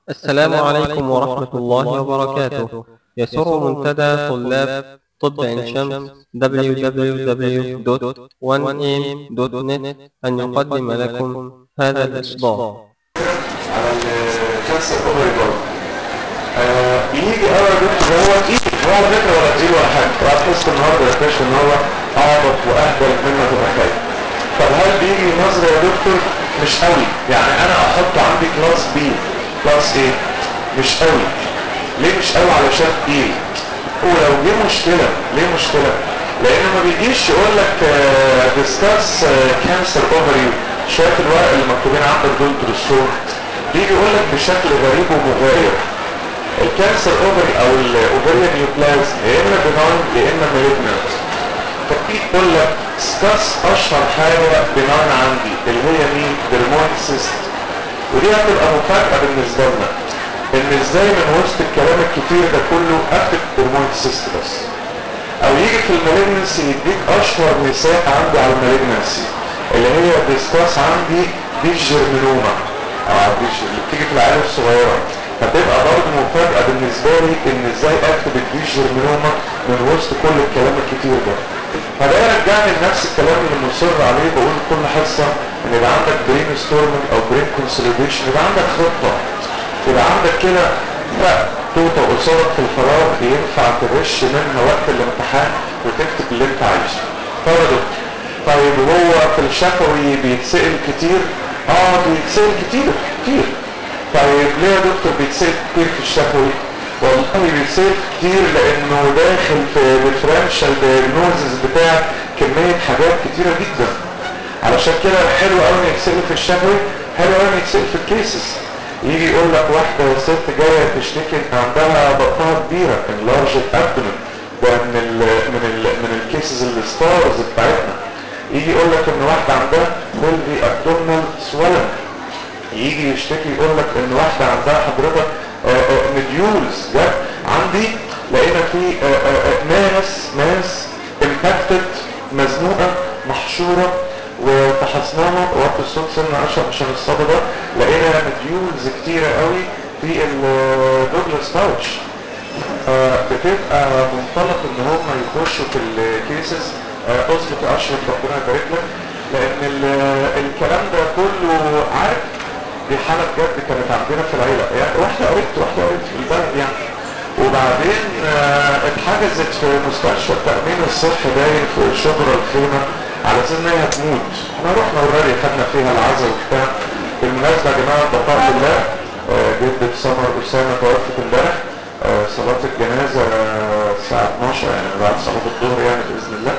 السلام عليكم ورحمة الله وبركاته يسر منتدى طلاب طب عين شمس www.1am.net أن يقدم لكم هذا الإصدار على الكانسر اوفري برضه آه بيجي اول بنت هو تقيل هو على فكره ولا تقيل ولا حاجه وهتحس النهارده يكتشف ان هو اعبط واهبل مما تتخيل طب هل بيجي نظره يا دكتور مش قوي يعني انا احط عندي كلاس بي كلاس ايه مش قوي ليه مش قوي علشان تقيل ولو دي مشكله ليه مشكله لانه ما بيجيش يقول لك ديسكاس كانسر اوفري شويه الورق اللي مكتوبين عندك دول درسوه بيجي يقول لك بشكل غريب ومغاير الكانسر اوفري او الاوفريان نيوبلاز يا اما بناين يا اما مالجنت فبتيجي تقول لك سكاس اشهر حاجه بناين عندي اللي هي مين درمويد سيست ودي هتبقى مفاجاه بالنسبه لنا ان ازاي من وسط الكلام الكتير ده كله اكتب درمويد سيست بس او يجي في المالجنسي يديك اشهر مثال عندي على المالجنسي اللي هي ديسكاس عندي دي الجرمنوما اه دي اللي بتيجي في العيال الصغيره هتبقى برضه مفاجاه بالنسبه لي ان ازاي اكتب الدي جرمنوما من وسط كل الكلام الكتير ده فده يرجعني لنفس الكلام اللي مصر عليه بقول كل حصه ان يبقى عندك برين ستورمنج او برين كونسوليديشن يبقى عندك خطه يبقى عندك كده لا توطى قصادك في الفراغ ينفع تغش منها وقت الامتحان وتكتب اللي انت عايزه طب طيب هو في الشفوي بيتسأل كتير اه بيتسأل كتير كتير طيب ليه يا دكتور بيتسأل كتير في الشفوي والله بيتسأل كتير لانه داخل في الديفرنشال دايجنوزز بتاع كمية حاجات كتيرة جدا علشان كده حلو قوي يتسأل في الشفوي حلو قوي يتسأل في الكيسز يجي يقول لك واحدة ست جاية تشتكي ان عندها بطنها كبيرة انلارج الابدومن ده من ال من ال من الكيسز الستارز بتاعتنا يجي يقول لك ان واحدة عندها بلفي ابدومنال سوالن يجي يشتكي يقول لك ان واحدة عندها حضرتك مديولز ده عندي لقينا في ناس ناس امباكتد مزنوقة محشورة وفحصناها وقت الصوت سنة عشان عشان الصدى ده لقينا مديولز كتيرة قوي في الدوجلاس باوتش بتبقى منطلق ان هم يخشوا في الكيسز اظبط اشرف ربنا يبارك لك لان الكلام ده كله عارف دي حالة بجد كانت عندنا في العيلة يعني واحدة قريت واحدة قريت في البلد يعني وبعدين اتحجزت في مستشفى التأمين الصحي باين في شبرا الخيمة على اساس ان هي هتموت احنا رحنا اوريدي خدنا فيها العزاء وبتاع بالمناسبة يا جماعة بقاء بالله جدة سمر أسامة توفت امبارح صلاة الجنازة الساعة 12 يعني بعد صلاة الظهر يعني بإذن الله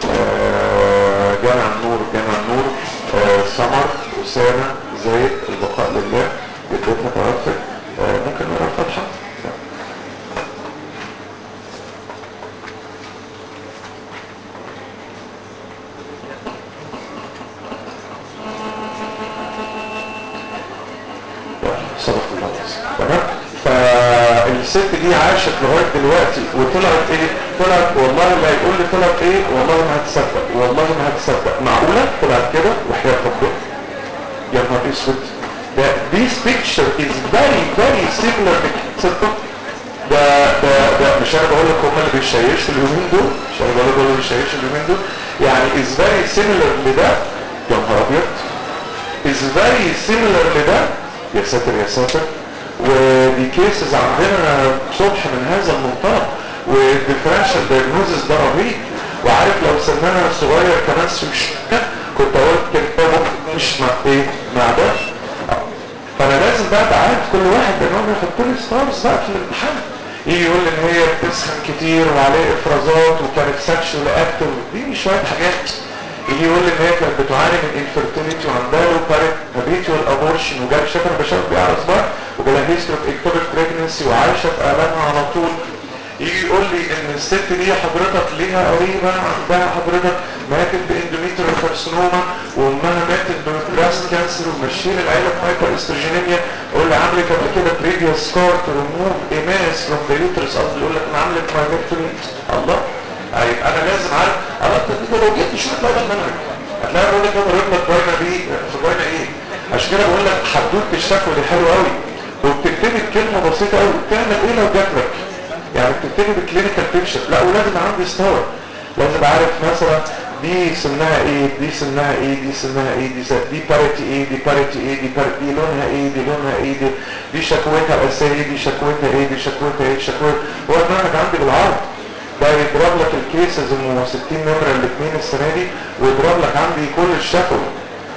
جامع النور جامع النور سمر أسامة زيد البقاء لله جدتها توفت ممكن نقرا الفاتحة صدق الله تمام فالست دي عاشت لغايه دلوقتي وطلعت ايه طلعت والله اللي هيقول لي طلعت ايه والله ما هتصدق والله ما هتصدق معقوله طلعت كده وحياه ربنا يا نهار اسود ده this picture is very very similar تصدق ده ده ده مش انا بقول لك هم اللي بيشيشوا اليومين دول مش انا بقول لك هم اللي بيشيشوا اليومين دول يعني is very similar لده يا نهار ابيض is very similar لده يا ساتر يا ساتر ودي كيسز عندنا صبح من هذا المنطلق والديفرنشال دايجنوزس ده رهيب وعارف لو سنها صغير كمان شويه كنت اقول كده ممكن مش مع ايه مع ده فانا لازم بقى ابقى عارف كل واحد انهم يحط لي ستارز بقى في الامتحان يجي يقول لي ان هي بتسخن كتير وعليه افرازات وكانت سكشوال اكتف دي شويه حاجات يجي يقول لي ان هي كانت بتعاني من انفيرتيليتي وعندها له بارت هابيتوال ابورشن وجاب شاف انا بشوف بيه على اصبع وجالها هيستوري اوف اكتوبيك بريجنسي وعايشه في الامها على طول يجي يقول لي ان الست دي حضرتك ليها قريبه عندها حضرتك ماتت باندوميتريال كارسينوما وامها ماتت ببراست كانسر وماشيين العيله بهايبر استروجينيميا اقول له عملت قبل كده بريفيوس سكار تو ريموف ايماس فروم ذا يوترس قصدي يقول لك انا عملت مايمكتومي الله طيب انا لازم عارف انا انت لو جيت تشوف هتلاقي ده المنهج هتلاقي بقول لك انا رجلك باينه دي في باينه ايه عشان كده بقول لك حدوته الشكوى دي حلوه قوي وبتكتب بتبتدي بكلمه بسيطه قوي تعمل ايه لو جات لك يعني بتبتدي بكلينيكال بيكتشر لا ولازم عندي ستار لازم عارف مثلا دي سنها ايه دي سنها ايه دي سنها ايه دي سنها دي باريتي ايه دي باريتي ايه دي باريتي دي لونها ايه دي لونها ايه دي دي شكوتها الاساسيه ايه دي شكوتها ايه دي شكوتها ايه شكوتها هو المنهج عندي بالعرض ده يضرب لك الكيسز ام 60 نمره الاثنين السنه دي ويضرب لك عندي كل الشكوى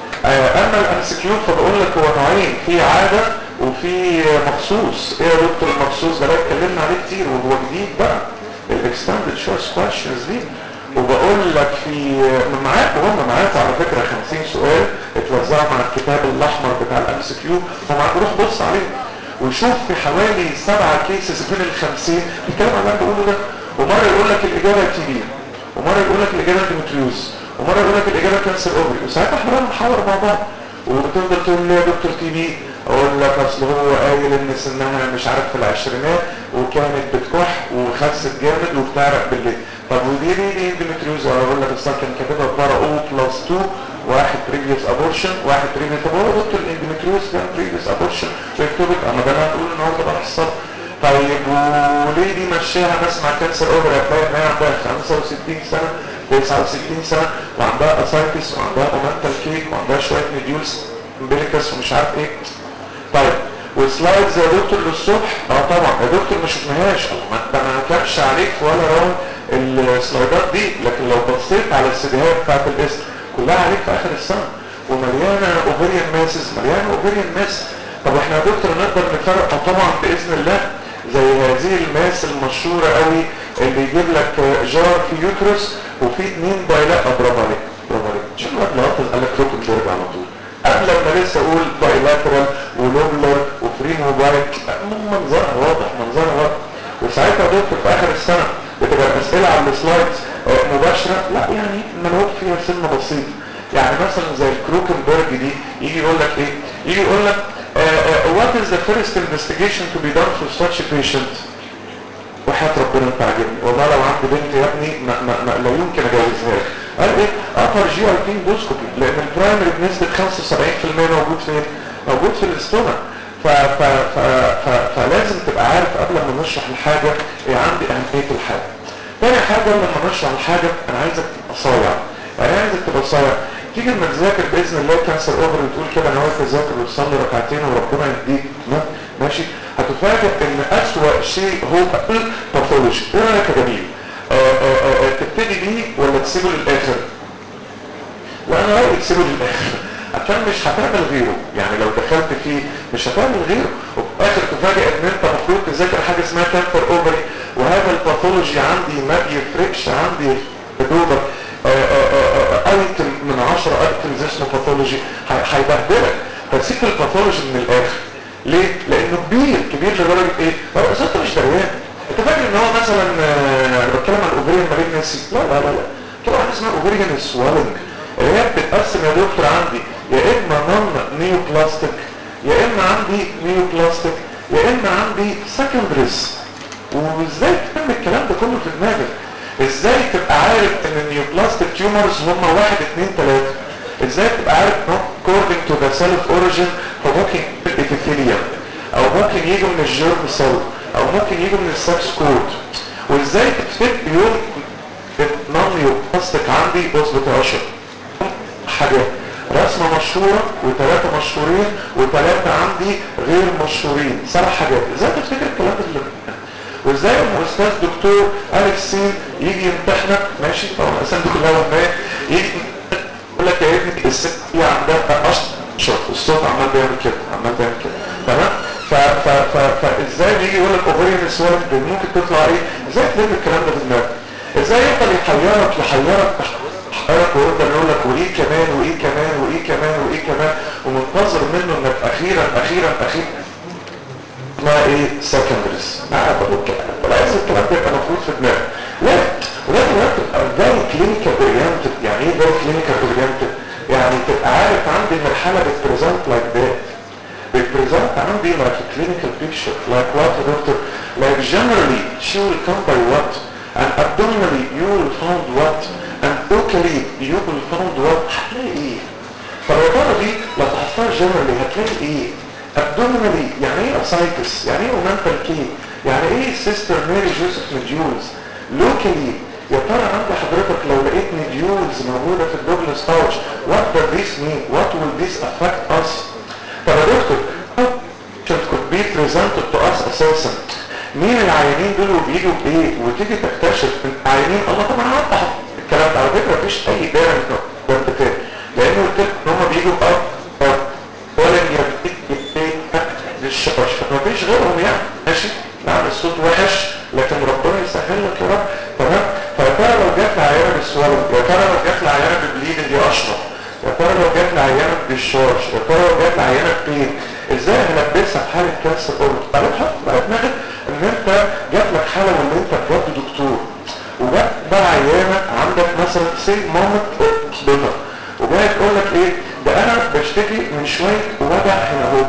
آه اما الام سي كيو فبقول لك هو نوعين في عاده وفي مخصوص ايه يا دكتور المخصوص ده بقى اتكلمنا عليه كتير وهو جديد بقى الاكستندد شورت كويشنز دي وبقول لك في معاك وهم معاك على فكره 50 سؤال اتوزعوا مع الكتاب الاحمر بتاع الام سي كيو ومعاك روح بص عليهم وشوف في حوالي سبعة كيسز من ال 50 الكلام اللي انا بقوله ده ومره يقول لك الاجابه تي بي ومره يقول لك الاجابه ديمتريوز ومره يقول لك الاجابه كانسر اوفري وساعتها احنا بقى نحاور مع بعض وبتفضل تقول لي يا دكتور تي بي اقول لك اصل هو قايل ان سنها مش عارف في العشرينات وكانت بتكح وخست جامد وبتعرق بالليل طب ودي ليه دي اندوميتريوز اقول لك اصل كان كاتبها بره او بلس 2 واحد بريفيوس ابورشن واحد بريفيوس طب هو دكتور الاندوميتريوز كان بريفيوس ابورشن ويكتب لك اما ده انا هتقول النهارده بقى الصبح طيب وليه دي مشيها ناس مع كانسر اوفر هتلاقي ان هي عندها 65 سنه 69 سنه وعندها اسايتس وعندها اومنتال كيك وعندها شويه ميديولز امبليكس ومش عارف ايه طيب وسلايدز يا دكتور للصبح اه طبعا يا دكتور ما شفناهاش ده ما كانش عليك ولا راوند السلايدات دي لكن لو بصيت على السيديهات بتاعت الاسم كلها عليك في اخر السنه ومليانه اوفريان ماسز مليانه اوفريان ماس طب احنا يا دكتور نقدر نفرق طبعا باذن الله زي هذه الماس المشهوره قوي اللي يجيب لك جار في يوترس وفي اثنين بايلات برافو عليك برافو عليك شوف الواد لطز قال لك روكنبرج على طول قبل ما لسه اقول بايلاترال ولوبلر وفري موبايل منظرها واضح منظرها واضح وساعتها يا دكتور في اخر السنه بتبقى الاسئله على السلايدز مباشره لا يعني ملعوب فيها سن بسيط يعني مثلا زي الكروكنبرج دي يجي يقول لك ايه يجي يقول لك what is the first investigation to be done for such a patient وحياة ربنا انت عاجبني والله لو عندي بنت يا ابني ما ما ما لا يمكن اجوزها لك قال ايه ابر جي اي بي اندوسكوبي لان البرايمري بنسبه 75% موجود فين موجود في الاستومك ف ف ف ف فلازم تبقى عارف قبل ما نشرح الحاجه ايه عندي اهميه الحاجه تاني حاجه لما نشرح الحاجه انا عايزك تبقى صايع يعني عايزك تبقى صايع تيجي لما تذاكر باذن الله كانسر اوفر وتقول كده انا واقف اذاكر وتصلي ركعتين وربنا يهديك ماشي هتفاجئ ان اسوأ شيء هو الباثولوجي ايه رايك يا جميل تبتدي بيه ولا تسيبه للاخر لا انا رايي تسيبه للاخر عشان مش هتعمل غيره يعني لو دخلت فيه مش هتعمل غيره وفي الاخر تفاجئ ان انت المفروض تذاكر حاجه اسمها كانسر اوفري وهذا الباثولوجي عندي ما بيفرقش عندي بدوبك ايتم من 10 ايتمز اسمه باثولوجي هيبهدلك فسيب الباثولوجي من الاخر ليه؟ لانه كبير كبير لدرجه ايه؟ هو انت مش دريان انت فاكر ان هو مثلا انا بتكلم عن الاوفريان مالجنسي لا لا لا لا في واحده اسمها اوفريان سوالنج اللي هي بتتقسم يا دكتور عندي يا اما نون نيو بلاستيك يا اما عندي نيو بلاستيك يا اما عندي سكندريز وازاي تعمل الكلام ده كله في دماغك ازاي تبقى عارف ان النيوبلاستيك تيومرز هم واحد اتنين تلاتة ازاي تبقى عارف according to the cell of origin فممكن الابيثيليوم او ممكن يجوا من الجيرم سيل او ممكن يجوا من السبس كود وازاي تكتب يوم نون نيوبلاستيك عندي اظبط يا اشرف حاجات رسمة مشهورة وثلاثة مشهورين وثلاثة عندي غير مشهورين سبع حاجات ازاي تفتكر الكلام ده اللي وازاي الاستاذ دكتور اليكس سين يجي يمتحنك ماشي طبعا الاسامي دي كلها وهميه يجي يقول لك يا ابني الست دي عندها اشرف الصوت عمال بيعمل كده عمال بيعمل كده تمام ف ف ف فازاي بيجي يقول لك اوفريان سوالف ممكن تطلع ايه ازاي تلم الكلام ده في دماغك ازاي يفضل يحيرك يحيرك يحيرك ويفضل يقول لك وايه كمان وايه كمان وايه كمان وايه كمان ومنتظر منه انك اخيرا اخيرا اخيرا ما ايه سكندريز ما بقول كده لازم الكلام ده يبقى مفروض في دماغك لا ولازم تبقى فيري كلينيكال اورينتد يعني ايه فيري كلينيكال اورينتد يعني تبقى عارف عندي ان الحاله بتبريزنت لايك ذات بتبريزنت عندي لايك كلينيكال بيكتشر لايك وات يا دكتور لايك جنرالي she will come by what and abdominally you will found what and locally you will found what هتلاقي ايه فالعباره دي لو تحطها جنرالي هتلاقي ايه ابدومينالي يعني ايه اسايتس يعني ايه اومنتال كي يعني ايه سيستر ماري جوزيف نديولز لوكالي يا ترى عند حضرتك لو لقيت نديولز موجوده في الدوجلاس باوتش what does this mean what will this affect us طب يا دكتور should could be presented to us اساسا مين العيانين دول وبيجوا بايه وتيجي تكتشف ان العيانين الله طبعا هوضح الكلام ده على فكره مفيش اي داعي انك تاني لانه قلت لك ان هم بيجوا باب ولا للشرش فمفيش غيرهم يعني ماشي نعم الصوت وحش لكن ربنا يسهل لك يا رب تمام فيا ترى لو جات لي عيانه بالسوالف يا ترى لو جات لي عيانه بالبليد دي اشرف يا ترى لو جات لي عيانه بالشارج يا ترى لو جات لي عيانه بين ازاي هلبسها في حاله كانسر اورد بعدين حط بقى دماغك ان انت جات لك حاله وان انت بجد دكتور وجات بقى عيانه عندك مثلا سي مامت بيتر وجاي تقول لك ايه ده انا بشتكي من شويه وجع هنا اهو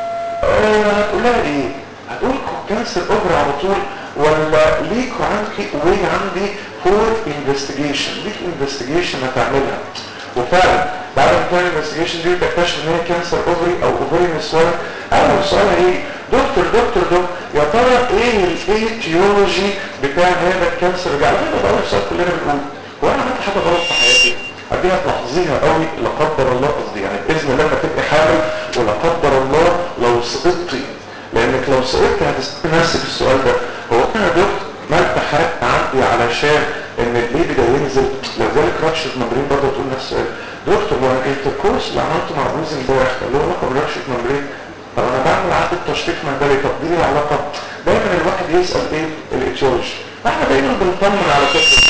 آه هتقول لها ايه هتقول كانسر اوفر على طول ولا ليك عندي وي عندي فور انفستيجيشن ليك انفستيجيشن هتعملها وفعلا بعد ما تعمل انفستيجيشن دي تكتشف ان هي كانسر اوفري او اوفري سوالف اول سؤال ايه دكتور دكتور دكتور يا ترى ايه الايتيولوجي بتاع هذا الكانسر ده على فكره ده اول سؤال كلنا بنقول هو انا عملت حاجه غلط في حياتي اديها تلاحظيها قوي لا قدر الله قصدي يعني باذن الله لما تبقي حامل ولا قدر الله لو سقطتي لانك لو سقطت هتسالي نفسك السؤال ده هو انا يا دكتور مالت حاجه عندي علشان ان البيبي ده ينزل لذلك رابشه ممبرين برضه تقول نفس السؤال دكتور هو الانتركورس اللي عملته مع جوزي امبارح ده له علاقه برابشه ممبرين طب انا بعمل عقد تشقيق مهبلي طب دي ليها علاقه دايما الواحد يسال ايه الايتيولوجي احنا دايما بنطمن على فكره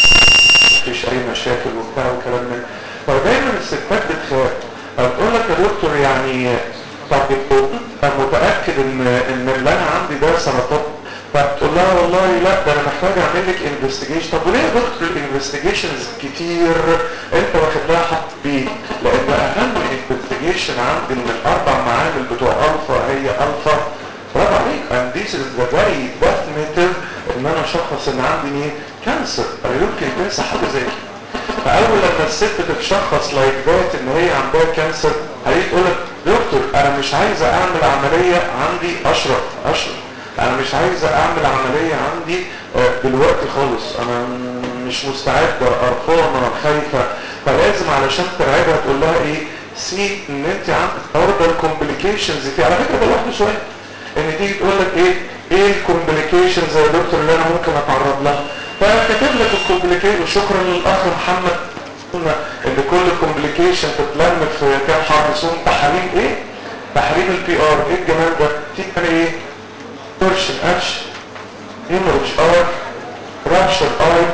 مفيش اي مشاكل وبتاع وكلام من فدايما الستات بتخاف بتقول لك يا دكتور يعني طب انا متاكد ان ان اللي انا عندي ده سرطان فتقول لها والله لا ده انا محتاج اعمل لك انفستيجيشن طب وليه يا دكتور الانفستيجيشنز كتير انت واخد لها حق بيه لان اهم انفستيجيشن عندي من الاربع معامل بتوع الفا هي الفا برافو عليك and this is the very definitive ان انا اشخص ان عندي مين كانسر انا يمكن تنسى حاجه زي كده فاول لما الست تتشخص لايك ذات ان هي عندها كانسر هيجي تقول لك دكتور انا مش عايزه اعمل عمليه عندي اشرف اشرف انا مش عايزه اعمل عمليه عندي دلوقتي خالص انا مش مستعده قرفانه خايفه فلازم علشان ترعبها تقول لها ايه سي ان انت عندك برضه الكومبليكيشنز في على فكره ده لوحده سؤال ان تيجي تقول لك ايه ايه الكومبليكيشنز يا دكتور اللي انا ممكن اتعرض لها فكاتب لك الكومبليكيشن وشكرا للاخ محمد قلنا ان كل كومبليكيشن تتلم في كام حرف اسمهم تحاليل ايه تحاليل البي ار ايه الجمال ده في كان ايه تورشن اتش هيموريج ار رابشر اي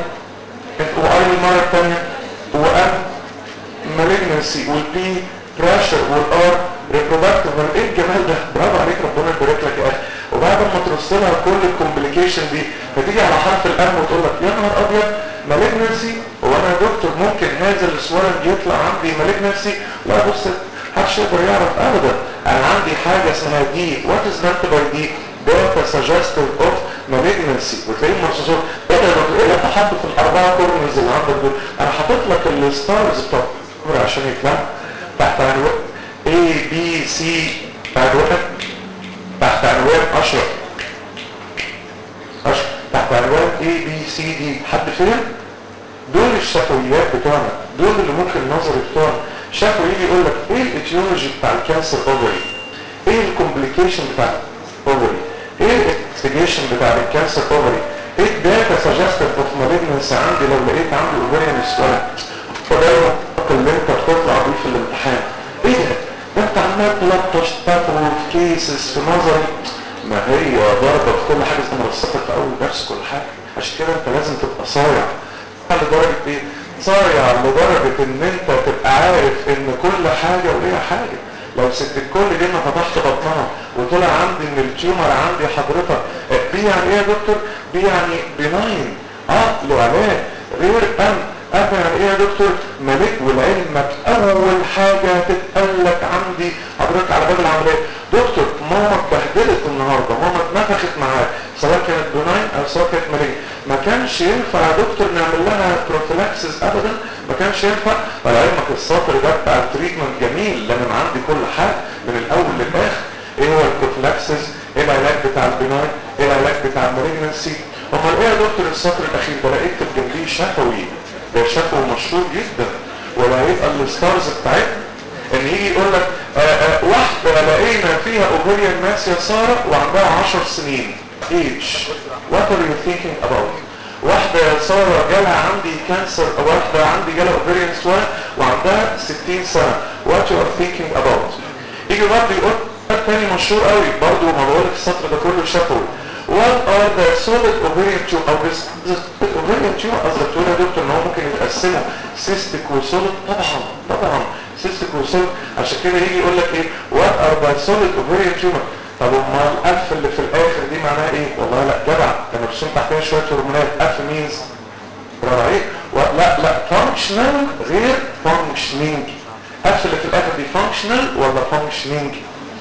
واي المره الثانيه وام مالجنسي والبي بريشر والار ريبرودكتيف ايه الجمال ده برافو عليك ربنا يبارك لك يا اخي وبعد ما ترص لها كل الكومبليكيشن دي فتيجي على حرف الام وتقول لك يا نهار ابيض مالجنسي هو انا يا دكتور ممكن هذا السوالف يطلع عندي مالجنسي لا بص محدش يقدر يعرف ابدا انا عندي حاجه اسمها دي وات از مانت باي دي داتا سجستيف اوف مالجنسي وتلاقيه مرصوصات ايه ده ايه اللي انت حاطه في الاربعه كورنرز اللي عندك دول انا حاطط لك الستارز بتوع عشان يطلع تحت عنوان A B C عنوان تحت عنوان أشرف أشرف تحت عنوان A B C D حد فهم؟ دول الشفويات بتوعنا دول اللي ممكن النظر بتوعنا شافوا يجي يقول لك ايه الاتيولوجي بتاع الكانسر اوفري ايه الكومبليكيشن بتاع الاوفري ايه الانفستيجيشن بتاع الكانسر اوفري ايه الداتا سجستيف اوف مالجنس عندي لو لقيت عندي اوفريان سوالف وده اللي انت بتطلع بيه في الامتحان ايه ده ده انت عمال تلطش تفرو في كيسز في نظري ما هي ضربة في كل حاجة زي ما رصتك في اول درس كل حاجة عشان كده انت لازم تبقى صايع لدرجة ايه صايع لدرجة ان انت تبقى عارف ان كل حاجة وليها حاجة لو ست الكل دي ما فتحت بطنها وطلع عندي ان التيومر عندي حضرتك بي يعني ايه يا دكتور بي يعني بناين اه له علاج غير ام ام يعني ايه يا دكتور ملك ولعلمك اول حاجة هتتقلك عندي حضرتك على باب العملية دكتور ماما اتبهدلت النهاردة ماما اتنفخت معاك سواء كانت بناين او سواء كانت ملك ما كانش ينفع يا دكتور نعمل لها بروفيلاكسس ابدا ما كانش ينفع ولعلمك السطر ده بتاع التريتمنت جميل لان انا عندي كل حاجة من الاول للاخر ايه هو البروفلاكسس ايه العلاج بتاع البناء ايه العلاج بتاع المالجنسي امال ايه يا دكتور السطر الاخير ده لقيت جنبيه شفوي ده شفوي مشهور جدا ولا هيبقى الستارز بتاعتنا ان يجي يقول لك آآ آآ واحدة لقينا فيها اوفريان ماس يا سارة وعندها 10 سنين age what are you thinking about واحدة يا سارة جالها عندي كانسر او واحدة عندي جالها اوفريان سوان وعندها 60 سنة what you are thinking about يجي برضه يقول تاني مشهور قوي برضه ما بقولك السطر ده كله شفوي what are the solid ovarian tumor او this, this ovarian tumor قصدك تقول يا دكتور ان هو ممكن يتقسموا cystic وsolid طبعا طبعا cystic وsolid عشان كده يجي يقول لك ايه what are the solid ovarian tumor طب امال الاف اللي في الاخر دي معناها ايه والله لا جدع ده مرسوم تحتها شويه هرمونات اف مينز برافو عليك لا لا فانكشنال غير فانكشنينج اف اللي في الاخر دي فانكشنال ولا فانكشنينج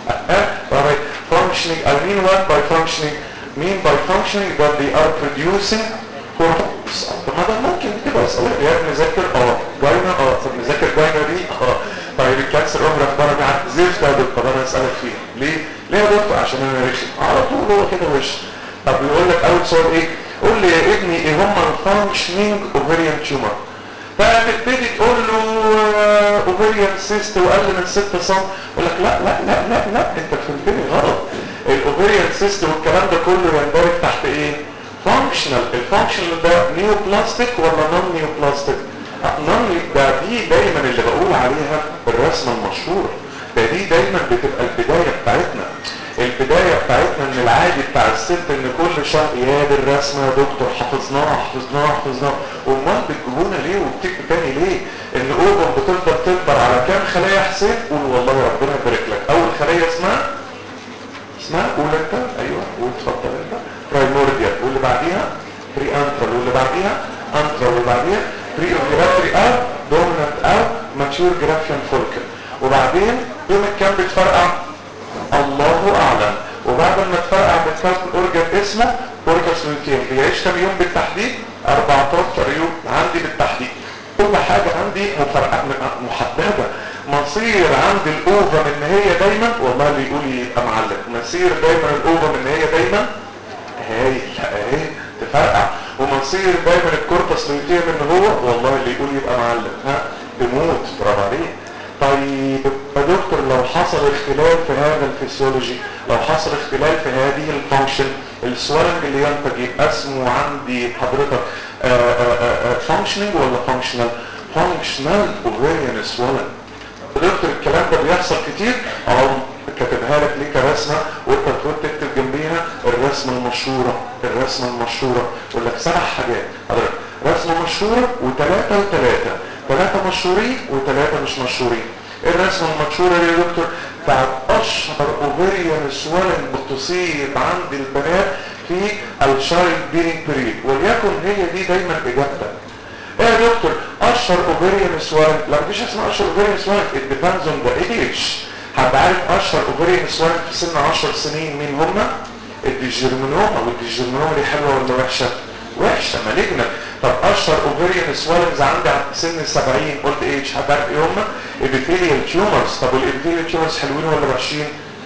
functioning I mean what by functioning mean by functioning that they are producing hormones طب ما ده ممكن كده اسالك يا ابني ذاكر اه جاينا اه طب نذاكر جاينا دي اه طيب الكانسر عمر اخبارها مع زفت يا دكتور انا اسالك فيه ليه ليه يا دكتور عشان انا رخم على طول هو كده وش طب يقول لك اول سؤال ايه قول لي يا ابني ايه هم الفانكشنينج اوفريان تيومر فتبتدي تقول له اوفريان سيست واقل من 6 سم يقول لك لا لا لا لا لا انت فهمتني غلط الاوفريان سيست والكلام ده كله يندرج تحت ايه فانكشنال الفانكشنال ده نيو بلاستيك ولا نون نيو بلاستيك نون ده دي دايما اللي بقول عليها الرسمه المشهوره ده دي دايما بتبقى البدايه بتاعتنا البدايه بتاعتنا ان العادي بتاع الست ان كل شهر يا دي الرسمه يا دكتور حفظناها حفظناها حفظناها امال بتجيبونا ليه وبتكتب تاني ليه ان اوبن بتفضل تكبر على كام خليه حسين قول والله ربنا يبارك لك اول خليه اسمها اسمها قول انت ايوه قول اتفضل انت برايمورديال واللي بعديها بري انترال واللي بعديها انترال واللي بعديها بري اوفيلاتري او دومينانت او ماتيور جرافيان فولكل وبعدين يوم الكام بتفرقع الله اعلم وبعد ما تفرقع بتكون اورجن اسمه اورجاس لوتين بيعيش كام يوم بالتحديد 14 يوم عندي بالتحديد كل حاجة عندي مفرقة محددة مصير عند الاوفم ان هي دايما والله اللي يقول يبقى معلم مصير دايما الاوفم ان هي دايما هاي اهي تفرقع ومصير دايما الكوربس لوتين ان هو والله اللي يقول يبقى معلم ها يموت برافو عليك طيب يا دكتور لو حصل اختلال في هذا الفسيولوجي لو حصل اختلال في هذه الفانكشن السوالنج اللي ينتج يبقى اسمه عندي حضرتك فانكشننج ولا فانكشنال فانكشنال اوفيريان سوالنج دكتور الكلام ده بيحصل كتير او كاتبها لك ليه كرسمه وانت بتقول تكتب جنبيها الرسمه المشهوره الرسمه المشهوره يقول لك سبع حاجات حضرتك رسمه مشهوره وثلاثه وثلاثه ثلاثه مشهورين وثلاثه مش مشهورين ايه الرسمه المشهوره دي يا دكتور بتاعت اشهر اوفيريان سوالنج بتصيب عند البنات في الشايلد بيرنج بريد وليكن هي دي دايما اجابتك ايه يا دكتور اشهر اوفيريان سوالنج لا مفيش اسمها اشهر اوفيريان سوالنج it depends on the age حد عارف اشهر اوفيريان سوالنج في سن 10 سنين مين هم الديجيرمينوما والديجيرمينوما دي حلوه ولا وحشه وحشه مالجنة طب اشهر اوفيريان سوالنجز عندي عند سن ال 70 قلت ايه مش حد عارف ايه هم ابيثيليال تيومرز طب والابيثيليال تيومرز حلوين ولا وحشين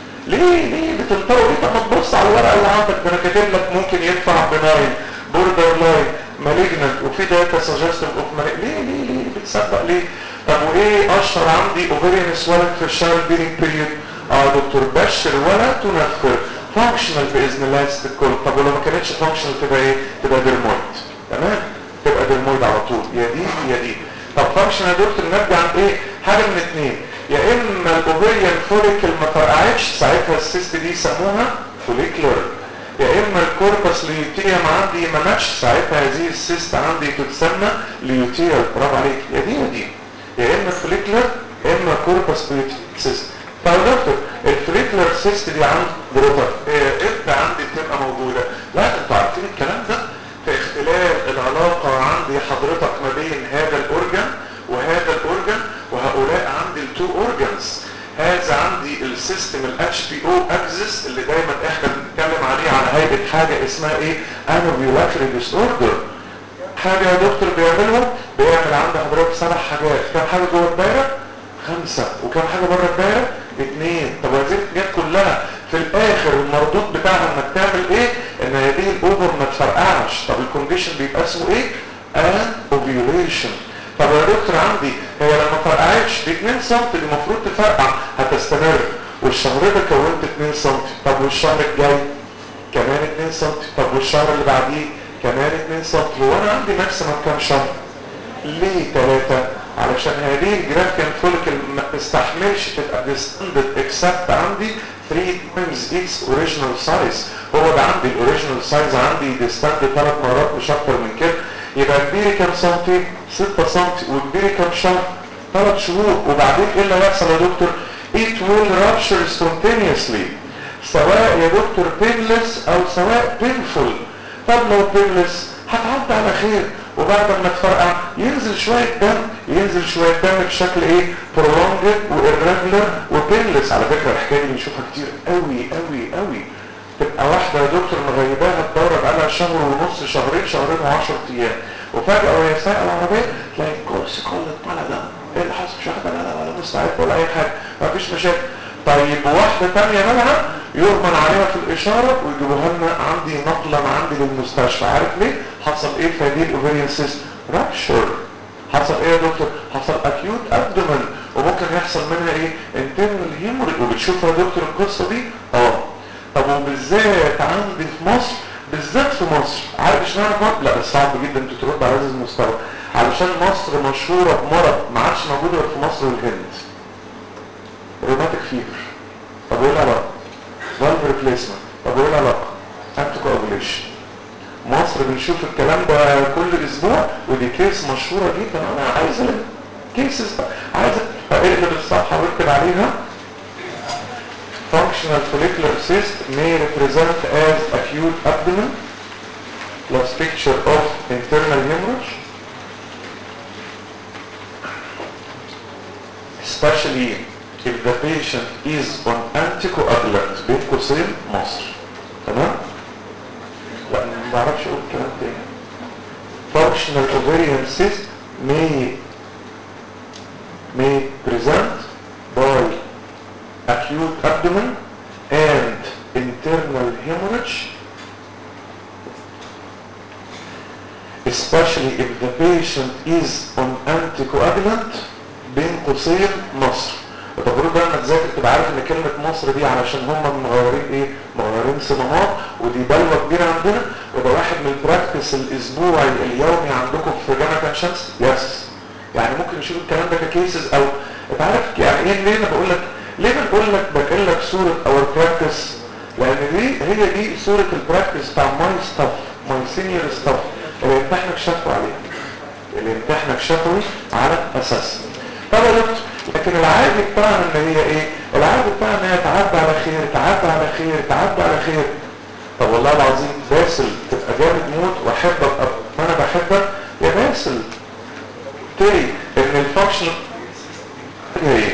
ليه ليه بتنطروا ليه طب ما تبص على الورقه اللي عندك ده انا كاتب لك ممكن يدفع بناين بوردر لاين مالجنت وفي داتا سجستيف اوف مالجنت ليه ليه ليه بتصدق ليه طب وايه اشهر عندي اوفيريان سوالنج في الشهر بيرنج بيريود اه دكتور بشر ولا تنفر فانكشنال باذن الله الكل طب ولو ما كانتش فانكشنال تبقى ايه تبقى ديرمويد تمام تبقى ديرمويد على طول يا دي يا دي طب فانكشنال يا دكتور نرجع عن ايه حاجه من اثنين يا اما الاوفيريان فوليكل ما فرقعتش ساعتها السيست دي يسموها فوليكلر يا اما الكوربس ليوتيوم عندي ما ماتش ساعتها هذه السيست عندي تتسمى ليوتيوم برافو عليك يا دي يا دي يا اما فوليكلر يا اما كوربس سيست طيب يا دكتور الفوليكلر سيست دي عند جروتر امتى عندي بتبقى موجوده لا انتوا عارفين الكلام ده في اختلال العلاقه عندي حضرتك ما بين هذا الاورجن وهذا الاورجن وهؤلاء عندي التو اورجنز هذا عندي السيستم الاتش بي او اكسس اللي دايما احنا بنتكلم عليه على هيئه حاجه اسمها ايه انوفيولاتري ديس اوردر حاجه يا دكتور بيعملهم بيعمل عند حضرتك سبع حاجات كم حاجه جوه الدايره خمسه وكم حاجه بره الدايره اثنين طب هذه الحاجات كلها في الاخر المردود بتاعها انك تعمل ايه ان هذه الاوفر ما تفرقعش طب الكونديشن بيبقى اسمه ايه ان اوفيوليشن طب يا دكتور عندي هي لما فرقعتش دي 2 سم دي المفروض تفرقع هتستمر والشهر ده كونت 2 سم طب والشهر الجاي كمان 2 سم طب والشهر اللي بعديه كمان 2 سم هو انا عندي ماكسيمم كام شهر ليه ثلاثة علشان هذه الجرافيكال فوليكل ما تستحملش تبقى ديستندد اكسبت عندي 3 times its original size هو ده عندي الاوريجينال سايز عندي ديستندد ثلاث مرات مش اكتر من كده يبقى كبيري كام سنتي 6 سنتي وكبيري كام شهر 3 شهور وبعدين ايه اللي هيحصل يا دكتور it will rupture spontaneously سواء يا دكتور painless او سواء painful طب لو painless هتعدي على خير وبعد ما تفرقع ينزل شوية دم ينزل شوية دم بشكل ايه prolonged وirregular وبينلس على فكرة الحكاية دي بنشوفها كتير قوي قوي قوي تبقى واحدة يا دكتور مغيباها الدورة بقالها شهر ونص شهرين شهرين وعشر ايام وفجأة وهي سايقة العربية تلاقي الكرسي كله اتملى دم ايه اللي حصل مش واخدة لا ولا مستعد ولا اي حاجة مفيش مشاكل طيب واحدة تانية بقى يؤمن عليها في الإشارة ويجيبوها لنا عندي نقلا عندي للمستشفى عارف ليه؟ حصل ايه في هذه الاوفيريان سيستم؟ رابشر حصل ايه يا دكتور؟ حصل اكيوت ابدومن وممكن يحصل منها ايه؟ انترنال هيموريج وبتشوف يا دكتور القصة دي؟ اه طب وبالذات عندي في مصر بالذات في مصر عارف اشمعنى في مصر؟ لا بس صعب جدا انت ترد على هذا المستوى علشان مصر مشهورة بمرض ما عادش موجود غير في مصر والهند روماتيك فيبر طب وايه العلاقة؟ فالف ريبليسمنت طب وايه العلاقة؟ انتي كوابوليشن مصر بنشوف الكلام ده كل اسبوع ودي كيس مشهورة جدا انا عايز كيسز عايز اقلب الصفحة واكتب عليها functional follicular cyst may represent as acute abdomen plus picture of internal hemorrhage especially if the patient is on anticoagulant بين قوسين مصر تمام لا ما بعرفش اقول الكلام تاني functional ovarian cyst may may present by acute abdomen and internal hemorrhage especially if the patient is on anticoagulant بين قوسين مصر التجربة بقى لما تذاكر تبقى عارف ان كلمة مصر دي علشان هم مغيرين ايه مغيرين صمامات ودي بلوة كبيرة عندنا وده واحد من البراكتس الاسبوعي اليومي عندكم في جامعة عين شمس يس يعني ممكن نشوف الكلام ده ككيسز او انت عارف يعني ايه ليه انا بقول لك ليه بنقول لك بنقل لك صورة اور براكتس لان دي هي دي صورة البراكتس بتاع ماي ستاف ماي سينيور ستاف اللي امتحنك شافوا عليها اللي امتحنك شافوي على اساس طب يا دكتور لكن العادي بتاعنا ان هي ايه العادي بتاعنا ان هي تعدي على خير تعدي على خير تعدي على خير طب والله العظيم باسل تبقى جامد موت واحبك انا بحبك يا باسل تري ان الفانكشن هي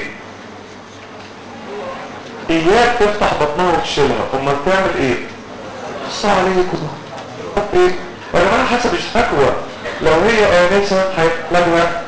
اياك تفتح بطنها وتشيلها امال تعمل ايه بص عليكم طب ايه يا جماعه حسب الشكوى لو هي انسه هيحلبها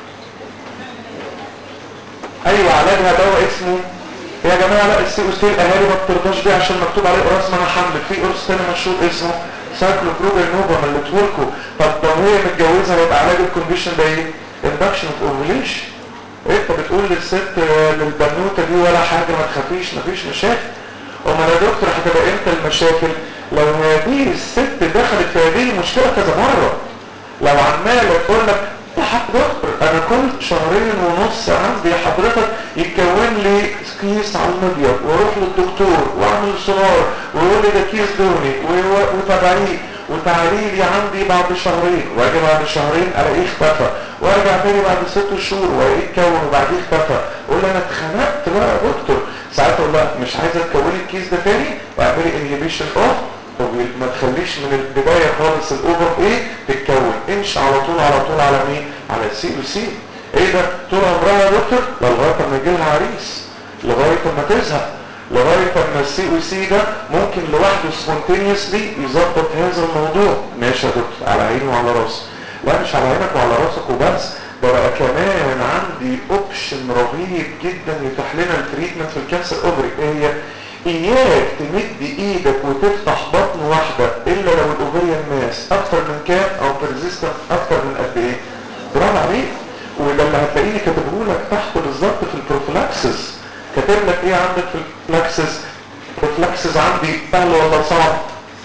ايوه علاجها دواء اسمه يا جماعه لا السي او سي الاهالي ما بترضاش بيه عشان مكتوب عليه قرص منع حمل في قرص تاني مشهور اسمه سايكلوبروجين نوفا مليته لكم طب لو هي متجوزه هيبقى علاج الكونديشن ده ايه؟ اندكشن اوف اوفيليشن انت بتقول للست للبنوته دي ولا حاجه ما تخافيش مفيش مشاكل امال يا دكتور هتبقى امتى المشاكل؟ لو هذه الست دخلت في هذه المشكله كذا مره لو عماله تقول لك دكتور انا كل شهرين ونص عندي حضرتك يتكون لي كيس على المبيض واروح للدكتور واعمل سونار ويقول لي ده كيس دوني وتابعيه وتعالي لي عندي بعد شهرين واجي بعد شهرين الاقيه اختفى وارجع تاني بعد ست شهور والاقيه اتكون وبعديه اختفى اقول له انا اتخنقت بقى يا دكتور ساعتها اقول لها مش عايزه تكوني الكيس ده تاني واعملي انهبيشن اوف ما تخليش من البداية خالص الاوفر ايه تتكون امشي على طول على طول على مين على السي او سي ايه ده طول عمرها يا دكتور لغايه ما يجي لها عريس لغايه ما تزهق لغايه ما السي او سي ده ممكن لوحده سبونتينيوسلي يظبط هذا الموضوع ماشي يا دكتور على عيني وعلى راسي لا مش على عينك وعلى راسك وبس ده بقى كمان عندي اوبشن رهيب جدا يتاح لنا التريتمنت في الكانسر اوفري ايه هي اياك تمد ايدك وتفتح بطن واحدة الا لو الاوفريان ماس اكتر من كام او بريزيستنت اكتر من قد ايه برافو عليك وده اللي هتلاقيني كاتبه لك تحت بالظبط في البروفلاكسس كاتب لك ايه عندك في البروفلاكسس البروفلاكسس عندي سهل ولا صعب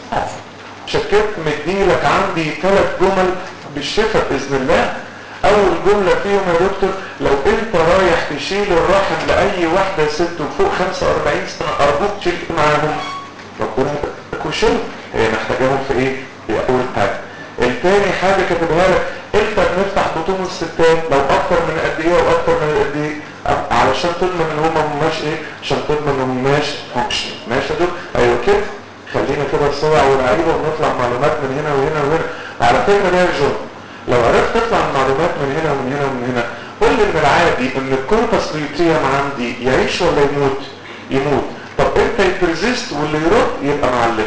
شكلت مديلك عندي ثلاث جمل بالشفاء باذن الله اول جملة فيهم يا دكتور لو انت رايح تشيل الرحم لاي واحدة ست وفوق 45 سنة ارجوك تشيل معاهم ربنا يبارك وشيل هي محتاجاهم في ايه دي اول حاجة التاني حاجة كاتبها لك امتى بنفتح بطون الستات لو اكتر من قد ايه واكتر من قد ايه علشان تضمن ان هم هماش ايه عشان تضمن ان هماش فانكشن ماشي يا دكتور ايوه كده خلينا كده الصدع والعيبة ونطلع معلومات من هنا وهنا وهنا على فكرة ده يا جون لو عرفت تطلع المعلومات من هنا ومن هنا ومن هنا قول لي من العادي ان الكوربس ليوتيوم عندي يعيش ولا يموت يموت طب امتى يبرزيست واللي يرد يبقى معلم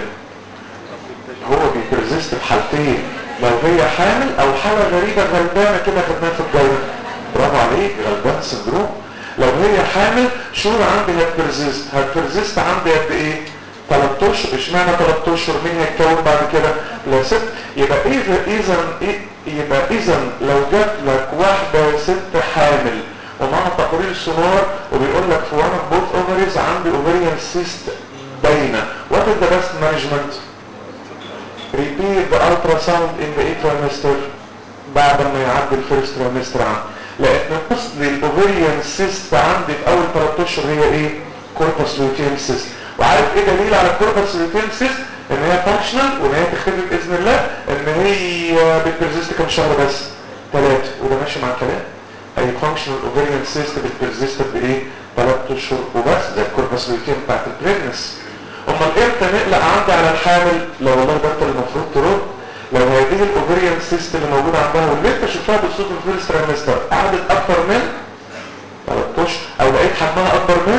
هو بيبرزيست بحالتين لو هي حامل او حالة غريبة غلبانة كده خدناها في الجولة برافو عليك غلبان سندروم لو هي حامل شهور عندي هتبرزيست هتبرزيست عندي قد ايه 3 اشهر اشمعنى 3 اشهر مين هيتكون بعد كده لا ست يبقى اذا اذا يبقى اذا لو جات لك واحده ست حامل ومعها تقرير سونار وبيقول لك في one of both ovaries عندي ovarian cyst باينه what is the best management repeat the ultrasound in the eighth trimester بعد ما يعدي الفيرست trimester عندي لان اصل الاوفريان سيست عندي في اول 3 اشهر هي ايه كوربس لوتيوم سيست وعارف ايه دليل على الكوربس لوتيوم سيست ان هي فانكشنال وان هي تختفي باذن الله ان هي بتبرزيست كام شهر بس ثلاثه وده ماشي مع الكلام اي فانكشنال اوفريان سيست بتبرزيست بايه ثلاث اشهر وبس زي الكوربس لوتيوم بتاعت البريجنس امال امتى نقلق عندي على الحامل لو والله ده انت اللي المفروض ترد لو هذه الاوفريان سيست اللي موجوده عندها واللي انت شفتها بالصوت في الفيرست تريمستر قعدت اكتر من 3 اشهر او لقيت حجمها اكبر من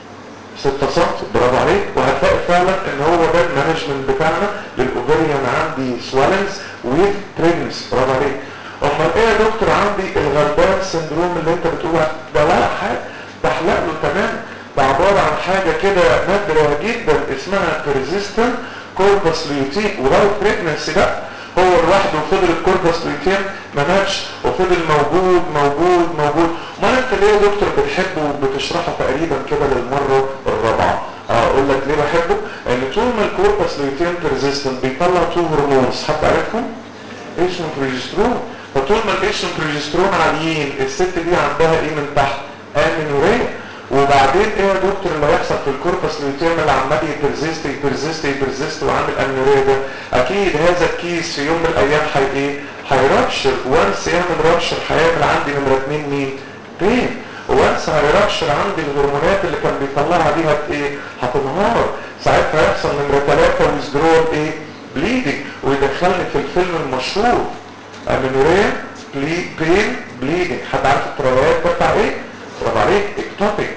6 سم برافو عليك وهتلاقي فعلا ان هو ده المانجمنت بتاعنا للاوفريان عندي سوالنز ويز بريجنس برافو عليك امال ايه يا دكتور عندي الغلبان سندروم اللي انت بتقول ده ولا حاجه ده احلق له تمام ده عباره عن حاجه كده نادره جدا اسمها persistent corpus luteum ولو بريجنسي بقى هو لوحده وفضل الكوربس لوتيم ما ماتش وفضل موجود موجود موجود ما انت ليه يا دكتور بتحبه وبتشرحه تقريبا كده للمره الرابعه اقول لك ليه بحبه ان طول ما الكوربس لوتيم بيرزيستنت بيطلع تو هرمونز حد عارفهم ايشن بروجسترون فطول ما الايشن بروجسترون عاليين الست دي عندها ايه من تحت امينوريا وبعدين ايه يا دكتور اللي هيحصل في الكوربس لوتيم اللي عمال يبرزيست يبرزيست يبرزيست وعامل امينوريا ده اكيد هذا الكيس في يوم من الايام حي ايه هيرابشر وانس يعمل رابشر هيعمل عندي نمره اتنين مين بين وانس هيرابشر عندي الهرمونات اللي كان بيطلعها دي هت ايه هتنهار ساعتها هيحصل نمره ثلاثه ويزدرول ايه بليدنج ويدخلني في الفيلم المشهور امينوريا بلي بين بليدنج حد عارف التريات بتاع ايه؟ برافو عليك اكتوبيك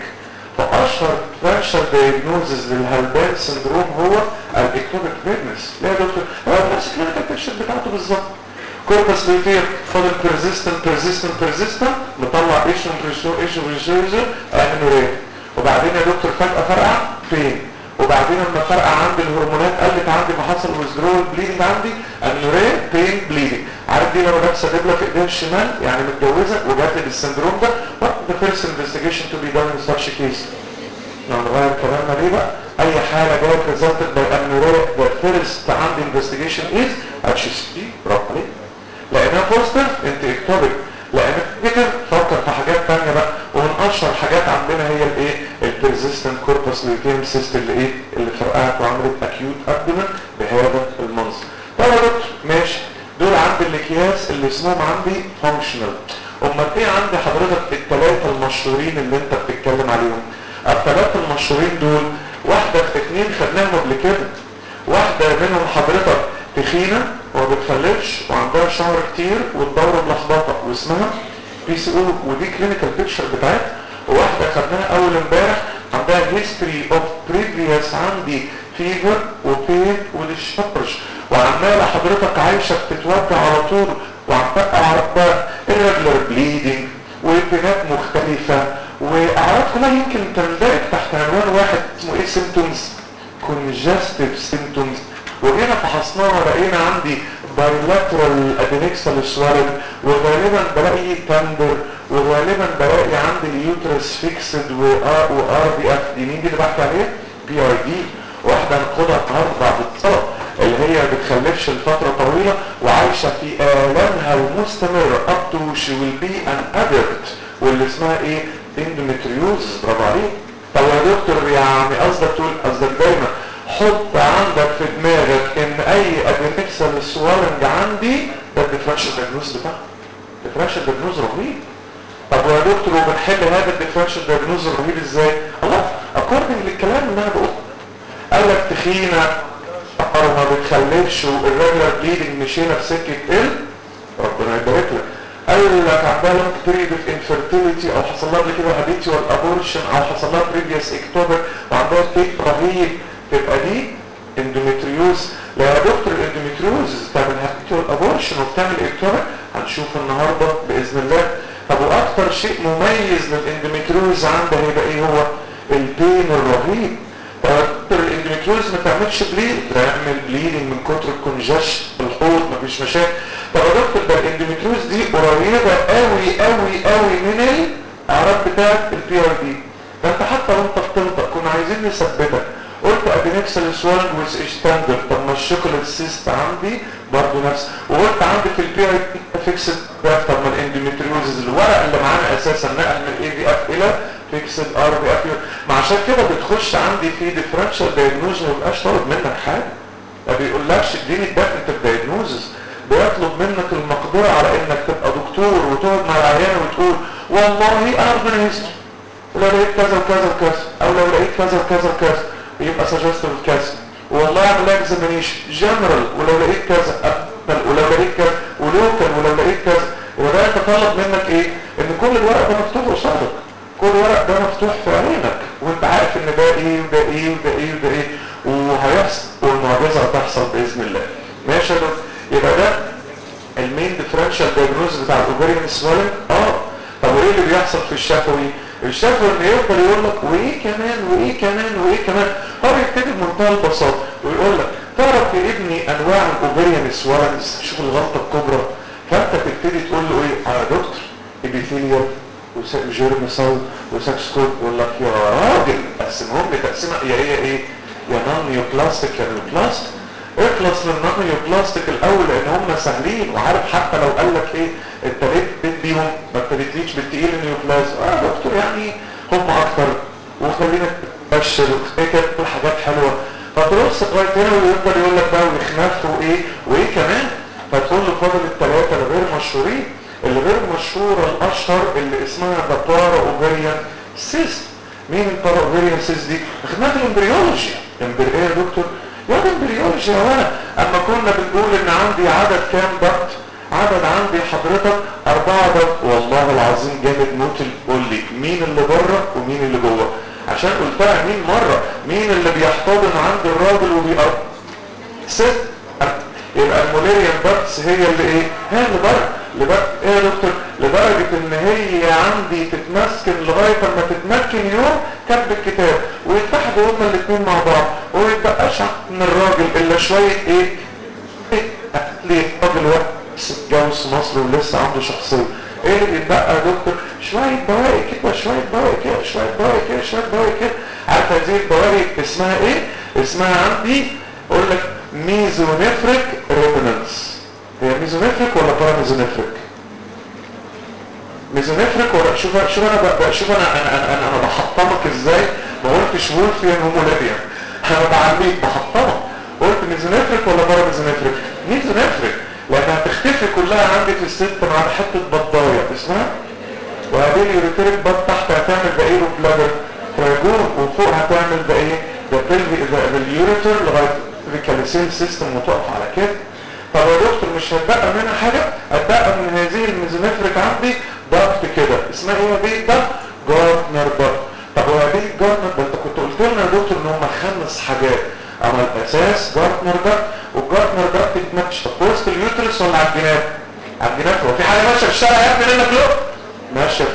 فاشهر فاشهر دايجنوزز للهلبان سندروم هو الاكتوبيك بريجنس لا يا دكتور هو نفس الكلينيكال بيكتشر بتاعته بالظبط كوربس لوتير فاضل بيرزيستنت بيرزيستنت بيرزيستنت مطلع ايشن بريشو ايشن بريشو امينوريا وبعدين يا دكتور فجأة فرقع فين؟ وبعدين لما فرقع عندي الهرمونات قلت عندي فحصل ويزدرول بليدنج عندي امينوريا بين بليدنج عارف دي لما جت سدبله في ايديها الشمال يعني متجوزه وجات لي بالسندروم ده what the first investigation to be done in such a case لو نغير كلامنا ليه بقى اي حاله جايه resulted by amenorrhea the first عندي investigation is HSP برافو عليك لانها بوستر انت اكتبت لان كده فكر في حاجات تانية بقى ومن اشهر حاجات عندنا هي الايه البرزيستنت كوربس لوتيم سيست اللي ايه اللي فرقعت وعملت اكيوت ابدومن بهذا المنظر طب يا دكتور ماشي دول عندي الاكياس اللي اسمهم عندي فانكشنال امال ايه عندي حضرتك الثلاثه المشهورين اللي انت بتتكلم عليهم الثلاثه المشهورين دول واحده في اتنين خدناهم قبل كده واحده منهم حضرتك تخينه وما بتخلفش وعندها شعر كتير والدوره ملخبطه واسمها بي سي او ودي كلينيكال بيكتشر بتاعتها وواحده خدناها اول امبارح عندها هيستوري اوف بريفيوس عندي فيفر وبين وديشارج وعماله حضرتك عايشه بتتوجع على طول وعم تقع ربها irregular bleeding وبنات مختلفه و واعراض كلها يمكن تندرج تحت عنوان واحد اسمه ايه سيمتومز congestive symptoms وجينا فحصناها لقينا عندي bilateral adnexal swelling وغالبا بلاقي تندر وغالبا بلاقي عندي اليوترس فيكسد وار بي اف دي مين دي اللي بحكي عليها؟ بي اي دي واحدة هناخدها النهارده بعد الصلاة اللي هي ما بتخلفش لفترة طويلة وعايشة في آلامها المستمرة up to she will be an addict واللي اسمها ايه؟ اندومتريوز برافو عليك طب يا دكتور يعني قصدك تقول قصدك دايما حط عندك في دماغك ان اي ادنكسال سوالنج عندي ده الديفرنشال دايجنوز بتاعه الديفرنشال دايجنوز رهيب طب يا دكتور وبنحل هذا الديفرنشال دايجنوز الرهيب ازاي؟ الله اكوردنج للكلام اللي انا بقوله قال لك تخينه او ما بتخلفش والريجولار بليدنج مشينا في سكه ال ربنا يبارك لك قال لك عندها لونج بيريد اوف انفيرتيليتي او حصل لها قبل كده هابيتوال ابورشن او حصل لها بريفيوس اكتوبر وعندها تيك رهيب تبقى دي اندومتريوز لا يا دكتور الاندومتريوز بتعمل هابيتوال ابورشن وبتعمل اكتوبر هنشوف النهارده باذن الله طب واكتر شيء مميز للاندومتريوز عندها هيبقى ايه هو البين الرهيب دكتور الاندومتريوز ما تعملش بليد تعمل بليدنج من كتر الكونجشن الحوض مفيش مشاكل طب يا دكتور ده الاندومتريوز دي قريبه قوي قوي قوي من الاعراض بتاعت البي ار دي ده انت حتى وانت بتنطق كنا عايزين نثبتك قلت ادينكسال سوالنج ويز ستاندرد طب ما الشوكولاته سيست عندي برضه نفس وقلت عندي في البي ار دي فيكسد طب ما الاندومتريوز الورق اللي معانا اساسا نقل من الاي بي اف الى فيكسد ار بي اف ما عشان كده بتخش عندي في ديفرنشال دايجنوز ما بيبقاش طالب منك حاجه ما بيقولكش اديني الديفنتيف دايجنوزز بيطلب منك المقدره على انك تبقى دكتور وتقعد مع العيان وتقول والله انا ربنا يستر ولو لقيت كذا وكذا وكذا او لو لقيت كذا وكذا وكذا يبقى سجستيف كذا والله اعمل اكزامينيشن جنرال ولو لقيت كذا أقبل ولو لقيت كذا ولوكال ولو لقيت كذا وده يتطلب منك ايه ان كل الورق ده مفتوح قصادك كل ورق ده مفتوح في عينك وانت عارف ان ده ايه وده ايه وده ايه وده ايه وهيحصل والمعجزه هتحصل باذن الله ماشي يا دكتور يبقى ده المين ديفرنشال دايجنوز بتاع الاوفريان سوالنج اه طب وايه اللي بيحصل في الشفوي الشفوي ان يفضل يقول لك وايه كمان وايه كمان وايه كمان هو بيبتدي بمنتهى البساطه ويقول لك تعرف يا ابني انواع الاوفريان سوالنجز شوف الغلطه الكبرى فانت تبتدي تقول له ايه اه يا دكتور ابيثيليال وجيرم ساو وساكسكوب يقول لك يا راجل قسمهم لي تقسيمه يا هي ايه يا نون نيوبلاستيك يا نيوبلاستيك اخلص من النون نيوبلاستيك الاول لان هم سهلين وعارف حتى لو قال لك ايه انت ليه ابتديت بيهم ما ابتديتليش بالتقيل النيوبلاست اه دكتور يعني هم اكتر وخلينا تبشر ايه كده كل حاجات حلوه فتبص لغايه هنا ويفضل يقول لك بقى ويخنف وايه وايه كمان فتقول له فاضل الثلاثه الغير مشهورين اللي غير مشهورة الأشهر اللي اسمها بطارة أوفريان سيست مين البارا أوفريان سيست دي؟ خدمات الامبريولوجي امبر ايه يا دكتور؟ يا امبريولوجي يا ولد اما كنا بنقول ان عندي عدد كام ضغط عدد عندي حضرتك أربعة ضغط والله العظيم جامد موت قول لي مين اللي بره ومين اللي جوه عشان قلتها مين مرة مين اللي بيحتضن عند الراجل وبيقرب ست يبقى الموليريان باتس هي اللي ايه هي اللي بره لدرجة ايه يا دكتور لدرجة ان هي عندي تتمسكن لغاية اما تتمكن يوم كتب الكتاب ويتحدوا هما الاثنين مع بعض ويتبقاش من الراجل الا شوية ايه ليه راجل واحد اتجوز في مصر ولسه عنده شخصية ايه اللي بيتبقى يا دكتور شوية بواقي كده شوية بواقي كده شوية بواقي كده شوية بواقي كده عارف هذه البواقي اسمها ايه اسمها عندي اقول لك ميزونيفريك ريبنانس هي ميزونيفريك ولا باراميزونيفريك ميزونيفريك ولا شوف شوف انا بقى شوف انا انا انا, أنا, أنا بحطمك ازاي ما قلتش وولفيان هومولابيان انا بعليك بحطمك قلت ميزونيفريك ولا باراميزونيفريك ميزونيفريك لانها هتختفي كلها عندي في الست مع حته بطايه اسمها وهذه اليوريتريك بط تحت هتعمل ده ايه بلادر تراجون وفوق هتعمل ده ايه ده بلفي ده اليوريتر لغايه الكالسيل سيستم وتقف على كده طب يا دكتور مش هتبقى منها حاجة هتبقى من هذه الميزونيفريك عندي ضغط كده اسمها ايه هذه الضغط جارتنر ضغط طب وهذه الجارتنر ده انت كنت قلت لنا يا دكتور ان هم خمس حاجات اما الاساس جارتنر ضغط والجارتنر ضغط بتمشي طب وسط اليوترس ولا على الجناب على الجناب هو في حاجة ماشية في الشارع يا ابني منك له ماشية فين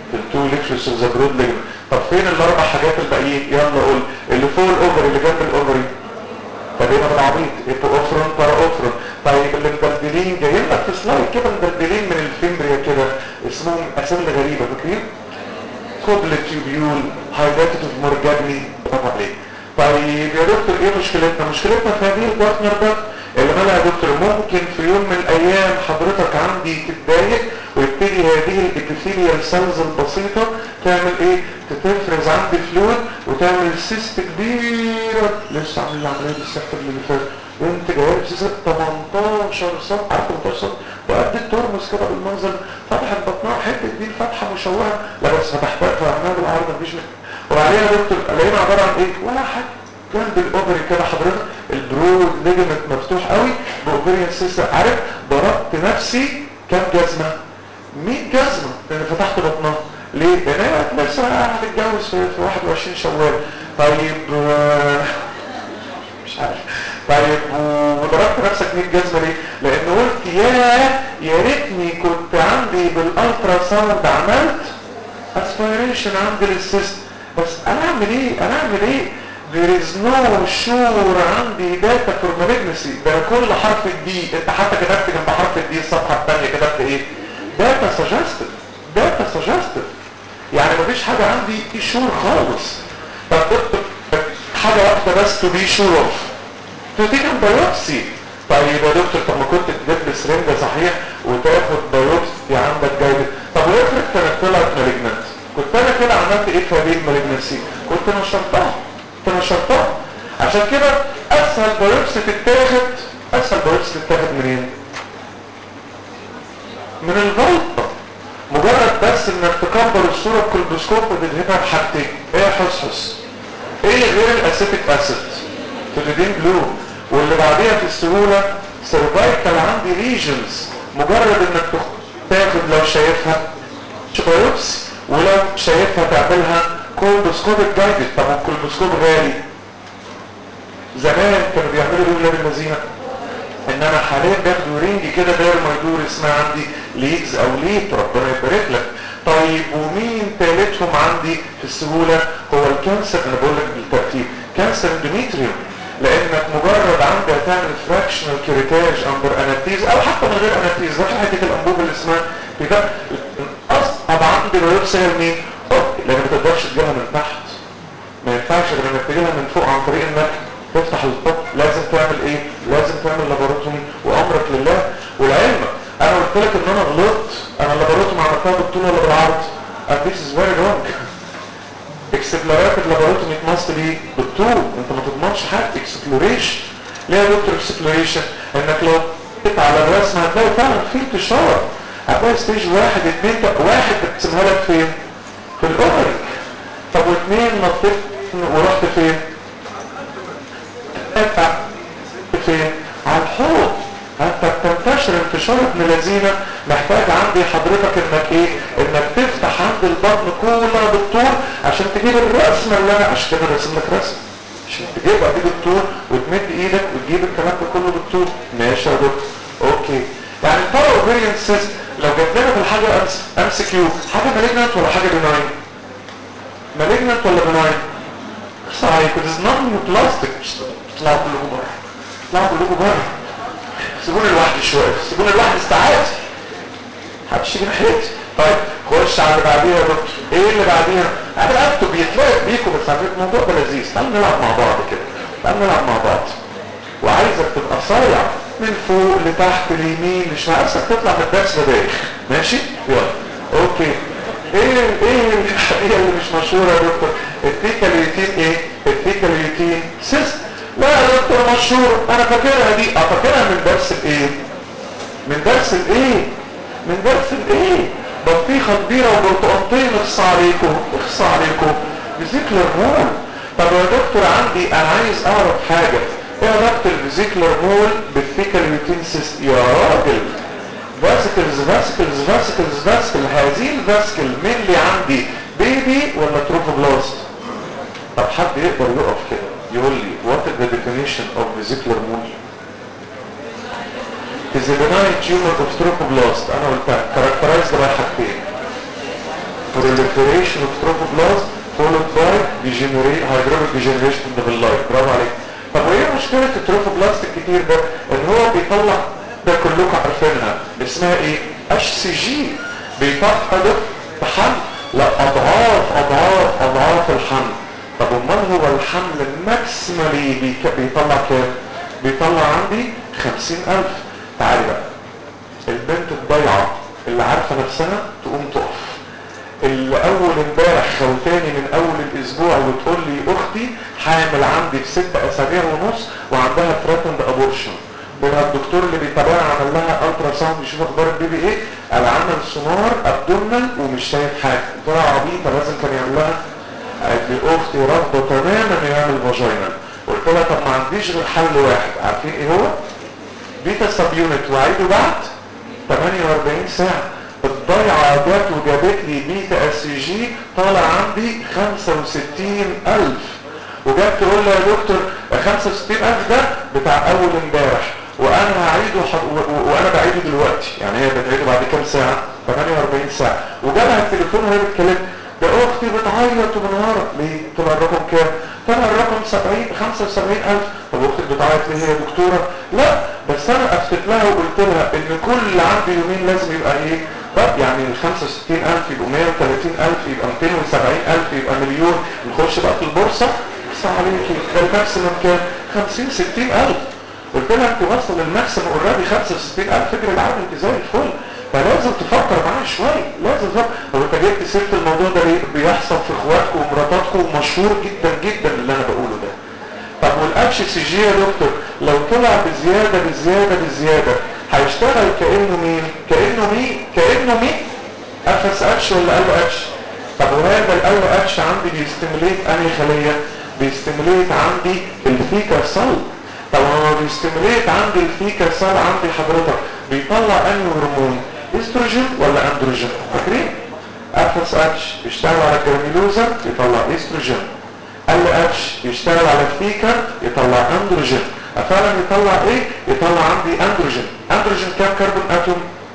في التو ليكشرز اوف ذا برود ليجمنت طب فين الاربع حاجات الباقيين يلا قول اللي فوق الاوفري اللي جنب الاوفري فبينا بالعبيط ايبو اوفرون بارا اوفرون طيب اللي مدلدلين جايين لك في سلايد كده مدلدلين من الفيمبريا كده اسمهم اسامي غريبه فاكرين كوبل تيوبيول هايداتيف مورجاني برافو عليك طيب يا دكتور ايه مشكلتنا مشكلتنا في هذه البارتنر ده اللي مالها يا دكتور ممكن في يوم من الايام حضرتك عندي تتضايق ويبتدي هذه الابيثيليال سيلز البسيطة تعمل ايه تتفرز عندي فلويد وتعمل سيست كبيرة لسه عامل العملية دي السحر اللي فات وانت جايب سيست 18 سم عارف 18 سم وقد الترمس كده بالمنظر فتحت بطنها حته دي فتحه مشوهه لا بس فتحتها فعملها بالعرض مفيش منها وبعدين يا دكتور لقينا عباره عن ايه ولا حاجه جنب الاوفري كده حضرتك البرود ليجمنت مفتوح قوي باوفريان سيستم عارف ضربت نفسي كام جزمه 100 جزمه لان فتحت بطنها ليه؟ لان هي لسه هتتجوز في, في 21 شوال طيب آه، مش عارف طيب وضربت نفسك 100 جزمه ليه؟ لان قلت يا يا ريتني كنت عندي بالالترا ساوند عملت اسبيريشن عندي للسيست بس انا اعمل ايه؟ انا اعمل ايه؟ there is no sure عندي data for malignancy ده أنا كل حرف الدي انت حتى كتبت جنب حرف الدي الصفحه الثانيه كتبت ايه؟ data suggested data suggested يعني مفيش حاجه عندي شور خالص طب دكتور حاجه واحده بس to be sure of to take a biopsy طيب يا دكتور طب ما كنت تجيب لي سرنجه صحيح وتاخد بايوبسي عندك جايبه طب وافرض كانت طلعت مالجنت كنت انا كده عملت ايه في هذه المالجنسي كنت نشرتها كنت نشرتها عشان كده اسهل بايوبسي تتاخد اسهل بايوبسي تتاخد منين من الفلطه مجرد بس انك تكبر الصوره بكولبوسكوب وتدهنها بحاجتين ايه يا حصحص ايه غير الاسيتيك اسيد تدين بلو واللي بعديها في السهوله سيرفايكال عندي ليجنز مجرد انك تاخد لو شايفها بايوبسي ولو شايفها تعملها كولبوسكوبيك جايدد طب الكولبوسكوب غالي زمان كانوا بيعملوا ايه ولاد الذين انما حاليا بياخدوا رينج كده داير ما يدور اسمها عندي ليدز او ليد ربنا يبارك لك طيب ومين ثالثهم عندي في السهوله هو الكانسر انا بقول لك بالترتيب كانسر اندوميتريوم لانك مجرد عندك تعمل فراكشنال كيريتاج اندر انستيز او حتى من غير انستيز ده حته الانبوب اللي اسمها كده اصعب عندي بايوبسي هي مين؟ لان ما تقدرش تجيبها من تحت ما ينفعش غير انك تجيبها من فوق عن طريق انك تفتح الطب لازم تعمل ايه لازم تعمل لابوروتومي وامرك لله والعلم انا قلت لك ان انا غلطت انا اللابوروتومي عملتها بالطول ولا بالعرض and this is very wrong اكسبلورات اللابوروتومي ماست بي بالطول انت ما تضمنش حاجه اكسبلوريشن ليه يا دكتور اكسبلوريشن انك لو جيت على الرسم هتلاقي فعلا في انتشار هتلاقي ستيج واحد اتنين واحد بتقسمها لك فين في الاوفري طب واثنين نطيت ورحت فين انت فين على الحوض انت بتنتشر انتشار ابن لذينه محتاج عندي حضرتك انك ايه انك تفتح عند البطن كلها بالطول عشان تجيب الرسمه اللي انا عشان كده رسم لك رسم عشان تجيبها دي بالطول وتمد ايدك وتجيب الكلام ده كله بالطول ماشي يا دكتور اوكي يعني البارا اوفيريان سيست لو جت لنا في الحاجه ام سي كيو حاجه مالجنت ولا حاجه بناين مالجنت ولا بناين صحيح كنت نون بلاستيك اطلعوا كلكم بره اطلعوا كلكم بره سيبوني لوحدي شويه سيبوني لوحدي ساعات محدش يجي ناحيتي طيب خش على اللي بعديها يا دكتور ايه اللي بعديها انا اكتب بيتلاقي بيكم بس على فكره الموضوع ده لذيذ تعالوا نلعب مع بعض كده تعالوا نلعب مع بعض وعايزك تبقى صايع من فوق لتحت اليمين لشمال عايزك تطلع من الدرس ده دايخ ماشي يلا اوكي ايه ايه الحقيقه اللي مش مشهوره يا دكتور الثيكاليوتين ايه الثيكاليوتين سيست لا يا دكتور مشهور انا فاكرها دي اه فاكرها من درس الايه من درس الايه من درس الايه بطيخه كبيره وبرتقانتين اخص عليكم اخص عليكم فيزيكلر مول طب يا دكتور عندي انا عايز اعرف حاجه ايه علاقه الفيزيكلر مول بالثيكاليوتين سيست يا راجل فاسكلز فاسكلز فاسكلز فاسكل هذه الفاسكل مين اللي عندي بيبي ولا تروفوبلاست طب حد يقدر يقف كده يقول لي what is the definition of vesicular mold is a benign tumor of trophoblast انا قلتها characterized by حاجتين proliferation of trophoblast followed by degenerate hydraulic degeneration in the villi برافو عليك طب وايه مشكلة التروفوبلاست الكتير ده ان هو بيطلع ده كلكم عارفينها اسمها ايه اتش سي جي بيطلع ده بحمل لا اضعاف اضعاف اضعاف الحمل طب امال هو الحمل الماكسيمالي بيطلع كام بيطلع عندي خمسين الف تعالي بقى البنت الضيعة اللي عارفة نفسها تقوم تقف اللي اول امبارح خوتاني من اول الاسبوع وتقول لي اختي حامل عندي في ست اسابيع ونص وعندها ثريتند ابورشن منها الدكتور اللي بيتابعها عمل لها الترا ساوند يشوف اخبار البيبي ايه قال عمل سونار ابدومنال ومش شايف حاجه قلت لها عبيطه لازم كان يعمل لها قالت لي اختي رافضه تماما يعمل فاجينال قلت لها طب ما عنديش غير حل واحد عارفين ايه هو؟ بيتا سب يونت وعيده بعد 48 ساعه الضيعة جت وجابت لي بيتا اس جي طالع عندي 65000 وجت تقول لي يا دكتور 65000 ده بتاع اول امبارح وانا هعيده حر... و... و... وانا بعيده دلوقتي يعني هي بتعيده بعد كام ساعة 48 ساعة وجابها التليفون وهي بتكلم ده اختي بتعيط ومنهارة ليه طلع الرقم كام طلع الرقم 70 75000 طب اختك بتعيط ليه يا دكتورة لا بس انا افتت لها وقلت لها ان كل عندي يومين لازم يبقى ايه طب يعني ال 65000 يبقوا 130000 يبقى 270000 يبقى مليون نخش بقى في البورصة بس عليكي ده الماكسيمم كام 50 60000 قلت لها انت وصل للماكسيمم اوريدي 65000 فكر العالم انت زي الفل فلازم تفكر معايا شويه لازم تفكر هو انت جبت سيره الموضوع ده ليه بيحصل في اخواتكم ومراتاتكم ومشهور جدا جدا اللي انا بقوله ده طب والاتش سي جي يا دكتور لو طلع بزياده بزياده بزياده هيشتغل كانه مين كانه مين كانه مين اف اس اتش ولا ال اتش طب وهذا ال اتش عندي بيستميليت انهي خليه بيستميليت عندي الفيكا سيل طب هو بيستميليت عندي الفيكا سيل عندي حضرتك بيطلع انهي هرمون استروجين ولا اندروجين فاكرين اف اس اتش بيشتغل على الجرانيلوزا يطلع استروجين ال اتش يشتغل على الفيكا يطلع اندروجين فعلا يطلع ايه يطلع عندي اندروجين اندروجين كام كربون اتوم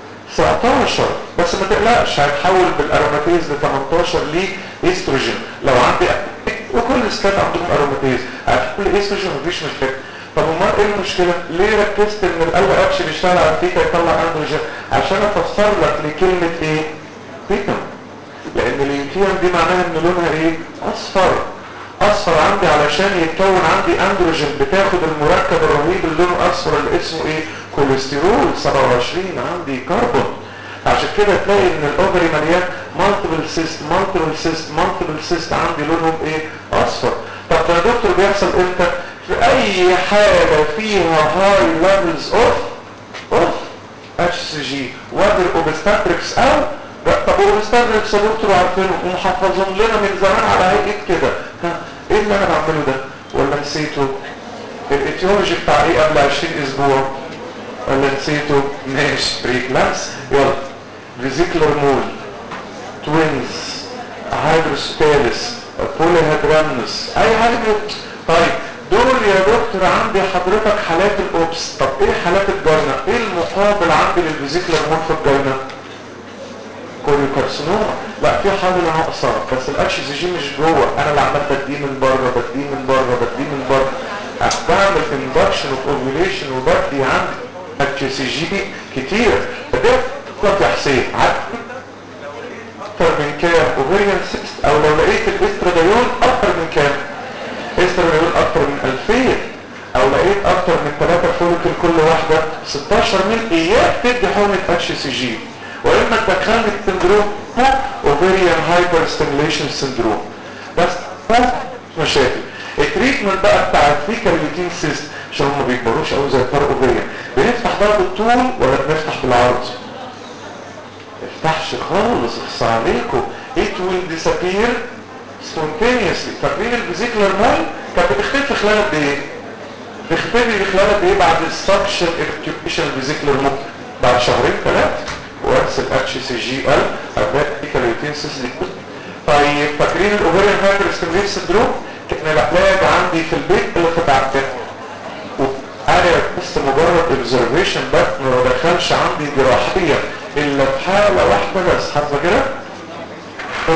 19 بس ما تقلقش هيتحول بالاروماتيز ل 18 لاستروجين لو عندي وكل الستات عندهم اروماتيز هتقول استروجين مفيش مشكله طب امال ايه المشكله ليه ركزت ان ال اتش بيشتغل على الفيكا يطلع اندروجين عشان افسر لك لكلمه ايه فيكا لان اليوتيوم دي معناها ان لونها ايه اصفر اصفر عندي علشان يتكون عندي اندروجين بتاخد المركب الرهيب اللي لونه اصفر اللي اسمه ايه كوليسترول 27 عندي كربون عشان كده تلاقي ان الاوفري مليان مالتيبل سيست مالتيبل سيست مالتيبل سيست عندي لونهم ايه اصفر طب ده يا دكتور بيحصل امتى في اي حالة فيها هاي ليفلز اوف اوف اتش سي جي وادر اوبستاتريكس او طب اوبستاتريكس يا دكتور عارفينه ومحفظهم لنا من زمان على هيئة كده ها ايه اللي انا بعمله ده ولا نسيته الاتيولوجي بتاع ايه قبل 20 اسبوع ولا نسيته ماشي بريكلانس يلا فيزيكلر مول توينز هيدروستالس بولي هيدرامنس اي حاجه طيب دول يا دكتور عندي حضرتك حالات الاوبس طب ايه حالات الجرنة ايه المقابل عندي للفيزيكلر مول في الجرنة كوريوكارسينوما لا في حاجه ناقصه بس الاتش سي جي مش جوه انا اللي عمال بديه من بره بديه من بره بديه من بره بعمل اندكشن اوف اوفيوليشن وبدي عندي اتش سي جي كتير فده طب يا حسين اكتر من كام اوفيريان سيست او لو لقيت الاستراديول اكتر من كام استراديول اكتر من 2000 او لقيت اكتر من 3 فوليكل كل واحده 16 ميل اياك تدي حقنه اتش سي جي واما تدخلني في سندروم اوفيريان هايبر ستيميليشن سندروم بس بس مشاكل التريتمنت بقى بتاع الفيكال يوتين سيست عشان هم ما بيكبروش قوي زي الفرق اوفيريان بنفتح بقى بالطول ولا بنفتح بالعرض تفتحش خالص اخص عليكم it will disappear spontaneously فاكرين الفيزيكلر مول كانت بتختفي خلال قد ايه؟ تختفي خلال قد ايه بعد السكشن اكتيفيشن الفيزيكلر مول بعد شهرين ثلاثه وانس الاتش سي جي ال هتلاقي الكاليوتين سيستم طيب فاكرين الاوفيريان هايبر ستيميليشن سندروم كان العلاج عندي في البيت اللي فتحت انا بس مجرد اوبزرفيشن بس ما بدخلش عندي جراحيه الا في حاله واحده بس حاسه كده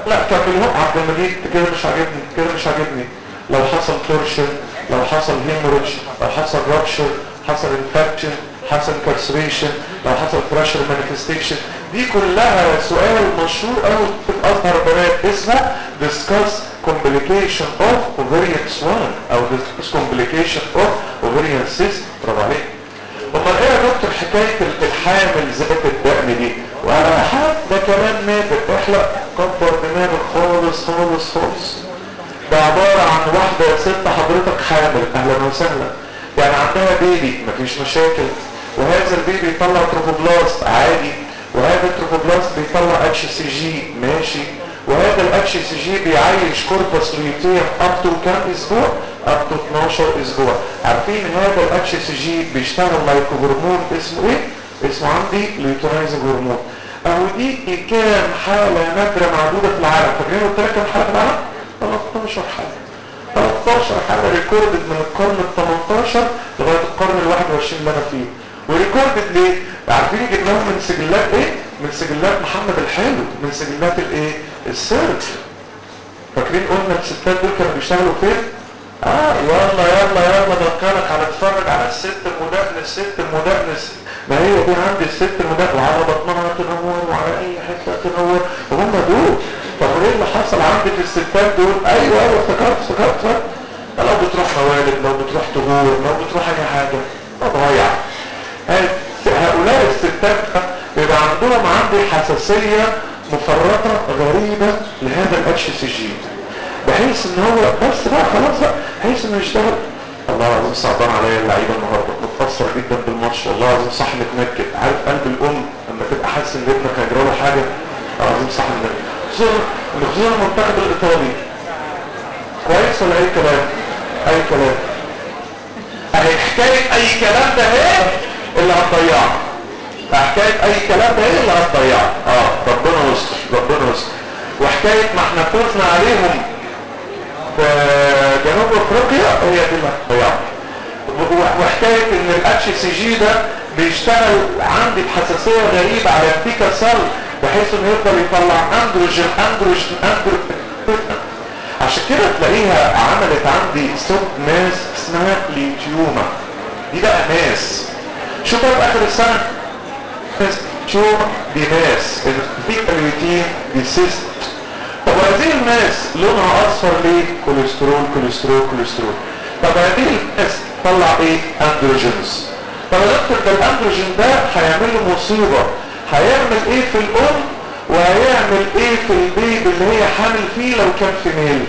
لا كملهم عبد المجيد كده مش عاجبني كده مش عاجبني لو حصل تورشن لو حصل هيموريدج لو حصل رابشر حصل انفكشن حصل كارسريشن لو حصل فراشر مانيفستيشن دي كلها سؤال مشهور قوي في الازهر بنات اسمه discuss complication of ovarian swelling او discuss complication of ovarian cyst برافو عليك امال ايه يا دكتور حكايه الحامل ذات الدقن دي ولا حد ده كلام نادر احلق كبر دماغك خالص خالص خالص ده عبارة عن واحدة ست حضرتك حامل اهلا وسهلا يعني عندها بيبي مفيش مشاكل وهذا البيبي يطلع تروفوبلاست عادي وهذا التروفوبلاست بيطلع اتش سي جي ماشي وهذا الاتش سي جي بيعيش كوربس لوتيم اب تو كام اسبوع اب تو 12 اسبوع عارفين هذا الاتش سي جي بيشتغل لايك هرمون اسمه ايه اسمه عندي ليوتينايزنج هرمون اهو دي كام حاله نادره معدوده في العالم فاكرين قلت لك كام حاله في العالم 13 حاله 13 حاله ريكوردد من القرن ال 18 لغايه القرن ال 21 اللي انا فيه وريكوردد ليه عارفين جبناهم من سجلات ايه من سجلات محمد الحلو من سجلات الايه السيرش فاكرين قلنا الستات دول كانوا بيشتغلوا فين اه يلا يلا يلا دكانك على اتفرج على الست المدقن الست المدقن ما هي دي عندي الست المدقن وعلى بطنها تنور وعلى اي حته تنور وهم دول طب ايه اللي حصل عندي في الستات دول ايوه ايوه افتكرت افتكرت افتكرت لو بتروح موالد لو بتروح تهور لو بتروح اي حاجه ضايع هؤلاء الستات بيبقى عندهم عندي حساسيه مفرطه غريبه لهذا الاتش سي جي بحيث ان هو بس بقى خلاص بقى بحيث انه يشتغل الله العظيم صعبان عليا اللعيبه النهارده متاثر جدا بالماتش والله العظيم صح متنكد عارف قلب الام لما تبقى حاسس ان ابنك هيجرى له حاجه العظيم صح متنكد خصوصا خصوصا المنتخب الايطالي كويس ولا اي كلام اي كلام اهي حكايه اي كلام ده ايه اللي هتضيعه حكايه اي كلام ده ايه اللي هتضيعه اه ربنا يستر ربنا يستر وحكايه ما احنا فزنا عليهم في جنوب افريقيا هي دي اللي هتضيعه وحكايه ان الاتش سي جي ده بيشتغل عندي بحساسيه غريبه على البيكا سيل بحيث انه يفضل يطلع اندروجين اندروجين اندروجين عشان كده تلاقيها عملت عندي صوت ماس اسمها ليتيوما دي بقى ماس شوف بقى في اخر السنه تيوما دي ماس البيكا ليوتين دي سيست طب هذه الماس لونها اصفر ليه كوليسترول كوليسترول كوليسترول طب هذه الماس طلع ايه اندروجينز طب يا دكتور ده الاندروجين ده هيعمل له مصيبه هيعمل ايه في الام وهيعمل ايه في البيبي اللي هي حامل فيه لو كان في ميل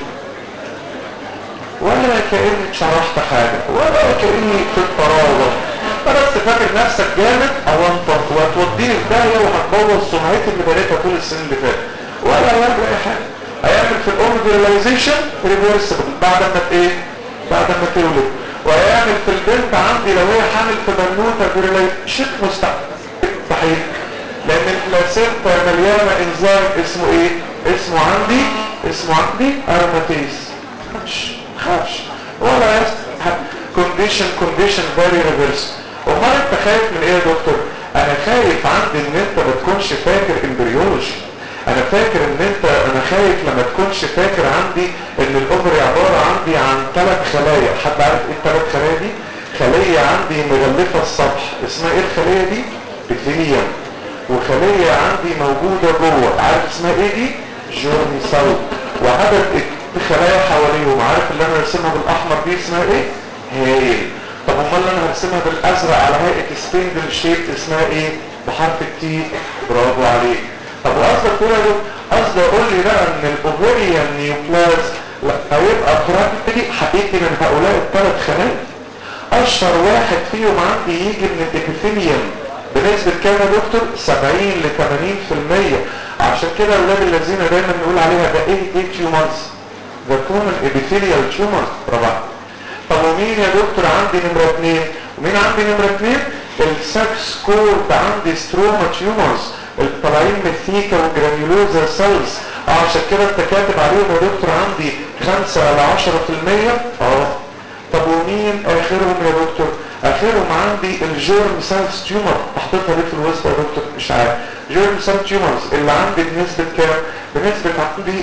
ولا كأني شرحت حاجة ولا كأني في الطراوة بس فاكر نفسك جامد او انت وهتوديني في داهية وهتبوظ سمعتي اللي بنيتها طول السنين اللي فاتت ولا هيعمل اي حاجة هيعمل في الام فيرلايزيشن ريفرسبل بعد ما ايه بعد ما تولد وهيعمل في البنت عندي لو هي حامل في بنوتة فيرلايزيشن مستحيل لان البلاسينتا مليانه انزيم اسمه ايه اسمه عندي اسمه عندي ارماتيز خافش خافش ولا يستحق كونديشن كونديشن فيري ريفرس امال انت خايف من ايه يا دكتور انا خايف عندي ان انت ما تكونش فاكر امبريولوجي انا فاكر ان انت انا خايف لما تكونش فاكر عندي ان الاوفري عباره عندي عن ثلاث خلايا حد عارف ايه الثلاث خلايا دي خليه عندي مغلفه السطح اسمها ايه الخليه دي بكتيريا وخلية عندي موجودة جوه عارف اسمها ايه دي جورني ساوت وعدد خلايا حواليهم عارف اللي انا رسمها بالاحمر دي اسمها ايه هايل طب امال اللي انا هرسمها بالازرق على هيئة سبيندل شيب اسمها ايه بحرف التي برافو عليك طب وقصدك تقول يا قصدي اقول لي بقى ان الاوفريان نيوكلاس هيبقى براكتيكلي حقيقي من هؤلاء الثلاث خلايا اشهر واحد فيهم عندي يجي من الابيثيليوم بنسبة كام يا دكتور 70 ل 80% عشان كده اولاد الذين دايما نقول عليها ده ايه ايه تيومرز ده كومن ابيثيليال تيومرز طبعا طب ومين يا دكتور عندي نمرة اثنين ومين عندي نمرة اثنين السكس كورد عندي ستروما تيومرز اللي طالعين من الثيكا والجرانيولوزا سيلز اه عشان كده انت كاتب عليهم يا دكتور عندي 5 ل 10% اه طب ومين اخرهم يا دكتور اخرهم عندي الجيرم سيلز تيومر حطيتها ليه في الوسط يا دكتور مش عارف جيرم سيل تيومرز اللي عندي بنسبة كام بنسبة عندي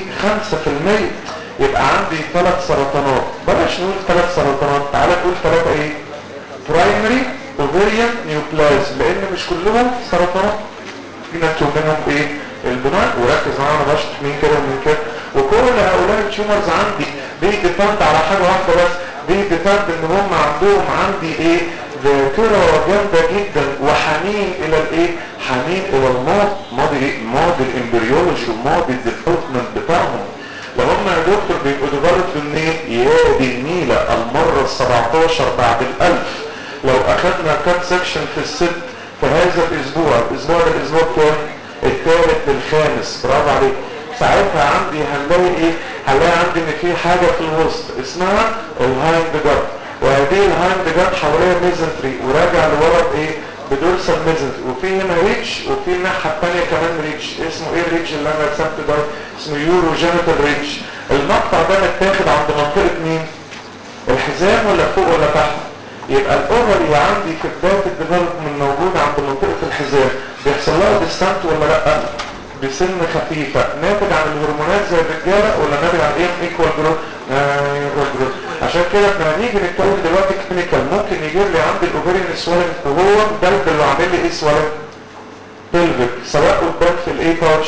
5% يبقى عندي ثلاث سرطانات بلاش نقول ثلاث سرطانات تعالى نقول ثلاثة ايه برايمري اوفيريان نيوبلاز لان مش كلهم سرطانات في ناس منهم ايه البناء وركز معايا انا بشرح مين كده ومين كده وكل هؤلاء التيومرز عندي بيديبند على حاجه واحده بس بيديبند ان هم عندهم عندي ايه ذاكره جامده جدا وحنين الى الايه حنين الى الماضي ماضي ايه ماضي الامبريولوجي وماضي الديفلوبمنت بتاعهم لو هم يا دكتور بيبقوا ديفلوبد منين يا دي النيله المره ال 17 بعد الالف لو اخذنا كام سكشن في الست في هذا الاسبوع الاسبوع ده الاسبوع كام الثالث للخامس برافو عليك ساعتها عندي هنلاقي ايه هنلاقي عندي ان في حاجه في الوسط اسمها الهايند جارد وهذه الهايند جارد حواليها ميزنتري وراجع لورا بايه بدورسال ميزنتري وفي هنا ريتش وفي الناحيه الثانيه كمان ريتش اسمه ايه الريتش اللي انا رسمته ده اسمه يورو جينيتال ريتش المقطع ده متاخد عند منطقه مين الحزام ولا فوق ولا تحت يبقى الاوفري عندي في بدايه الديفلوبمنت موجود عند منطقه الحزام بيحصل لها ديستانت ولا لا بسن خفيفه ناتج عن الهرمونات زي الرجاله ولا ناتج عن ايه ايكوال جروث ايكوال جروث عشان كده احنا هنيجي نتكلم دلوقتي كلينيكال ممكن يجيب لي عندي الاوفريان سوالن وهو الدلب اللي عامل لي ايه سوالن بلفيك سواء قدام في الاي باوتش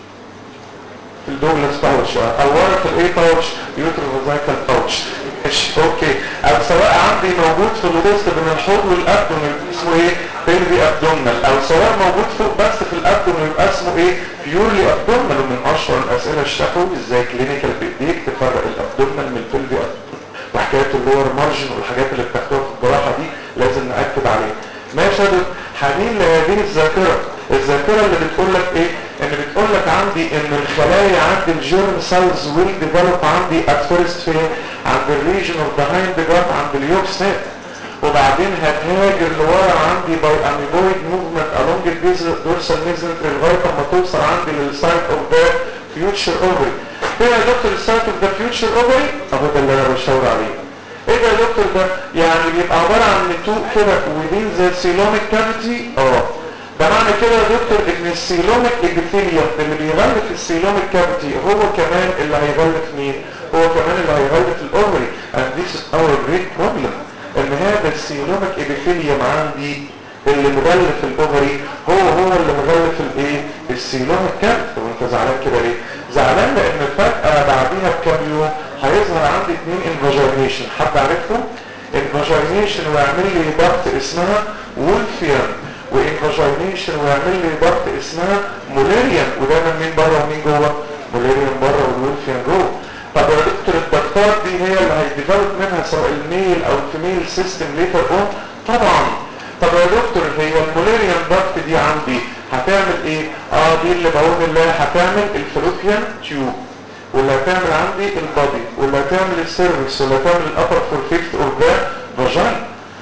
في الدوغلاس باوتش او ورا في الاي باوتش يوتروفازايكال باوتش ماشي اوكي او سواء عندي موجود في الوسط بين الحوض والابدومين اسمه ايه بيلفي ابدومينال او سواء موجود فوق بس في الابدومين يبقى اسمه ايه بيورلي ابدومينال ومن اشهر الاسئله الشفوي ازاي كلينيكال بايديك تفرق الابدومينال من البيلفي ابدومينال وحكايه اللور مارجن والحاجات اللي بتاخدوها في الجراحه دي لازم ناكد عليها ماشي يا دكتور حنين لهذه الذاكره الذاكره اللي بتقول لك ايه ان بتقول لك عندي ان الخلايا عند الجيرم سيلز ويل ديفلوب عندي ات فيرست فين عند الريجن اوف ذا هايند جارد عند اليوب سناب وبعدين هتهاجر لورا عندي باي اميبويد موفمنت along البيز دورسال ميزنتري لغايه اما توصل عندي للسايت اوف ذا فيوتشر اوفري ايه يا دكتور السايت اوف ذا فيوتشر اوفري اهو ده اللي انا بشاور عليه ايه ده يا دكتور ده يعني بيبقى عباره عن نتوء كده within the coelomic cavity اه ده معنى كده يا دكتور ان السيلوميك ابيثيليوم اللي بيغلف السيلوميك كافيتي هو كمان اللي هيغلف مين هو كمان اللي هيغلف الاوفري and this is our great problem ان هذا السيلوميك ابيثيليوم عندي اللي مغلف الاوفري هو هو اللي مغلف الايه السيلوميك كافيتي وانت زعلان كده ليه زعلان لان فجاه بعديها بكام يوم هيظهر عندي اثنين انفاجينيشن حد عارفهم انفاجينيشن ويعمل لي ضغط اسمها وولفيان وانفاجينيشن ويعمل لي ضغط اسمها موليريان ودايما مين بره ومين جوه موليريان بره والولفيان جوه طب يا دكتور الضغطات دي هي اللي هيديفلوب منها سواء الميل او الفيميل سيستم ليتر اون طبعا طب يا دكتور هي الموليريان ضغط دي عندي هتعمل ايه اه دي اللي بقول الله هتعمل الفلوبيان تيوب واللي هتعمل عندي البادي واللي هتعمل السيرفكس واللي هتعمل الابر فور فيفت اور ذا فاجين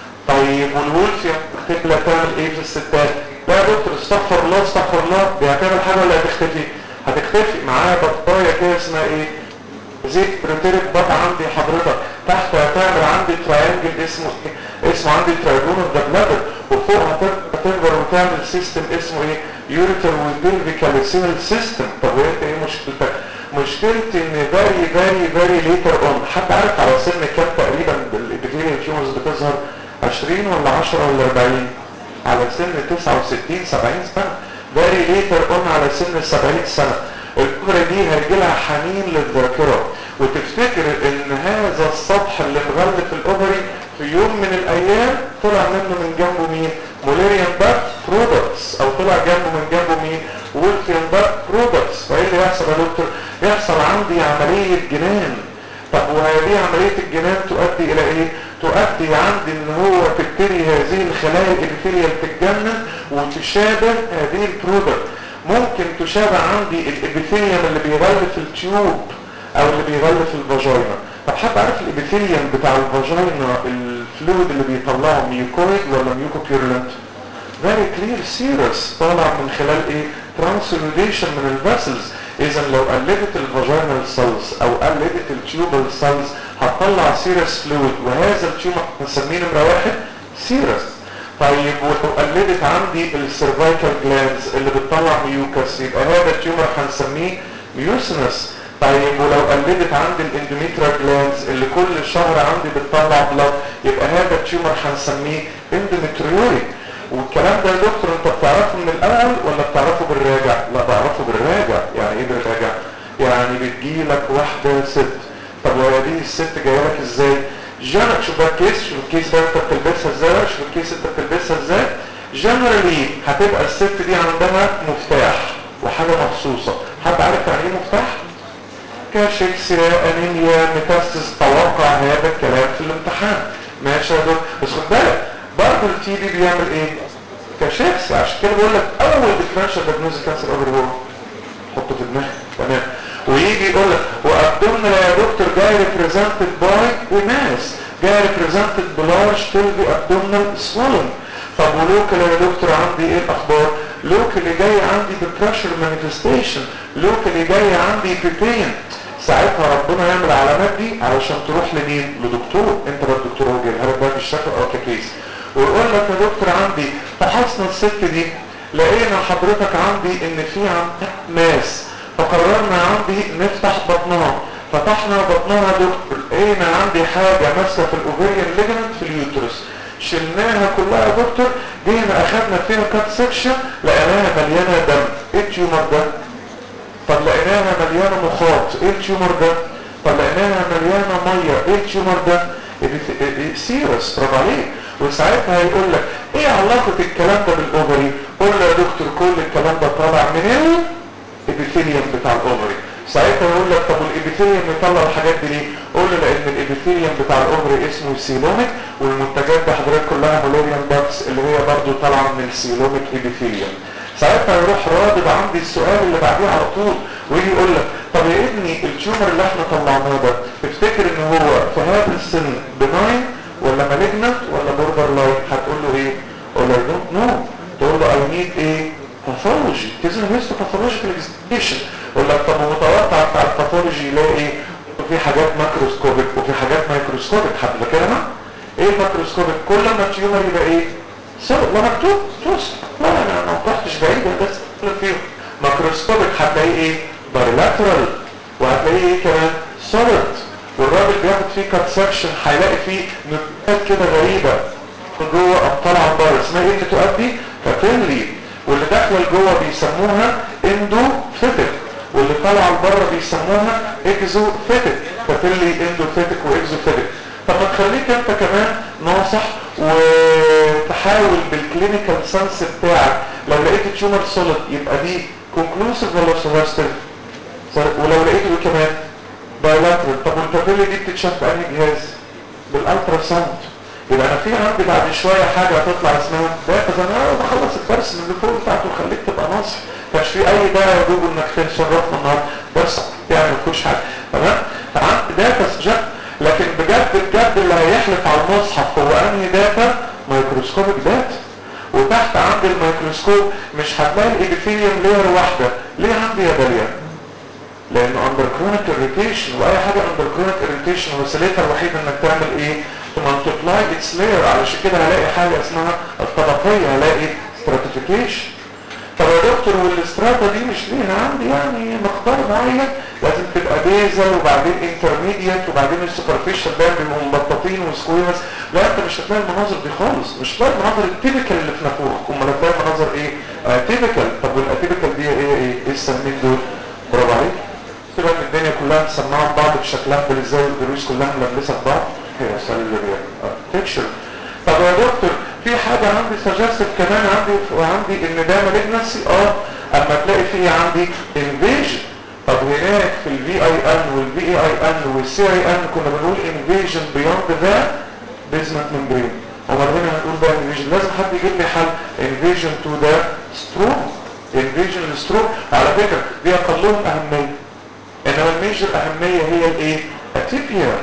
طيب والولف تبقى تعمل ايه في الستات لا يا دكتور استغفر الله استغفر الله دي هتعمل حاجه ولا هتختفي هتختفي معاها بطايه كده اسمها ايه زيت بريتيريك بط عندي حضرتك تحت هتعمل عندي تراينجل اسمه ايه اسمه عندي ترايجون اوف ذا بلادر وفوق هتكبر وتعمل سيستم اسمه ايه يوريتر وبيلفيكال سيل سيستم طب وانت ايه مشكلتك مشكلتي ان فيري فيري فيري ليتر اون حد عارف على سن كام تقريبا الابيثيريال تيومرز بتظهر 20 ولا 10 ولا 40 على سن 69 70 سنه فيري ليتر اون على سن 70 سنه الكبرى دي هيجي لها حنين للذاكره وتفتكر ان هذا السطح اللي مغلف الاوفري في يوم من الايام طلع منه من جنبه مين موليريان باك برودكتس او طلع جنبه من جنبه مين وولفيان باك برودكتس فايه اللي يحصل يا دكتور يحصل عندي عمليه جنان طب وهذه عمليه الجنان تؤدي الى ايه تؤدي عندي ان هو تبتدي هذه الخلايا الابيثيليال تتجنن وتشابه هذه البرودكت ممكن تشابه عندي الابيثيليوم اللي بيغلف التيوب او اللي بيغلف الفاجينا طب حد عارف الابيثيليوم بتاع الفاجينا الفلويد اللي بيطلعه ميوكويد ولا ميوكوبيرلنت very clear serous طالع من خلال ايه ترانسلوديشن من الفاسلز اذا لو قلدت الفاجينال سيلز او قلدت التيوبال سيلز هتطلع سيرس فلويد وهذا التيومر هنسميه نمره واحد سيرس طيب ولو قلدت عندي السيرفايكال جلاندز اللي بتطلع ميوكس يبقى هذا التيومر هنسميه ميوسنس طيب ولو قلدت عندي الاندوميترال جلاندز اللي كل شهر عندي بتطلع بلاد يبقى هذا التيومر هنسميه اندوميتريوري والكلام ده يا دكتور انت بتعرفه من الاول ولا بتعرفه بالراجع لا بعرفه بالراجع يعني ايه بالراجع يعني بتجيلك واحده ست طب وهي دي الست جايه لك ازاي جنرال شوف بقى الكيس شوف الكيس ده انت بتلبسها ازاي شوف الكيس انت بتلبسها ازاي جنرالي هتبقى الست دي عندها مفتاح وحاجه مخصوصه حد عارف يعني ايه مفتاح كاشكسيا انيميا ميتاستس توقع هذا الكلام في الامتحان ماشي يا دكتور بس خد بالك برضه التي بي بيعمل ايه كاشكسيا عشان كده بقول لك اول ديفرنشال دايجنوز كانسر اوفر هو حطه في دماغك تمام ويجي يقول لك وابدومنا يا دكتور جاي ريبريزنتد باي وماس جاي ريبريزنتد بلارج تلفي ابدومنال سوولن طب ولوكال يا دكتور عندي ايه الاخبار لوكالي جاي عندي ببريشر مانيفستيشن لوكالي جاي عندي بيبين ساعتها ربنا يعمل العلامات دي علشان تروح لمين لدكتور انت بقى الدكتور هو جايبها لك بقى بالشكل او ككيس ويقول لك يا دكتور عندي فحصنا الست دي لقينا حضرتك عندي ان في عندها ماس فقررنا عندي نفتح بطنها فتحنا بطنها دكتور لقينا عندي حاجه ماسكه في الاوفيريان ليجمنت في اليوترس شلناها كلها يا دكتور جينا اخدنا فيها كات سكشن لقيناها مليانه دم ايه التيومر ده طب لقيناها مليانه مخاط ايه التيومر ده طب لقيناها مليانه ميه ايه التيومر ده سيرس برافو عليك وساعتها هيقول لك ايه علاقه الكلام ده بالاوفري قول له يا دكتور كل الكلام ده طالع من الابيثيليوم بتاع الاوفري ساعتها يقول لك طب الابيثيليوم يطلع الحاجات دي ليه قول له لان الابيثيليوم بتاع الاوفري اسمه سيلوميك والمنتجات دي حضرتك كلها مولاريان باكس اللي هي برضو طالعه من السيلوميك ابيثيليوم ساعتها يروح رادد عندي السؤال اللي بعديه على طول ويجي يقول لك طب يا ابني التيومر اللي احنا طلعناه ده تفتكر ان هو في هذا السن بناين ولا مالجنت ولا بوردر لاين هتقول له ايه قول له دونت نو تقول له اي نيد ايه باثولوجي تزن هيستو باثولوجيكال اكزامينشن يقول لك طب متوقع بتاع الباثولوجي يلاقي ايه في حاجات ماكروسكوبيك وفي حاجات مايكروسكوبيك حد فاكرها ايه الماكروسكوبيك كل ما التيومر يبقى ايه سبب لا مكتوب توصل لا انا ما وقعتش بعيد بس فيهم ماكروسكوبيك هتلاقيه ايه باريلاترال وهتلاقيه ايه كمان سوليد والراجل بياخد فيه كات سكشن هيلاقي فيه نقاط كده غريبه جوه ابطال عن بره اسمها ايه اللي تؤدي كاتيلي واللي داخله لجوه بيسموها اندو فيتك واللي طالعه لبره بيسموها اكزو فيتك كاتيلي اندو فيتك واكزو فيتك طب ما تخليك انت كمان ناصح وتحاول بالكلينيكال سنس بتاعك لو لقيت تيومر سوليد يبقى دي كونكلوسيف ولا سوبرستيف ولو لقيته كمان بايلاترال طب والبابيلي دي بتتشاف بأنهي جهاز بالالترا ساوند يبقى انا في عندي بعد شويه حاجه هتطلع اسمها داتا انا بخلص الدرس من اللي فوق بتاعته خليك تبقى ناصح كانش في اي داعي يا دوب انك تشرفنا النهارده درس يعني ما تكونش حاجه تمام فعندي داتا سجل لكن بجد بجد اللي هيحلف على المصحف هو انهي داتا مايكروسكوبيك داتا وتحت عند الميكروسكوب مش هتلاقي الابيثيليوم لير واحده ليه عندي يا داليا لانه اندر كرونيك اريتيشن واي حاجه اندر كرونيك اريتيشن وسيلتها الوحيده انك تعمل ايه تمالتبلاي اتس لير علشان كده هلاقي حاجه اسمها الطبقيه هلاقي stratification طب يا دكتور والاستراتا دي مش ليها عندي يعني مقدار معين لازم تبقى بيزل وبعدين انترميديت وبعدين السوبرفيشال بان بيبقوا مبططين وسكويرس لا انت مش هتلاقي المناظر دي خالص مش هتلاقي المناظر التيبيكال اللي في نافوخ امال هتلاقي مناظر ايه اتيبيكال طب والاتيبيكال دي ايه ايه ايه السمين دول برافو عليك تبقى ان الدنيا كلها مسمعه في بعض بشكلها ازاي الدروس كلها ملبسه في بعض هي سلبيه تكشر طب يا دكتور في حاجة عندي سجستف كمان عندي وعندي ان ده مالجنسي اه اما تلاقي فيه عندي انفيجن طب هناك في الفي اي ان والفي اي اي ان والسي اي ان كنا بنقول انفيجن بيوند ذا بيزمنت ممبرين امال هنا هنقول بقى انفيجن لازم حد يجيب لي حل انفيجن تو ذا ستروك انفيجن الستروك على فكرة دي اقلهم اهمية انما الميجر اهمية هي الايه اتيبيا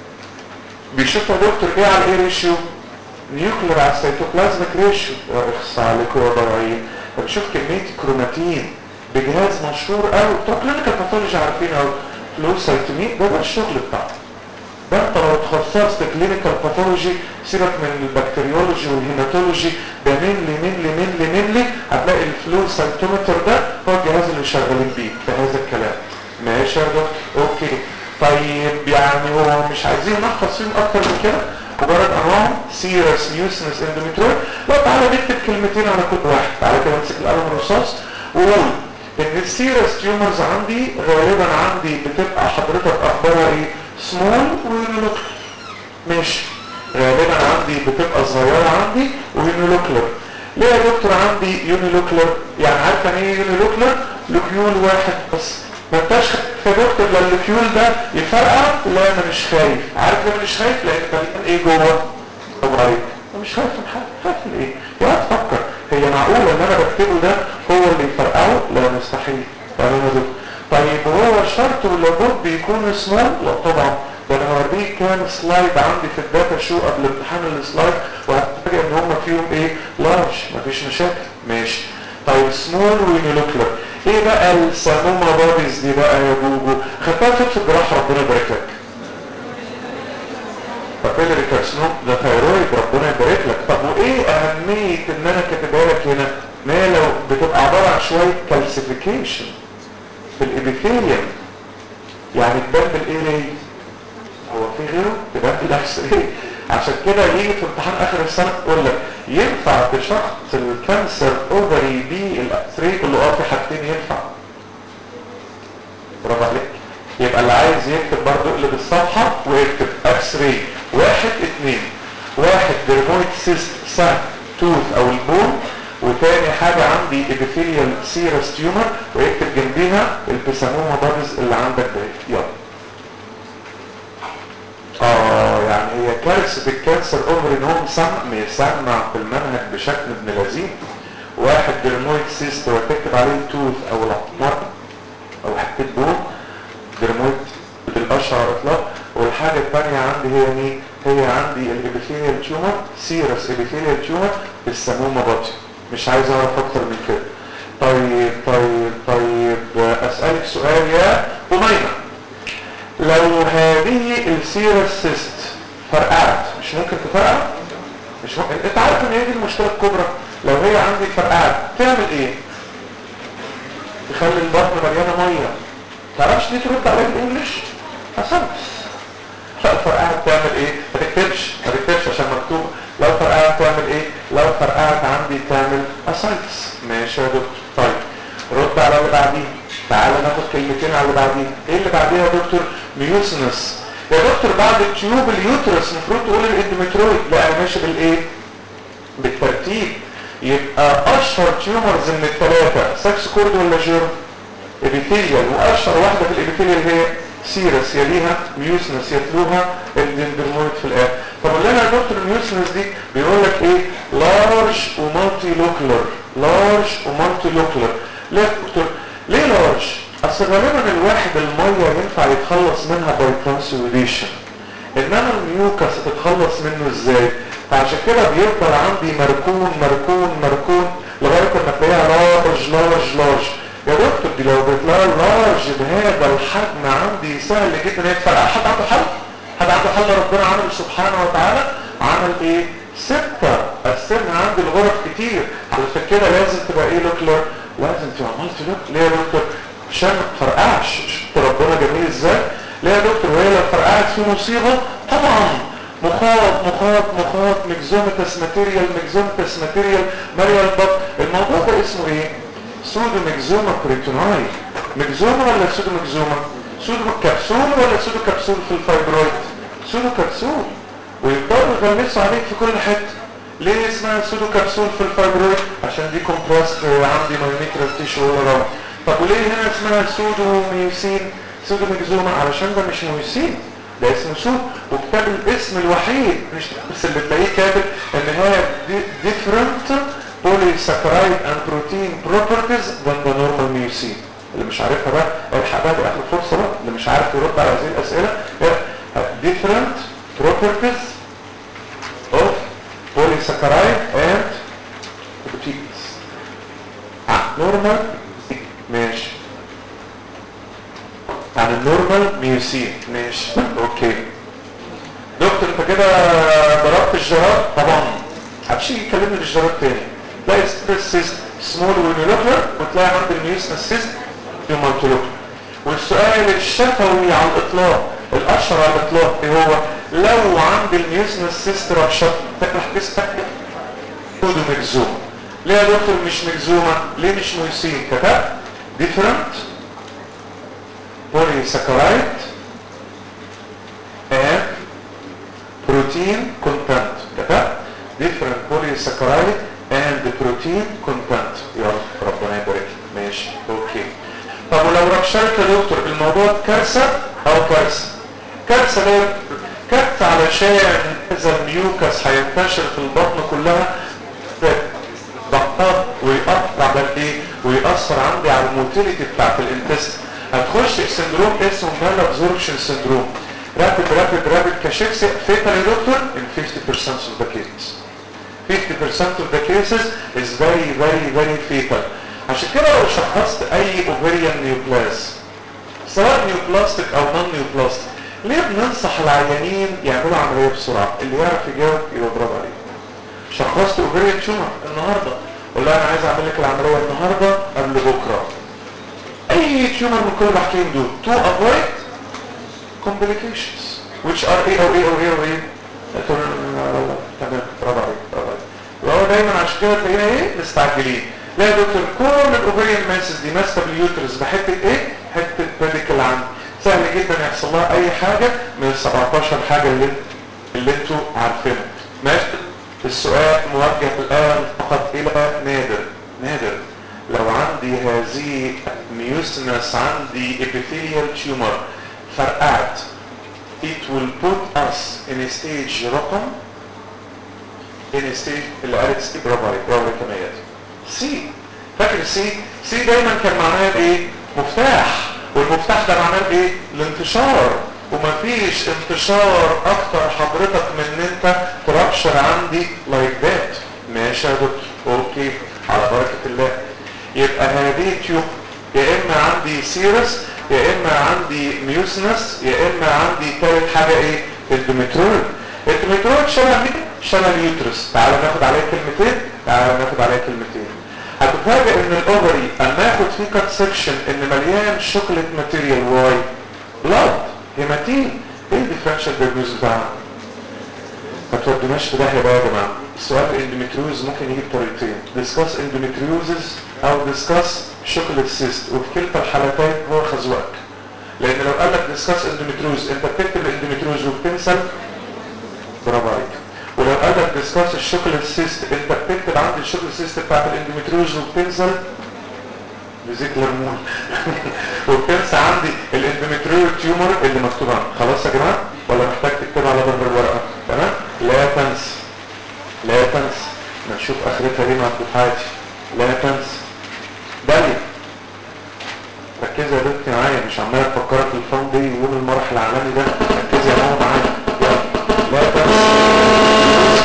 بيشوف يا دكتور ايه على الايه ريشيو نيوكلير على السيتوبلازميك ريشيو اخص عليكم يا ضرعين بشوف كمية كروماتين بجهاز مشهور قوي بتوع كلينيكال باثولوجي عارفين قوي فلو سيتومين ده بقى الشغل بتاعه ده انت لو اتخصصت كلينيكال باثولوجي سيبك من البكتيريولوجي والهيماتولوجي ده مينلي مينلي مينلي مينلي هتلاقي الفلو سيتومتر ده هو الجهاز اللي شغالين بيه في هذا الكلام ماشي يا دكتور اوكي طيب يعني هو مش عايزين نلخص فيهم اكتر من كده مجرد انواعهم سيرس ميوسنس اندوميتريوم لا تعالى نكتب كلمتين على كل واحد تعالى كده امسك القلم الرصاص وقول ان السيرس تيومرز عندي غالبا عندي بتبقى حضرتك اخبارها ايه سمول ويونولوكلر ماشي غالبا عندي بتبقى صغيره عندي ويونولوكلر ليه يا دكتور عندي يونولوكلر يعني عارف يعني ايه يونولوكلر لوكيول واحد بس ما انتش يا دكتور لا اللوكيول ده يفرقع لا انا مش خايف عارف ليه مش خايف لان مليان ايه جوه طب عليك انا مش خايف من حاجه خايف من ايه يا تفكر هي معقوله ان انا بكتبه ده هو اللي يفرقعه لا مستحيل تمام يا دكتور طيب هو شرط لابد يكون سمول لا طبعا ده انا هوريك كام سلايد عندي في الداتا شو قبل امتحان السلايد وهتفاجئ ان هم فيهم ايه لارج مفيش مشاكل ماشي طيب سمول وينولوكلر ايه بقى السمومه بوديز دي بقى يا جوجو خدتها فين في الجراحه ربنا يبارك لك بابيلري كارسنوم ده ثايرويد ربنا يبارك لك طب وايه اهميه ان انا كاتبها لك هنا ما هي لو بتبقى عباره عن شويه كالسيفيكيشن في الابيثيليوم يعني تبان بالايه ليه هو في غيره تبان بالاكس ايه عشان كده يجي في امتحان اخر السنه يقول لك ينفع تشخص الكانسر اوفري بي الاكس راي تقول له اه في حاجتين ينفع برافو عليك يبقى اللي عايز يكتب برضه اقلب الصفحه ويكتب اكس راي واحد اثنين واحد درمويد سيست ساك توث او البون وتاني حاجة عندي ابيثيليال سيرس تيومر ويكتب جنبيها البيساموما بارز اللي عندك ده يلا اه يعني هي كارثة الكانسر اوفر ان هو مسمع مسمع في المنهج بشكل ابن لذيذ واحد درمويد سيست وتكتب عليه توث او الاحمر او حتة بون درمويد بالاشهر على الاطلاق والحاجة الثانية عندي هي مين؟ هي عندي الابيثيليال تيومر سيرس ابيثيليال تيومر بالسمومة بطي مش عايز اعرف اكتر من كده طيب طيب طيب اسألك سؤال يا أميمة لو هذه السيرس سيست فرقعت مش ممكن تفرقع مش ممكن انت عارف ان هي دي المشكلة الكبرى لو هي عندي فرقعت تعمل ايه تخلي البطن مليانة مية تعرفش دي ترد عليها بالانجلش اسامس لو فرقعت تعمل ايه ما تكتبش ما تكتبش عشان مكتوب لو فرقعت تعمل ايه لو فرقعت عندي تعمل اسايتس ماشي يا دكتور طيب رد على اللي بعديه تعالى ناخد كلمتين على اللي بعديه ايه اللي بعديها يا دكتور ميوسنس يا دكتور بعد التيوب اليوترس المفروض تقول الاندوميترويد لا انا ماشي بالايه بالترتيب يبقى اشهر تيومرز من الثلاثه ساكس كورد ولا جيرم ابيثيليال واشهر واحده في الابيثيليال هي سيرس يليها ميوسنس يتلوها الدندرمويد في الاخر طب قول لنا يا دكتور الميوسنس دي بيقول لك ايه لارج ومالتي لوكلر لارج ومالتي لوكلر ليه يا دكتور ليه لارج اصل غالبا الواحد الميه ينفع يتخلص منها باي ترانسيوديشن انما الميوكس تتخلص منه ازاي فعشان كده بيفضل عندي مركون مركون مركون لغايه ما تلاقيها لارج لارج لارج يا دكتور دي لو بتلاقي لارج بهذا الحجم عندي سهل جدا يتفرق حد عنده حل حد عنده حل ربنا عمل سبحانه وتعالى عمل ايه ستة قسمها عندي الغرف كتير علشان كده لازم تبقى ايه لوكلر لازم تبقى مالتي لوك ليه يا دكتور عشان ما تفرقعش شفت ربنا جميل ازاي ليه يا دكتور وهي لو فرقعت في مصيبة طبعا مخاط مخاط مخاط مكزومتس ماتيريال مكزومتس ماتيريال ماريال بط الموضوع ده اسمه ايه سودو مكزوما بريتوناي مكزوما ولا سودو مكزوما سودو كبسول ولا سودو كبسول في الفايبرويد سودو كبسول ويفضلوا يغمسوا عليك في كل حته ليه اسمها سودو كبسول في الفايبرويد عشان دي كومبرست عندي مايميكرال تيشو ولا طب وليه هنا اسمها سودو ميوسين سودو مكزوما علشان ده مش ميوسين ده اسمه سود وكتاب الاسم الوحيد مش بس اللي تلاقيه كاتب ان هي different polysaccharide and protein properties than the normal mucin اللي مش عارفها بقى الحق بقى اخر فرصه بقى اللي مش عارف يرد على هذه الاسئله different properties of polysaccharide and proteins normal ماشي عن النورمال ميوسين ماشي اوكي دكتور انت كده ضربت الجراد طبعا محدش يجي يكلمني بالجراد تاني تلاقي ستريس سيست سمول وينولوكلر وتلاقي عند الميوسنا سيست يومالتولوكلر والسؤال الشفوي على الاطلاق الاشهر على الاطلاق ايه هو لو عند الميوسنس سيست رابشر تفتح جسمك خده مجزومه ليه يا دكتور مش مجزومه ليه مش ميوسين كتبت different polysaccharide and protein content كتبت different polysaccharide and protein content يلا ربنا يبارك ماشي اوكي طب ولو رشرت يا دكتور الموضوع كارثه او كارثه كارثه ليه كارثه علشان اذا الميوكس هينتشر في البطن كلها ضغطات ويقطع بل ايه ويأثر عندي على الموتيليتي بتاعت الانتست هتخش في سندروم اسمه مال ابزوربشن سندروم رابid رابid رابid كاشيكسي فيتال يا دكتور in 50% of the cases 50% of the cases is very very very fatal عشان كده لو شخصت اي ovarian neoplasm سواء نيوبلاستيك او نون نيوبلاستيك ليه بننصح العيانين يعملوا عمليه بسرعه اللي يعرف يجاوب يبقى برافو عليه شخصت اوفريان تيومر النهارده قول لها انا عايز اعمل لك العمليه النهارده قبل بكره اي تيومر من كل الحاجتين دول to avoid complications which are ايه او ايه او ايه او ايه تمام برافو عليك برافو عليك وهو دايما عشان كده تلاقينا ايه مستعجلين لا يا دكتور كل الاوفريان ماسز دي ماسكه باليوترس بحته ايه حته بيديكل عندي سهل جدا يحصل لها اي حاجه من ال 17 حاجه اللي اللي انتوا عارفينها ماشي السؤال موجه الآن فقط إلى نادر نادر لو عندي هذه ميوسنس عندي epithelial tumor فرقعت it will put us in a stage رقم in a stage اللي قالت سي برافو عليك برافو عليك يا ميادة سي فاكر سي سي دايما كان معناها ايه مفتاح والمفتاح ده معناه ايه الانتشار ومفيش انتشار اكتر حضرتك من ان انت ترابشر عندي لايك ذات ماشي يا دكتور اوكي على بركه الله يبقى هذه تيوب يا اما عندي سيرس يا اما عندي ميوسنس يا اما عندي ثالث حاجه ايه الدوميترول الدوميترول شبه مين شبه اليوترس تعالوا ناخد عليه كلمتين تعالوا ناخد عليه كلمتين هتفاجئ ان الاوفري اما ياخد فيه كات سكشن ان مليان شوكليت ماتيريال واي بلاد هيماتين ايه الديفرنشال دايجنوز بتاعها ما تودوناش في داهيه بقى يا جماعه السؤال الاندوميتريوز ممكن يجي بطريقتين ديسكاس اندوميتريوزز او ديسكاس شوكليت سيست وفي كلتا الحالتين هو خزوقك لان لو قال لك ديسكاس اندوميتريوز انت بتكتب الاندوميتريوز وبتنسى برافو عليك ولو قال لك ديسكاس الشوكليت سيست انت بتكتب عندي الشوكليت سيست بتاعت الاندوميتريوز وبتنسى بذكر مول وبتنسى عندي الاندوميتريو تيومر اللي مكتوب عنه خلاص يا جماعه ولا محتاج تكتب على ظهر الورقه تمام لا تنسى لا تنسى ما نشوف اخرتها ايه مع الدفعاتي لا تنسى داليا ركزي يا بنتي معايا مش عماله تفكرك في الفان دي ويوم المرح العالمي ده ركزي يا ماما معايا يلا لا تنسى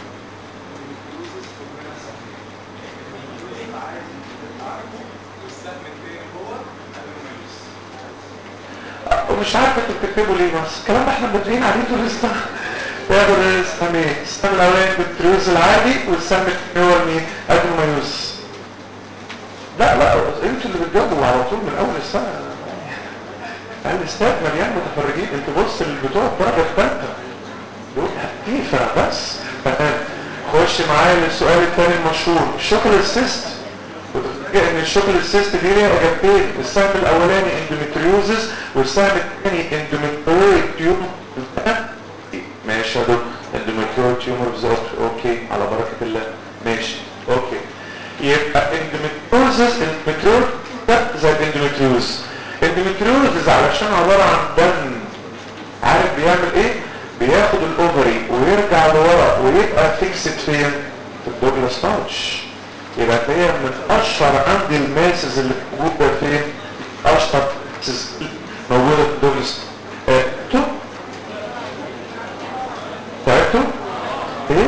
ومش عارف انتوا بتكتبوا ليه بس الكلام ده احنا مدرين عليه طول السنه تاخد السهم ايه؟ السهم الاولاني بالتريوز العادي والسهم الثاني هو مين؟ ادنومايوس لا لا انتوا اللي بتجاوبوا على طول من اول السنه الاستاذ مليان متفرجين انتوا بص اللي بتوع الدرجه الثالثه دول هتيفه بس تمام خش معايا للسؤال الثاني المشهور الشوكولاته سيست وتفاجئ ان الشوكولاته سيست دي ليها اجابتين السهم الاولاني اندوميتريوزس والسهم الثاني اندوميتريويد تيومر ماشي يا دكتور اندوميتريويد تيومر بالظبط اوكي على بركه الله ماشي اوكي يبقى اندوميتريوزس اندوميتريويد ده زي الاندوميتريوز اندوميتريوزس علشان عباره عن دم عارف بيعمل ايه بياخد الاوفري ويرجع لورا ويبقى فيكسد فين في الدوجلاس باوتش يبقى هي من اشهر عندي الماسز اللي موجوده فين اشهر ماسز موجوده في الدوجلاس تعبتوا تعبتوا ايه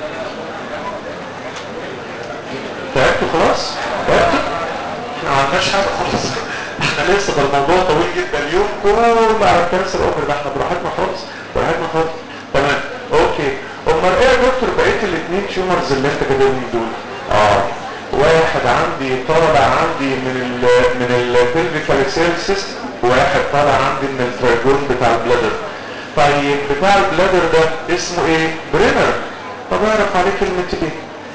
تعبتوا خلاص تعبتوا احنا ما عملناش حاجه خالص احنا لسه ده الموضوع طويل جدا اليوم كله على الكانسر اوفر ده احنا براحتنا خالص براحتنا خالص تمام اوكي امال ايه يا دكتور بقيه الاثنين تيومرز اللي انت جايبهم دول اه واحد عندي طالع عندي من ال من البلفيكال سيل سيستم واحد طالع عندي من التراجون بتاع البلادر طيب بتاع البلادر ده اسمه ايه برينر طب اعرف عليه كلمة ايه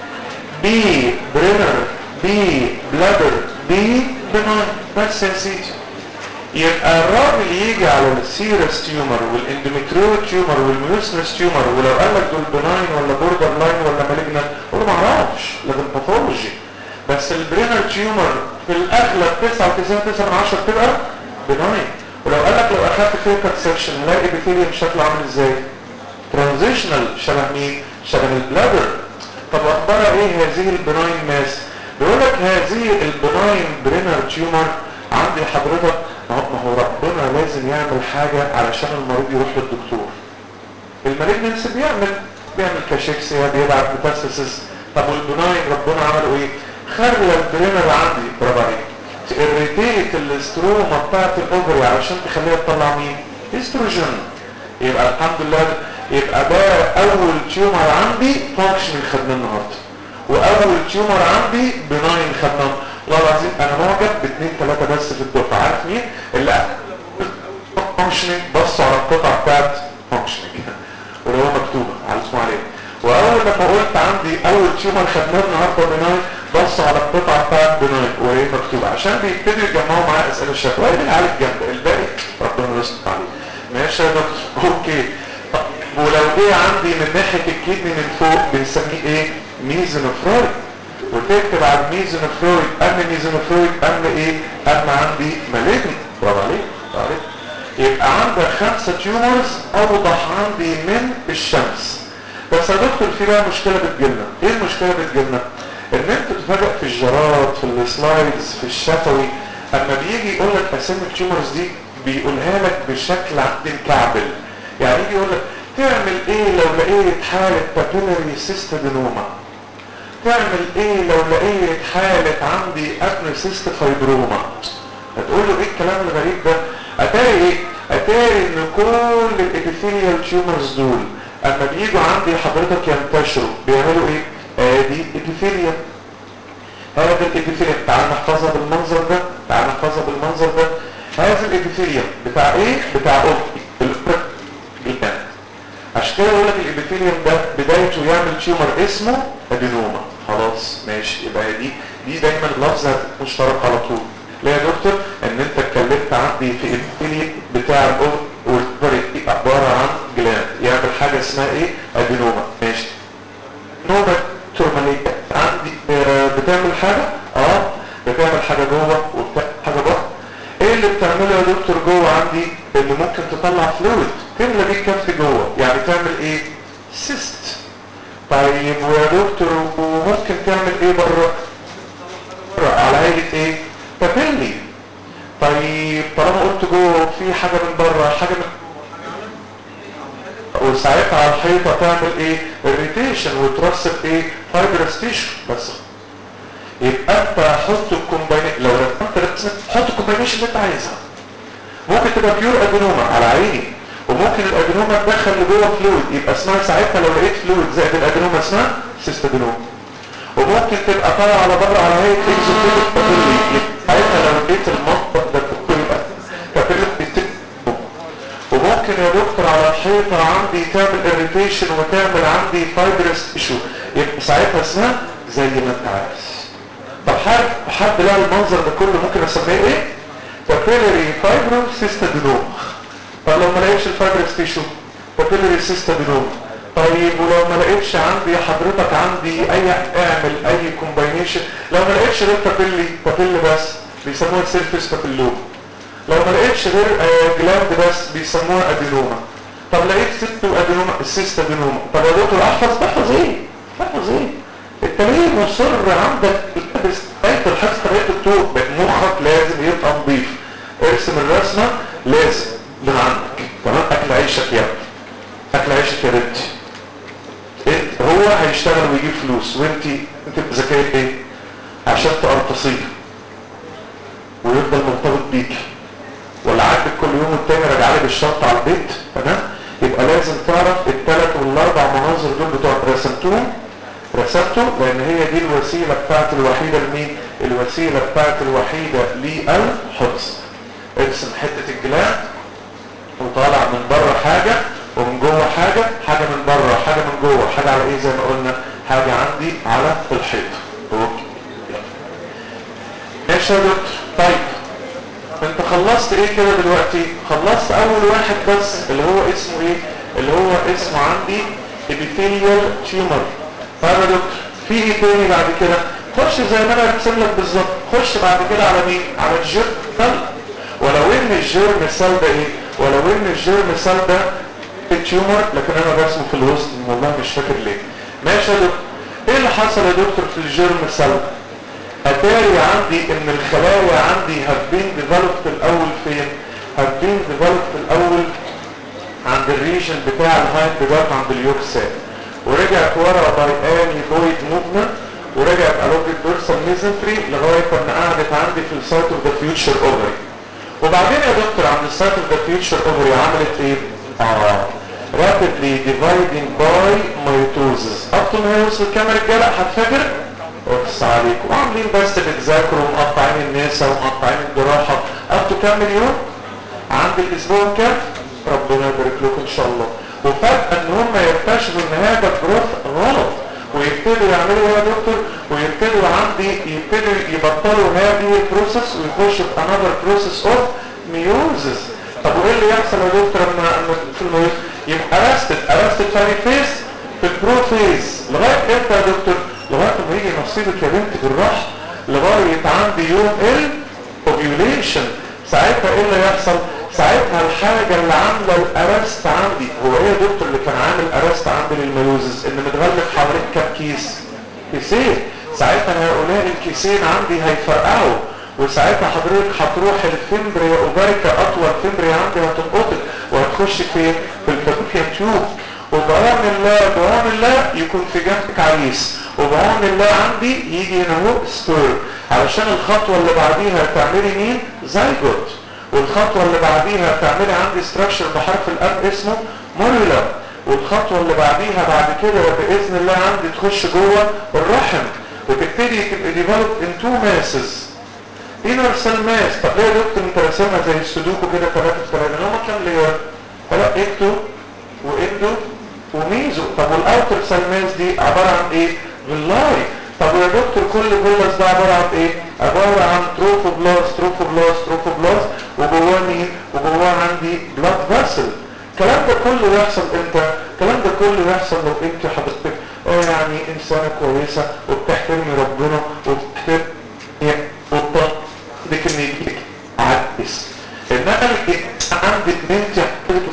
بي برينر بي بلادر بي بناين بس يا سيدي يبقى الراجل يجي على السيرس تيومر والاندوميتريو تيومر والميوسنس تيومر ولو قال لك دول بناين ولا بوردر لاين ولا مالجنان قول ما اعرفش لكن باثولوجي بس البرينر تيومر في الاغلب 99 من 10 تبقى بناين ولو قال لك لو اخدت فيكت سكشن هلاقي ابيثيليوم شكله عامل ازاي ترانزيشنال شبه مين شبه البلادر طب اخبارها ايه هذه البناين ماس بيقول لك هذه البناين برينر تيومر عندي حضرتك ما هو ربنا لازم يعمل حاجة علشان المريض يروح للدكتور المالجنس بيعمل بيعمل كاشيكسيا بيبعت ميتاستاسيس طب والبناين ربنا عمله ايه خلى البرينر عندي برافو عليك تقريتيت الاستروما بتاعت الاوفري علشان تخليها تطلع مين استروجين يبقى الحمد لله يبقى ده اول تيومر عندي فانكشن خدناه النهارده واول تيومر عندي بناين خدناه والله العظيم انا معجب باثنين ثلاثه بس في الدفعه عارف مين اللي فانكشننج بصوا على القطعه بتاعت فانكشننج واللي هو مكتوبه على اسمه عليه واول لما قلت عندي اول تيومر خدناه النهارده بناين بصوا على القطعه بتاعت بناين وهي مكتوبه عشان بيبتدوا يجمعوا معايا اسئله الشكوى اللي العالج جنب الباقي ربنا يستر عليه ماشي يا دكتور اوكي طب ولو جه عندي من ناحيه الكدني من فوق بنسميه ايه ميزونوفرويد وتكتب على الميزونوفرويد ام ميزونوفرويد ام ايه ام عندي مالجن برافو عليك برافو عليك يبقى عندك خمسة تيومرز اوضح عندي من الشمس بس يا دكتور في بقى مشكلة بتجيلنا ايه المشكلة بتجيلنا ان انت تتفاجئ في الجرات في السلايدز في الشفوي اما بيجي يقول لك اسامي التيومرز دي بيقولها لك بشكل عندي مكعبل يعني يجي يقول لك تعمل ايه لو لقيت حالة بابيلاري سيستادينوما تعمل ايه لو لقيت حالة عندي ابن سيست فايبروما هتقول له ايه الكلام الغريب ده اتاري ايه اتاري ان كل الابيثيليال تيومرز دول اما بيجوا عندي حضرتك ينتشروا بيعملوا ايه ادي ابيثيليا هذا الابيثيليا تعال نحفظها بالمنظر ده تعال نحفظها بالمنظر ده هذا الابيثيليا بتاع ايه بتاع اوبتي عشان كده يقول لك الابيثيليوم ده بدايته يعمل تيومر اسمه ادينوما خلاص ماشي يبقى دي دي دايما لفظه مشترك على طول ليه يا دكتور ان انت اتكلمت عندي في ابيثيليوم بتاع الاوفر عباره عن جلاند يعمل حاجه اسمها ايه ادينوما ماشي نوبه تورماليه عندي بتعمل حاجه اه بتعمل حاجه جوه وبتعمل حاجه بره ايه اللي بتعمله يا دكتور جوه عندي اللي ممكن تطلع فلويد تملى بيه الكف جوه يعني تعمل ايه سيست طيب ويا دكتور وممكن تعمل ايه بره على هيئه ايه بابيلي طيب طالما قلت جوه في حاجه من بره حاجه من وساعتها على الحيطه تعمل ايه اريتيشن وترسب ايه فايبرس تيشو بس يبقى انت حط الكومباينيشن لو رسمت رسمت حط الكومباينيشن اللي انت عايزها ممكن تبقى بيور ادينوما على عيني وممكن الادينوما تدخل لجوه فلويد يبقى اسمها ساعتها لو لقيت فلويد زائد الادينوما اسمها سيست ادينوما وممكن تبقى طالعه على بره على هيئه اكزوفيليك بابيلي ساعتها لو لقيت المنطق ده يبقى بابيلي وممكن يا دكتور على الحيطه عندي تعمل اريتيشن وتعمل عندي فايبرس تيشو يبقى ساعتها اسمها زي ما انت عايز طب حد حد لقى المنظر ده كله ممكن اسميه ايه بابيلري فايبرو سيستادينوما طب لو ما لقيتش الفايبرس تيشو بابيلري سيستادينوما طيب ولو ما لقيتش عندي حضرتك عندي اي اعمل اي كومباينيشن لو ما لقيتش غير بابيلي بابيلي بس بيسموها سيرفيس بابيلوما لو ما لقيتش غير جلاند بس بيسموها ادينوما طب لقيت ست وادينوما السيست ادينوما طب يا دكتور احفظ تحفظ ايه تحفظ ايه انت ليه مصر عندك انت الحفظ طريقه الدكتور مخك لازم يبقى نظيف ارسم الرسمه لازم من عندك تمام اكل عيشك يا اكل عيشك يا بنتي انت هو هيشتغل ويجيب فلوس وانت انت ذكيه ايه عشان تقرطصيه ويفضل مرتبط بيكي ولا عاجبك كل يوم والتاني راجع لي بالشنطه على البيت تمام يبقى لازم تعرف الثلاث والاربع مناظر دول بتوع رسمتهم رسمته لان هي دي الوسيله بتاعت الوحيده لمين الوسيله بتاعت الوحيده للحفظ ارسم حتة الجلاند وطالع من بره حاجة ومن جوه حاجة حاجة من بره حاجة من جوه حاجة على ايه زي ما قلنا حاجة عندي على الحيط اوكي ماشي يا دكتور طيب انت خلصت ايه كده دلوقتي خلصت اول واحد بس اللي هو اسمه ايه اللي هو اسمه عندي epithelial tumor طيب يا دكتور في ايه تاني بعد كده خش زي ما انا رسم لك بالظبط خش بعد كده على مين على الجيرم سيل ولو ان الجيرم سيل ده ايه ولو ان الجيرم سيل ده التيومر لكن انا برسمه في الوسط والله مش فاكر ليه ماشي يا دكتور ايه اللي حصل يا دكتور في الجيرم سيل اتاري عندي ان الخلايا عندي have been developed الاول فين have been developed الاول عند الريجن بتاع الهايند جارد عند اليوكسات ورجعت ورا باي اني بويد موفمنت ورجعت along الدورسال ميزنتري لغايه ما قعدت عندي في السايت اوف ذا فيوتشر اوفري وبعدين يا دكتور عند السايت اوف ذا فيوتشر اوفري عملت ايه؟ اه rapidly dividing by mitosis up to ما يوصل كام رجاله هتفاكر؟ اقص عليكم وعاملين بس بتذاكروا ومقطعين الناس ومقطعين الجراحه up to كام مليون؟ عند الاسبوع كام؟ ربنا يبارك لكم ان شاء الله وفجأة ان هم يكتشفوا ان هذا الجروث غلط ويبتدوا يعملوا ايه يا دكتور ويبتدوا عندي يبتدوا يبطلوا هذه البروسيس ويخشوا في another process of meiosis طب وايه اللي يحصل يا دكتور اما اما في الميوز يبقى ارستد ارستد ثاني فيز في البرو فيز لغايه امتى يا دكتور لغايه ما يجي نصيبك يا بنت بالراحه لغايه عندي يوم الاوفيوليشن ساعتها ايه اللي يحصل ساعتها الحاجة اللي عاملة الارست عندي هو ايه يا دكتور اللي كان عامل ارست عندي للميوزز ان متغلف حوالين كام كيس كيسين ساعتها هؤلاء الكيسين عندي هيفرقعوا وساعتها حضرتك هتروح الفمبريا اوفاريكا اطول فمبريا عندي هتنقطك وهتخش فين في الفابوكيا تيوب وبعون الله بعون الله يكون في جنبك عريس وبعون الله عندي يجي هنا اهو ستور علشان الخطوة اللي بعديها تعملي مين زيجوت والخطوة اللي بعديها تعملي عندي ستراكشر بحرف الاب اسمه موريلا والخطوة اللي بعديها بعد كده بإذن الله عندي تخش جوه الرحم وتبتدي تبقى ديفلوب ان تو ماسز انر سيل ماس طب ليه يا دكتور انت راسمها زي السودوكو كده ثلاثة في ثلاثة اللي هم كام لير؟ ثلاثة اكتو واندو وميزو طب والاوتر سيل ماس دي عبارة عن ايه؟ فيلاي طب يا دكتور كل فيلاس ده عبارة عن ايه؟ عبارة عن تروفوبلاست تروفوبلاست تروفوبلاست وجواه مين؟ وجواه عندي بلاد فاسل الكلام ده كله يحصل امتى؟ الكلام ده كله يحصل لو انت حضرتك اه يعني انسانة كويسة وبتحترمي ربنا وبتحترمي وبتحترمي عندك ان يجيك عدس انما عندك ان انت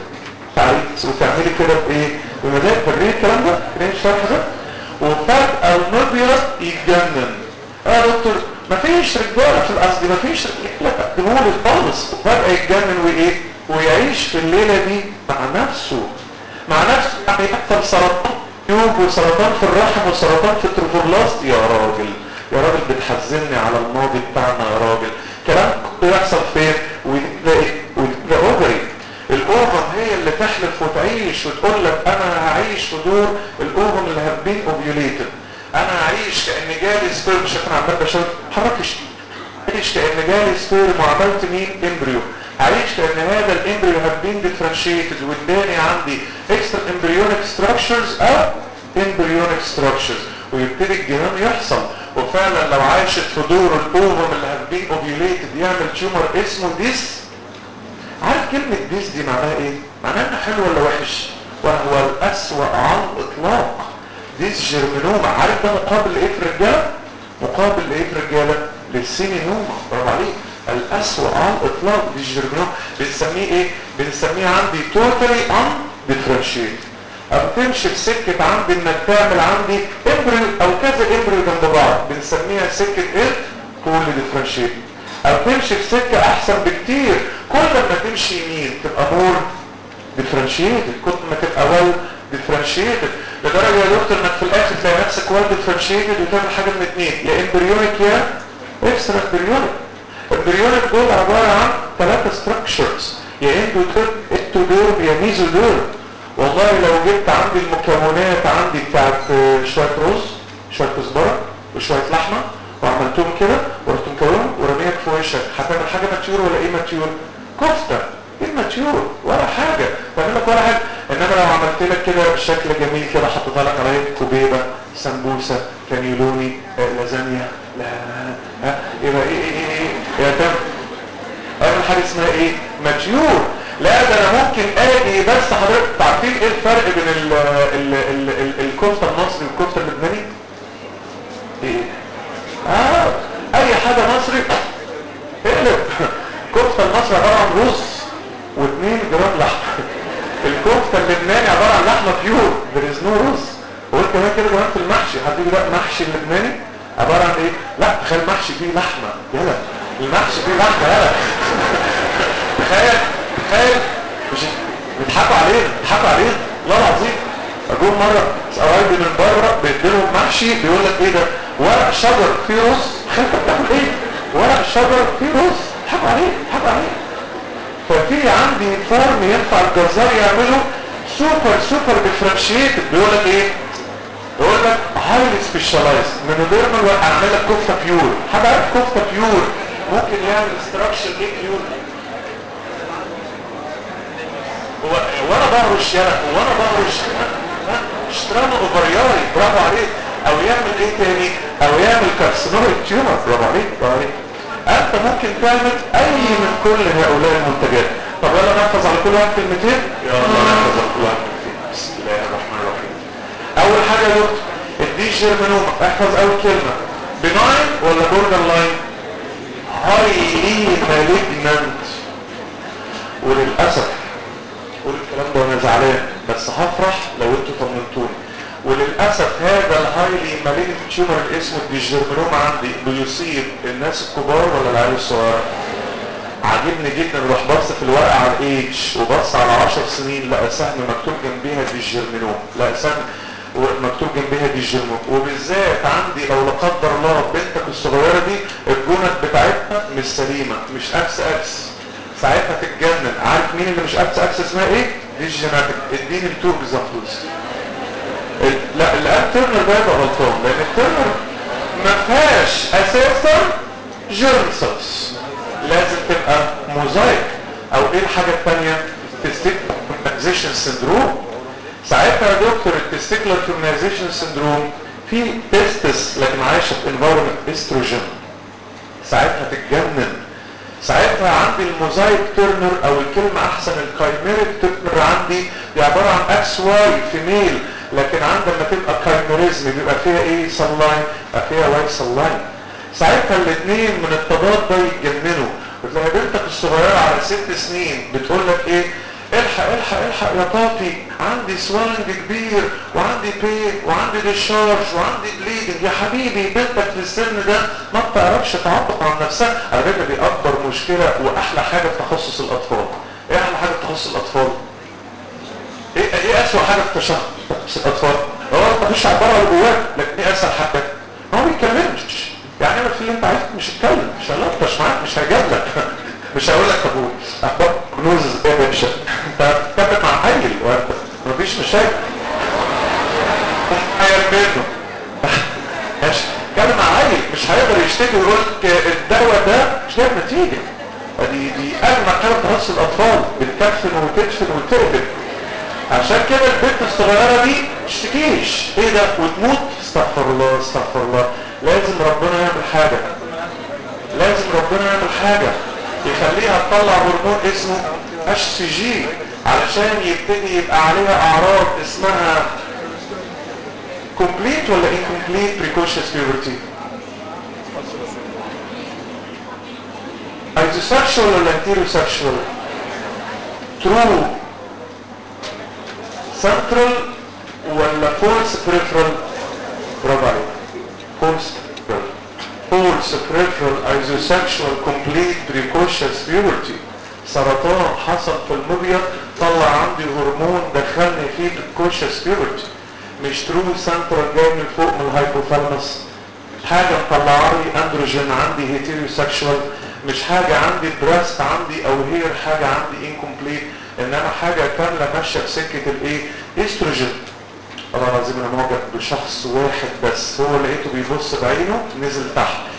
تعريس وتعملي كده بايه؟ بمزاج فريه الكلام ده؟ كده الشرح ده؟ وفجأة المبيض يتجنن اه يا دكتور مفيش رجاله في الاصل مفيش رجاله قدمولي خالص وفجأة يتجنن وايه؟ ويعيش في الليلة دي مع نفسه مع نفسه يعني يحصل سرطان يوب وسرطان في الرحم وسرطان في التروفوبلاست يا راجل يا راجل بتحزنني على الماضي بتاعنا يا راجل كلام كله يحصل فين وتلاقي وتلاقي اوفري الاوفر هي اللي تحلف وتعيش وتقول لك انا هعيش في دور الاوفر اللي have been ovulated انا هعيش كان جالي سبيرم مش انا عمال بشوف حركش هعيش كان جالي سبيرم وعملت مين امبريو هعيش كان هذا الامبريو have been differentiated واداني عندي extra embryonic structures او embryonic structures ويبتدي الجنان يحصل وفعلا لو عايشت في دور الاوفم اللي have been ovulated يعمل تيومر اسمه ديس عارف كلمة ديس دي معناها ايه؟ معناها انه حلو ولا وحش؟ وهو الأسوأ على الإطلاق ديس جيرمينوما عارف ده مقابل لإيه في الرجالة؟ مقابل لإيه في الرجالة؟ للسيمينوما برافو عليك الأسوأ على الإطلاق ديس جيرمينوما بنسميه ايه؟ بنسميه عندي توتالي ان ديفرنشيت أو تمشي في سكة عندي انك تعمل عندي امبريو او كذا امبريو جنب بعض بنسميها سكة ايه؟ كل ديفرنشيت او تمشي في سكة احسن بكتير كل ما تمشي يمين تبقى مور ديفرنشيتد كل ما تبقى ويل ديفرنشيتد لدرجة يا دكتور انك في الاخر تلاقي نفسك ويل ديفرنشيتد وتعمل حاجة من اتنين يا امبريونيك يا اكسترا امبريونيك امبريونيك دول عبارة عن ثلاثة ستراكشرز يا اندودور اكتودور يا ميزودور والله لو جبت عندي المكونات عندي بتاعت شوية رز شوية كزبرة وشوية لحمة وعملتهم كده ورحت مكونهم ورميك في وش وشك هتعمل حاجه ماتيور ولا ايه ماتيور كفته ايه ماتيور ولا حاجه تعمل لك ولا حاجه انما لو عملت لك كده شكل جميل كده حطيت لك عليه كوبيبه سمبوسه كانيولوني آه لازانيا لا ها يبقى ايه ايه ايه, إيه؟ يا تم اول حاجه اسمها ايه ماتيور لا ده انا ممكن اجي بس حضرتك عارفين ايه الفرق بين ال ال ال ال الكفته المصري والكفته اللبناني ايه اه اي حاجه مصري اقلب كفته المصري عباره عن رز واثنين جرام لحمه الكفته اللبناني عباره عن لحمه بيور there is no رز وقلت كمان كده كمان في المحشي حد يقول لا محشي اللبناني عباره عن ايه لا تخيل محشي فيه لحمه يلا المحشي فيه لحمه يلا تخيل تخيل مش بيضحكوا علينا بيضحكوا علينا والله العظيم اجون مره قرايبي من بره بيديلهم محشي بيقول لك ايه ده ورق شجر فيه رز خايف بتعمل ايه ورق شجر فيه رز بيضحكوا عليه بيضحكوا عليه ففي عندي فورم ينفع الجزار يعمله سوبر سوبر ديفرنشيتد بيقول لك ايه يقول لك هايلي سبيشالايز من غير ما اعمل لك كفته بيور حد عارف كفته بيور ممكن يعمل استراكشر ايه بيور وانا بهرش يلا وانا بهرش اشترانا اوفرياري برافو عليك او يعمل ايه تاني او يعمل كارسينوما تيومر برافو عليك برافو عليك انت ممكن تعمل اي من كل هؤلاء المنتجات طب يلا نحفظ على كل واحد كلمتين يلا نحفظ على كل واحد كلمتين بسم الله الرحمن الرحيم اول حاجه يا دكتور الدي جيرمانوما احفظ اول كلمه بناين ولا بوردر لاين هايلي مالجنانت وللاسف قول الكلام ده وانا زعلان بس هفرح لو انتوا طمنتوني وللاسف هذا الهايلي مالجنت تيومر اللي اسمه الديجيرمينوما عندي بيصيب الناس الكبار ولا العيال الصغيره عاجبني جدا روح بص في الورقه على الايدج وبص على 10 سنين لقى سهم مكتوب جنبيها ديجيرمينوما لقى سهم مكتوب جنبها ديجيرمينوما وبالذات عندي لو لا قدر الله بنتك الصغيره دي الجونت بتاعتها مش سليمه مش اكس اكس ساعتها تتجنن عارف مين اللي مش اكس اكس اسمها ايه دي الجيناتيك اديني التو اكزامبلز لا الان ترنر ده يبقى غلطان لان الترنر ما فيهاش اساسا جيرنسلز لازم تبقى موزايك او ايه الحاجه الثانيه تستيكلر سندروم ساعتها يا دكتور التستيكلر فيرمنايزيشن سندروم في تستس لكن عايشه في انفايرمنت استروجين ساعتها تتجنن ساعتها عندي الموزايك تيرنر او الكلمة احسن الكايميريك تيرنر عندي دي عبارة عن اكس واي فيميل لكن عندما تبقى كايميريزم بيبقى فيها ايه سلاين بيبقى فيها واي سلاين ساعتها الاثنين من التضاد ده يتجننوا بتلاقي بنتك الصغيرة على ست سنين بتقول لك ايه الحق الحق الحق يا بابي عندي سوالنج كبير وعندي بين وعندي ديشارج وعندي بليدنج يا حبيبي بنتك في السن ده ما بتعرفش تعبر عن نفسها على فكره دي اكبر مشكله واحلى حاجه في تخصص الاطفال ايه احلى حاجه في تخصص الاطفال ايه ايه اسوء حاجه في تخصص الاطفال هو ما فيش عباره اللي جواك لكن ايه اسهل حاجه هو ما بيتكلمش يعني اعمل في اللي انت عايزه مش هتكلم مش هلطش معاك مش هجيب لك مش هقول لك طب اخبار بروجنوزز ايه يا باشا انت بتتكلم مع عيل وانت مفيش مشاكل عيل منه ماشي اتكلم مع عيل مش هيقدر يشتكي ويقول لك الدواء ده مش جايب نتيجه دي دي اجمل حاجه في تخصص الاطفال بتكفن وتدفن وتقبل عشان كده البنت الصغيره دي ما تشتكيش ايه ده وتموت استغفر الله استغفر الله لازم ربنا يعمل حاجه لازم ربنا يعمل حاجه يخليها تطلع هرمون اسمه اتش سي جي علشان يبتدي يبقى عليها اعراض اسمها complete ولا incomplete precocious puberty isosexual ولا heterosexual true central ولا false peripheral برافو عليك false peripheral false peripheral isosexual complete precocious puberty سرطان حصل في المبيض طلع عندي هرمون دخلني فيه precocious puberty مش ترو سنترال جاي من فوق من الهايبوثالاموس حاجة مطلعه لي اندروجين عندي هيتيروسexual مش حاجة عندي بريست عندي او هير حاجة عندي انكمبليت انما حاجة كاملة ماشية بسكة الايه استروجين الله العظيم انا معجب بشخص واحد بس هو لقيته بيبص بعينه نزل تحت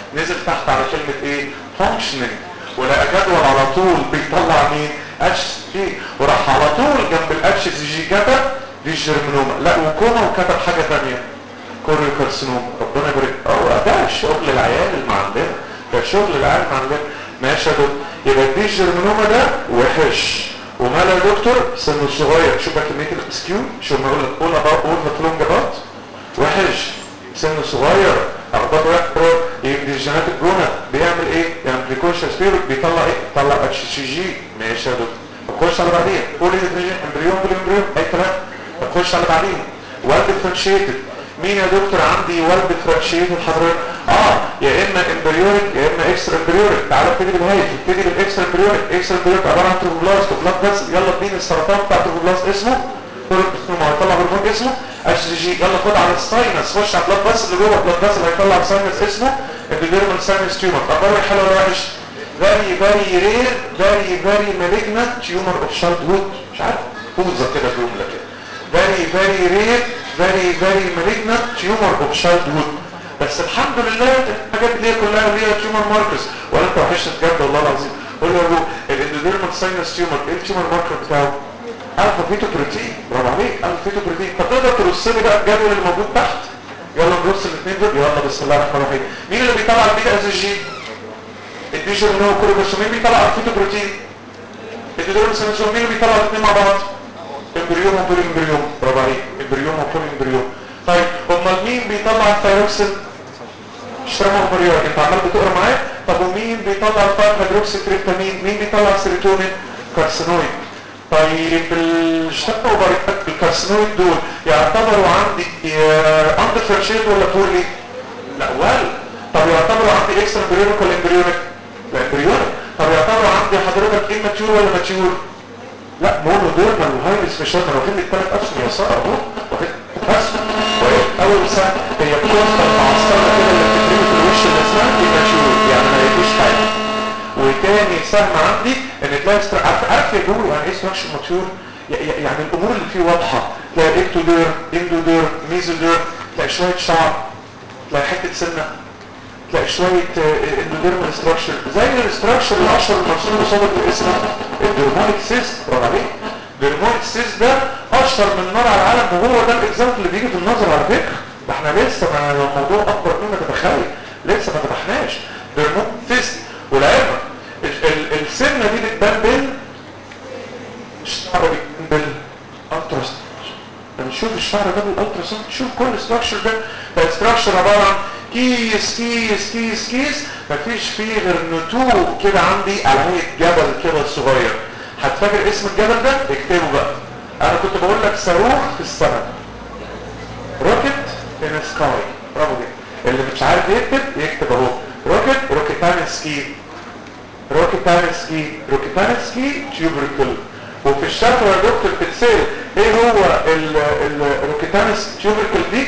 نزل تحت على كلمة ايه functioning ولقى جدول على طول بيطلع مين اتش سي وراح على طول جنب الاتش سي جي كتب دي الجرمنوما لا وكوما وكتب حاجة ثانيه كوريو كارسينوما ربنا يبارك اه ده شغل العيال اللي عندنا ده شغل العيال اللي عندنا ماشي يا دكتور يبقى دي الجرمنوما ده وحش وماله يا دكتور سنه صغير شوف بقى كميه الاسكيو شوف ما اقول لك اول اباوت اول ذا فلونج اباوت وحش سنه صغير اخباره يحضر يمدي الجينات الجونه بيعمل ايه يعني بريكوشن سبيرت بيطلع ايه بيطلع اتش سي جي ماشي يا دكتور نخش على بعدين قول امبريون بالامبريون اي كلام نخش على بعدين ويل ديفرنشيتد مين يا دكتور عندي ويل ديفرنشيتد حضرتك اه يا اما امبريونيك يا اما اكسترا امبريونيك تعالى ابتدي بالهايف ابتدي بالاكسترا امبريونيك اكسترا امبريونيك عباره عن تروبلاست وبلاد بس يلا اديني السرطان بتاع التروبلاست اسمه ما هيطلع هرمون اسمه اتش جي يلا خد على الساينس خش على البلاد بس اللي جوه البلاد بس اللي هيطلع الساينس اسمه ابيديرمال ساينس تيومر اخباره حلو ولا وحش very very rare very very malignant tumor of childhood مش عارف فوزه كده جمله كده very very rare very very malignant tumor of childhood بس الحمد لله الحاجات دي كلها ليها تيومر ماركرز ولا انت وحشت بجد والله العظيم قول له الاندوديرمال ساينس تيومر ايه التيومر ماركر بتاعه الفا فيتو بروتين برافو عليك الفا فيتو بروتين طب تقدر ترص لي بقى الجدول اللي موجود تحت يلا نرص الاثنين دول يلا بسم الله الرحمن الرحيم مين اللي بيطلع البيتا اس جي الديجر اللي هو كله بس مين بيطلع الفيتو بروتين الاندوديرمال ساينس مين اللي بيطلع الاثنين مع بعض امبريوم وبول امبريوم برافو عليك امبريوم وبول امبريوم طيب امال مين بيطلع الثايروكسين اشترموا بريون انت عمال بتقرا معايا طب ومين بيطلع الفايف هيدروكسي تريبتامين مين بيطلع السيروتونين كارسينويد طيب الشتى وبريات الكارسينويد دول يعتبروا عندي اندر فرشيت ولا بورلي لا ولا طب يعتبروا عندي اكسترا امبريونيك ولا امبريونيك لا امبريونيك طب يعتبروا عندي حضرتك اماتيور ولا ماتيور لا مونو دورمال وهايلي سبيشال انا واخد لك ثلاث اسهم يا ساره اهو واخد اسهم اول سنه هي بتوصل معصره كده اللي بتترمي في الوش اللي اسمها اماتيور يعني ما يجيش حاجه وتاني سهم عندي ان تلاقي استر... عارف عارف يا جورو يعني ايه ستراكشر ماتيور يعني الامور اللي فيه واضحه تلاقي اكتودير اندودير ميزودير تلاقي شويه شعر تلاقي حته سنه تلاقي شويه اندوديرمال ستراكشر زي الاستراكشر الاشهر المرسوم قصادك باسمه الديرمونيك سيست برافو عليك الديرمونيك سيست ده اشهر من نار على العالم وهو ده الاكزامبل اللي بيجي في النظر على فكره ده احنا لسه ما الموضوع اكبر مما تتخيل لسه ما فتحناش ديرمونيك سيست والعلم السنه دي بتبان بال الشعر بيبان بالالتراساوند لما نشوف الشعر ده بالالتراساوند تشوف كل ستراكشر ده فالستراكشر عباره عن كيس كيس كيس كيس مفيش فيه غير نتوء كده عندي على هيئه جبل كده صغير هتفاكر اسم الجبل ده اكتبه بقى انا كنت بقول لك صاروخ في السماء روكت ان سكاي برافو جدا اللي مش عارف يكتب يكتب اهو روكت روكيتانسكي روكيتانسكي روكيتانسكي تيوبركل وفي الشفوى يا دكتور بتتسال ايه هو الروكيتانس تيوبركل دي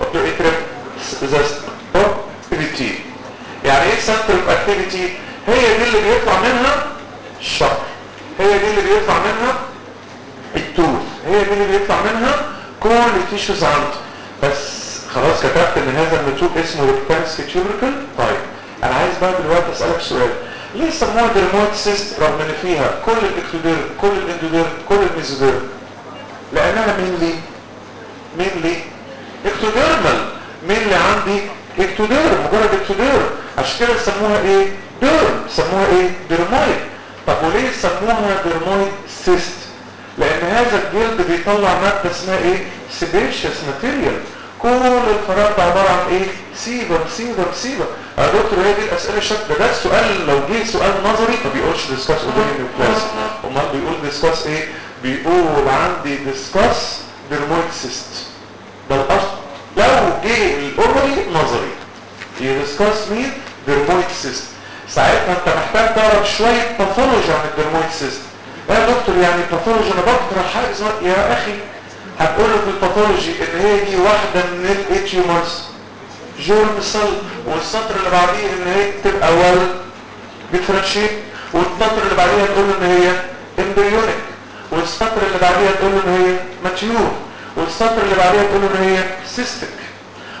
اكتيفيتي يعني ايه سنتر اوف اكتيفيتي هي دي اللي بيطلع منها الشعر هي دي اللي بيطلع منها التوث هي دي اللي بيطلع منها كل التيشوز عندي بس خلاص كتبت ان هذا النتوء اسمه روكيتانس تيوبركل طيب انا عايز بقى دلوقتي اسالك سؤال ليه سموها ديرمويد سيست رغم ان فيها كل الاكتودير كل الاندودير كل الميزودير لانها مين لي مين لي اكتوديرمال مين اللي عندي اكتودير مجرد اكتودير عشان كده سموها ايه دير سموها ايه ديرمويد طب وليه سموها ديرمويد سيست لان هذا الجلد بيطلع ماده اسمها ايه سيبيشيس ماتيريال كل الفراغ ده عباره عن ايه سيبر سيبر سيبر يا دكتور هي دي الاسئله الشكل ده السؤال لو جه سؤال نظري ما بيقولش ديسكاس اوبينيون كلاس امال بيقول ديسكاس ايه بيقول عندي ديسكاس ديرمويد سيست ده الاصل لو جه الاوبري نظري يديسكاس مين ديرمويد سيست ساعتها انت محتاج تعرف شويه باثولوجي عن الديرمويد سيست يا دكتور يعني باثولوجي انا بكره حاجه اسمها يا اخي هتقول له في الباثولوجي ان هي دي واحده من الاتيومرز جورم سيل والسطر اللي بعديه ان هي تبقى ويل ديفرنشيت والسطر اللي بعديها تقول له ان هي امبريونيك والسطر اللي بعديها تقول له ان هي ماتيور والسطر اللي بعديها تقول له ان هي سيستك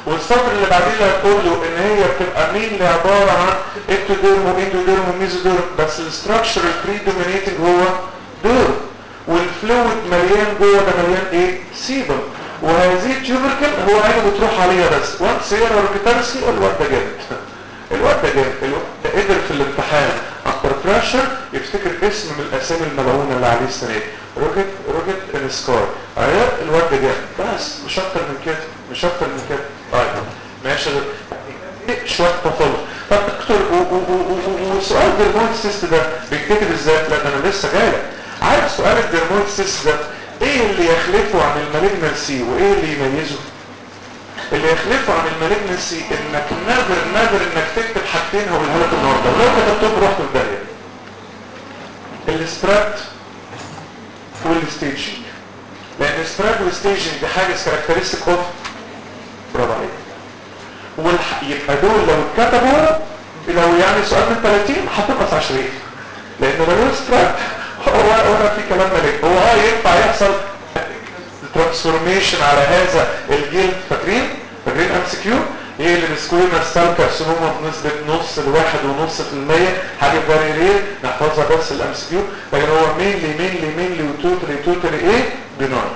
والسطر اللي بعديه هتقول له ان هي بتبقى مين اللي عباره عن اكتوديرم واندوديرم وميزوديرم بس الاستراكشر البريدومينيتنج هو دور والفلويد مليان جوه ده مليان ايه سيبم وهذه التيوبركل هو عينه بتروح عليها بس وانس يقرا الكتارسي الواد ده جامد الواد ده جامد الواد ده قدر في الامتحان اندر بريشر يفتكر اسم من الاسامي الملعونه اللي عليه السنه دي روجيت روجيت انسكار اهي الواد ده جامد بس مش اكتر من كده مش اكتر من كده طيب ماشي شويه تفاضل طب دكتور وسؤال الدرمويد سيست ده بيتكتب ازاي؟ لان انا لسه جاي لك عارف سؤال الدرمويد سيست ده ايه اللي يخلفه عن المالجنسي وايه اللي يميزه؟ اللي يخلفه عن المالجنسي انك نادر نادر انك تكتب حاجتين هقولها لك النهارده ولو كتبتهم رحت في داهيه السبراد والستيجنج لان السبراد والستيجنج دي حاجه كاركترستيك اوف برافو عليك والح... يبقى دول لو اتكتبوا لو يعني سؤال من 30 هتنقص 20 لان لو سبراد هو هنا في كلام ملك هو اه ينفع يحصل ترانسفورميشن على هذا الجلد فاكرين فاكرين ام سي كيو ايه اللي بسكوينا السال كارسينوما بنسبه نص لواحد ونص في المية حاجه فيري رير نحفظها بس الام سي كيو لكن هو مينلي مينلي مينلي وتوتالي توتالي ايه بناين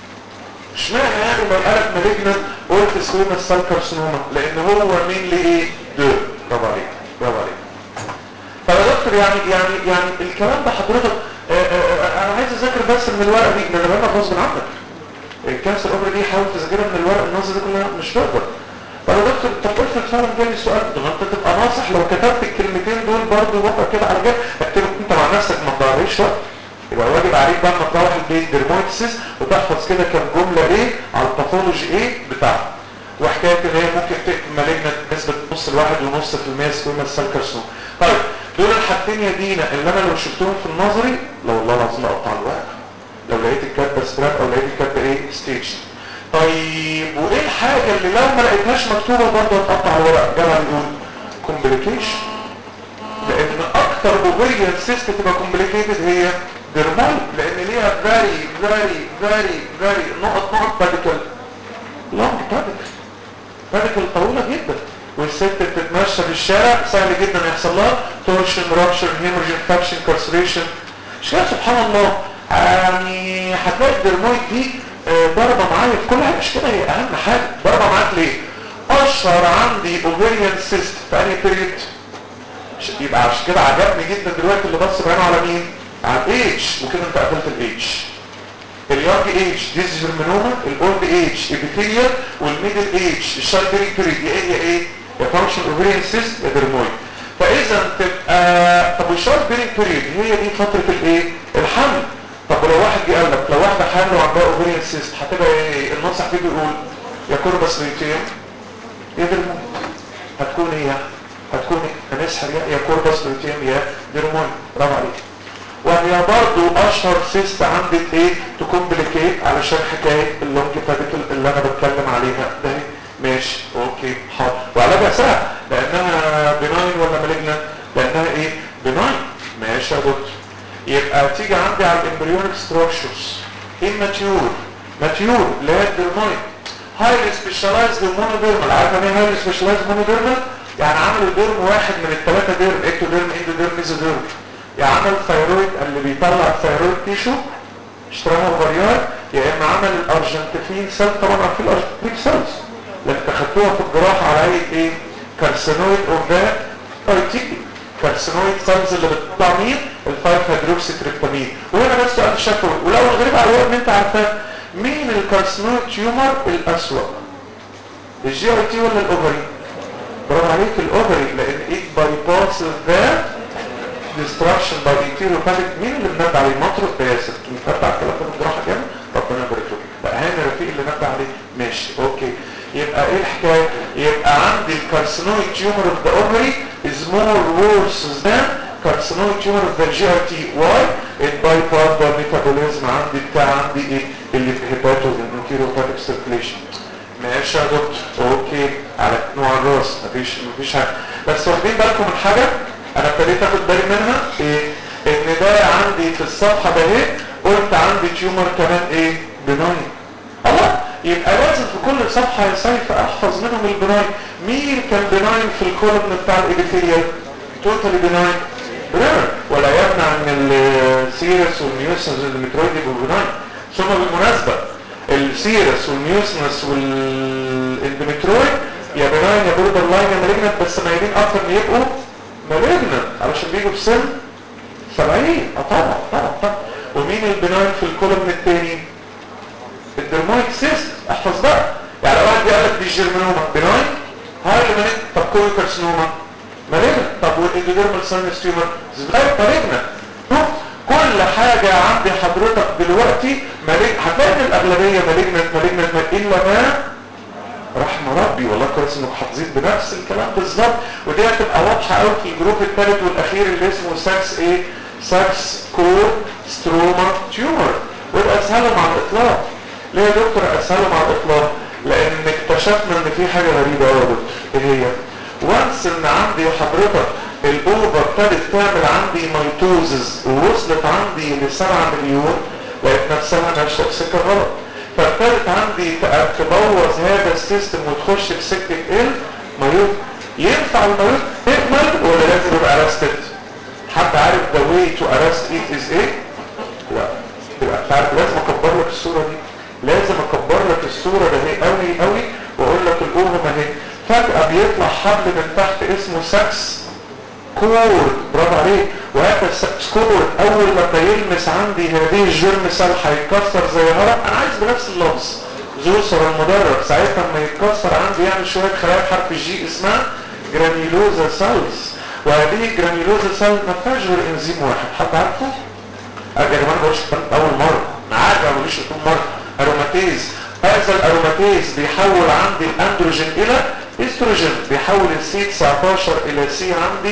اشمعنى يعني لو قالك مالجنا قلت سكوينا السال كارسينوما لان هو مينلي ايه دول برافو عليك برافو عليك طب يا دكتور يعني يعني يعني الكلام ده حضرتك آآ آآ انا عايز اذاكر بس من الورقه دي ده انا غصب عنك الكانسر اوبرا دي حاول تذاكرها من الورق النظر دي كلها مش تقدر طب يا دكتور طب افرض فعلا جالي سؤال ده انت تبقى ناصح لو كتبت الكلمتين دول برضه بقى كده على جنب اكتبهم انت مع نفسك ما تضيعليش وقت يبقى واجب عليك بقى لما تروح البيت درمويتسيس وتحفظ كده كام جمله ايه على الباثولوجي ايه بتاعها وحكايه ان هي ممكن تكتب مالجنت بنسبه نص لواحد ونص في المية سكويما السال كارسون طيب دول الحاجتين يا دينا اللي انا لو شفتهم في النظري لو والله العظيم اقطع الورق لو لقيت الكاتبه سبراب او لقيت الكاتبه ايه ستيج طيب وايه الحاجه اللي لو ما لقيتهاش مكتوبه برضه هتقطع الورق جمع يقول كومبليكيشن لان اكتر اوفيريان سيست تبقى كومبليكيتد هي درمال لان ليها فيري فيري فيري فيري نقط نقط باديكال لونج باديكال باديكال طويله جدا والست بتتمشى في الشارع سهل جدا يحصل لها تورشن رابشن هيمورجن فاكشن كارسريشن مش كده سبحان الله يعني هتلاقي الدرمويد دي ضربه معايا في كل حاجه مش كده هي اهم حاجه ضربه معاك ليه؟ اشهر عندي اوفيريان سيست في انهي بيريد يبقى عشان كده عجبني جدا دلوقتي اللي بص بعينه على مين؟ على الايدج وكده انت قفلت الايدج اليونج ايج ديزرمينوما الاولد ايج ابيثيليال والميدل ايج الشايبرينج بيريد يا ايه يا ايه يا فانكشن اوفيريان سيست يا درمويد فاذا تبقى طب والشايبرينج بيريد هي دي فتره الايه الحمل طب ولو واحد جه قال لك لو واحده حامل وعندها اوفيريان سيست هتبقى ايه النصح فيه بيقول يا كوربس لوتيوم يا درمويد هتكون ايه هتكون ايه هنسحر يا كوربس لوتيوم يا درمويد برافو عليك وهي برضو اشهر سيست عندك ايه تكومبليكيت علشان حكايه اللونج باديكل اللي انا بتكلم عليها ده ماشي اوكي حاضر وعلاجها سهل لانها بناين ولا مالجنا لانها ايه بناين ماشي يا دكتور يبقى تيجي عندي على الامبريونيك ستراكشرز immature mature اللي هي الدرماين هايلي سبيشالايزد مونوديرمال عارف يعني ايه هايلي سبيشالايزد مونوديرمال يعني عملوا ديرم واحد من الثلاثه ديرم اكتوديرم اندوديرم ميزوديرم يا عمل ثيرويد اللي بيطلع الثيرويد تيشو اشتراها فاريار يا اما عمل الارجنتين سيل طبعا عارفين الارجنتين سيلز لان اخدتوها في الجراحه على هيئه ايه كارسينويد اوف ذا ايتي كارسينويد سيلز اللي بتطلع مين الفايف هيدروكسي تريبتامين وهنا بس سؤال شفوي ولو الغريب على الوقت ان انت عارفاه مين الكارسينويد تيومر الاسوأ الجي اي تي ولا الاوفري برافو عليك الاوفري لان ايه باي باس ذا ديستراكشن باي انتيروباثيك مين اللي بنبدا عليه مطرق بياسر بنبدا على الكلام ده من جراحه كامل ربنا يبارك له لا هاني رفيق اللي نبدا عليه ماشي اوكي يبقى ايه الحكايه يبقى عندي الكارسينويد تيومر اوف ذا اوفري از مور worse than carcinoid tumor of the GRT why it bypass the metabolism عندي بتاع عندي ايه اللي في هيباتو انتيروباثيك سيركيليشن ماشي يا دكتور اوكي على نوع الراس مفيش مفيش حاجه بس واخدين بالكم من حاجه انا ابتديت اخد بالي منها ايه ان ده عندي في الصفحه ده ايه قلت عندي تيومر كمان ايه بناين الله يبقى لازم في كل صفحة يا سيف احفظ منهم البناين مين كان بناين في الكولوم بتاع الابيثيليال توتالي بناين برير ولا يمنع ان السيرس والميوسنس والميترويد يبقوا بناين ثم بالمناسبة السيرس والميوسنس والاندوميترويد يا بناين يا بوردر لاين يا مالجنت بس مايلين اكتر ان يبقوا مالجنت علشان بيجوا في سن 70 اه طبعا طبعا طبعا ومين البناين في الكولوم الثاني الدرمويد سيست احفظ بقى يعني لو واحد بيقلب بالجيرمينوما بناين هاي اللي مالجنت طب كويو كارسينوما مالجنت طب والاندوديرمال ساينس تيومر زباله مالجنت كل حاجة عندي حضرتك دلوقتي مالج هتلاقي ان الاغلبية مالجنت مالجنت الا ما رحم ربي والله كويس انكم حافظين بنفس الكلام بالظبط ودي هتبقى واضحه قوي في الجروب الثالث والاخير اللي اسمه ساكس ايه ساكس كور ستروما تيومر ويبقى اسهلهم على الاطلاق ليه يا دكتور اسهلهم على الاطلاق لان اكتشفنا ان في حاجه غريبه قوي يا دكتور ايه هي وانس ان عندي حضرتك الاوفر ابتدت تعمل عندي ميتوزز ووصلت عندي ل 7 مليون لقيت نفسها ماشيه في سكه غلط فابتدت عندي تبوظ هذا السيستم وتخش في سكه ايه ميوت ينفع الميوت تكمل ولا لازم يبقى ارستد حد عارف the way to arrest it is ايه لا يبقى تعرف لازم اكبر لك الصوره دي لازم اكبر لك الصوره ده هي قوي قوي واقول لك الاوفر ما هي فجاه بيطلع حبل من تحت اسمه سكس كورد برافو عليك وهذا السكس كورد اول لما يلمس عندي هذه الجرم سيل هيتكسر زي هرق انا عايز بنفس اللفظ زوسر المدرب ساعتها لما يتكسر عندي يعمل شويه خلايا حرف الجي اسمها جرانيلوزا سيلز وهذه الجرانيلوزا سيل ما فيهاش غير انزيم واحد حد عارفه؟ يا جماعه ما بقولش اول مره انا عارف ما بقولش كل مره اروماتيز هذا الاروماتيز بيحول عندي الاندروجين الى استروجين بيحول السي 19 الى سي عندي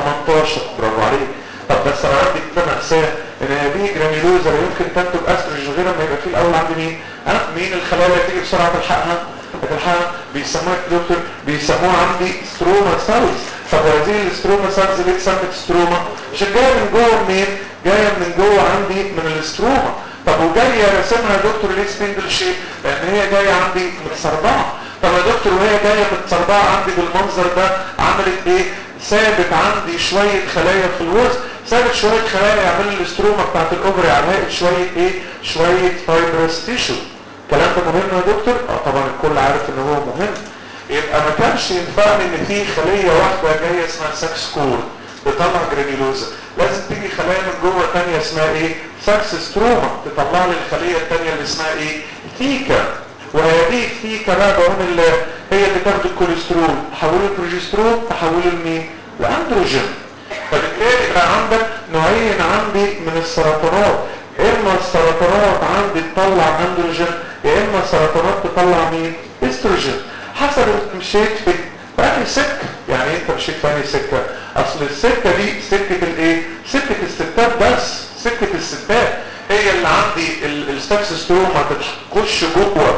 18 برافو عليك طب بس انا عندي كده مأساة ان هذه جرانيلوزا لا يمكن تنتج استروجين غير لما يبقى في الاول عندي مين؟ ها مين الخلايا اللي تيجي بسرعه تلحقها؟ تلحقها بيسموها دكتور بيسموها عندي ستروما سيلز طب هذه الستروما سيلز ليه اتسمت ستروما؟ عشان جايه من جوه منين؟ جايه من جوه عندي من الاستروما طب وجايه راسمها يا دكتور ليه سبندل شيب؟ لان هي جايه عندي متسربعه طب يا دكتور وهي جايه متسربعه عندي بالمنظر ده عملت ايه؟ سابت عندي شويه خلايا في الوسط سابت شويه خلايا يعمل لي الاستروما بتاعت الاوفري على هيئه شويه ايه؟ شويه فايبرس تيشو الكلام ده مهم يا دكتور؟ اه طبعا الكل عارف ان هو مهم يبقى ما كانش ينفعني ان في خليه واحده جايه اسمها ساكس كور تطلع جرانيلوزا لازم تيجي خلايا من جوه ثانيه اسمها ايه؟ ساكس ستروما تطلع لي الخليه الثانيه اللي اسمها ايه؟ ثيكا وهذه الثيكا بقى بقول اللي هي اللي تاخد الكوليسترول تحوله البروجسترول تحوله لمين؟ لاندروجين فبالتالي بقى عندك نوعين عندي من السرطانات اما السرطانات عندي تطلع اندروجين يا اما السرطانات تطلع مين؟ استروجين حسب انت مشيت في فاني سكه يعني انت مشيت في انهي سكه اصل السكه دي سكه الايه؟ سكه الستات بس سكه الستات هي اللي عندي الستاكسستروما تخش جوه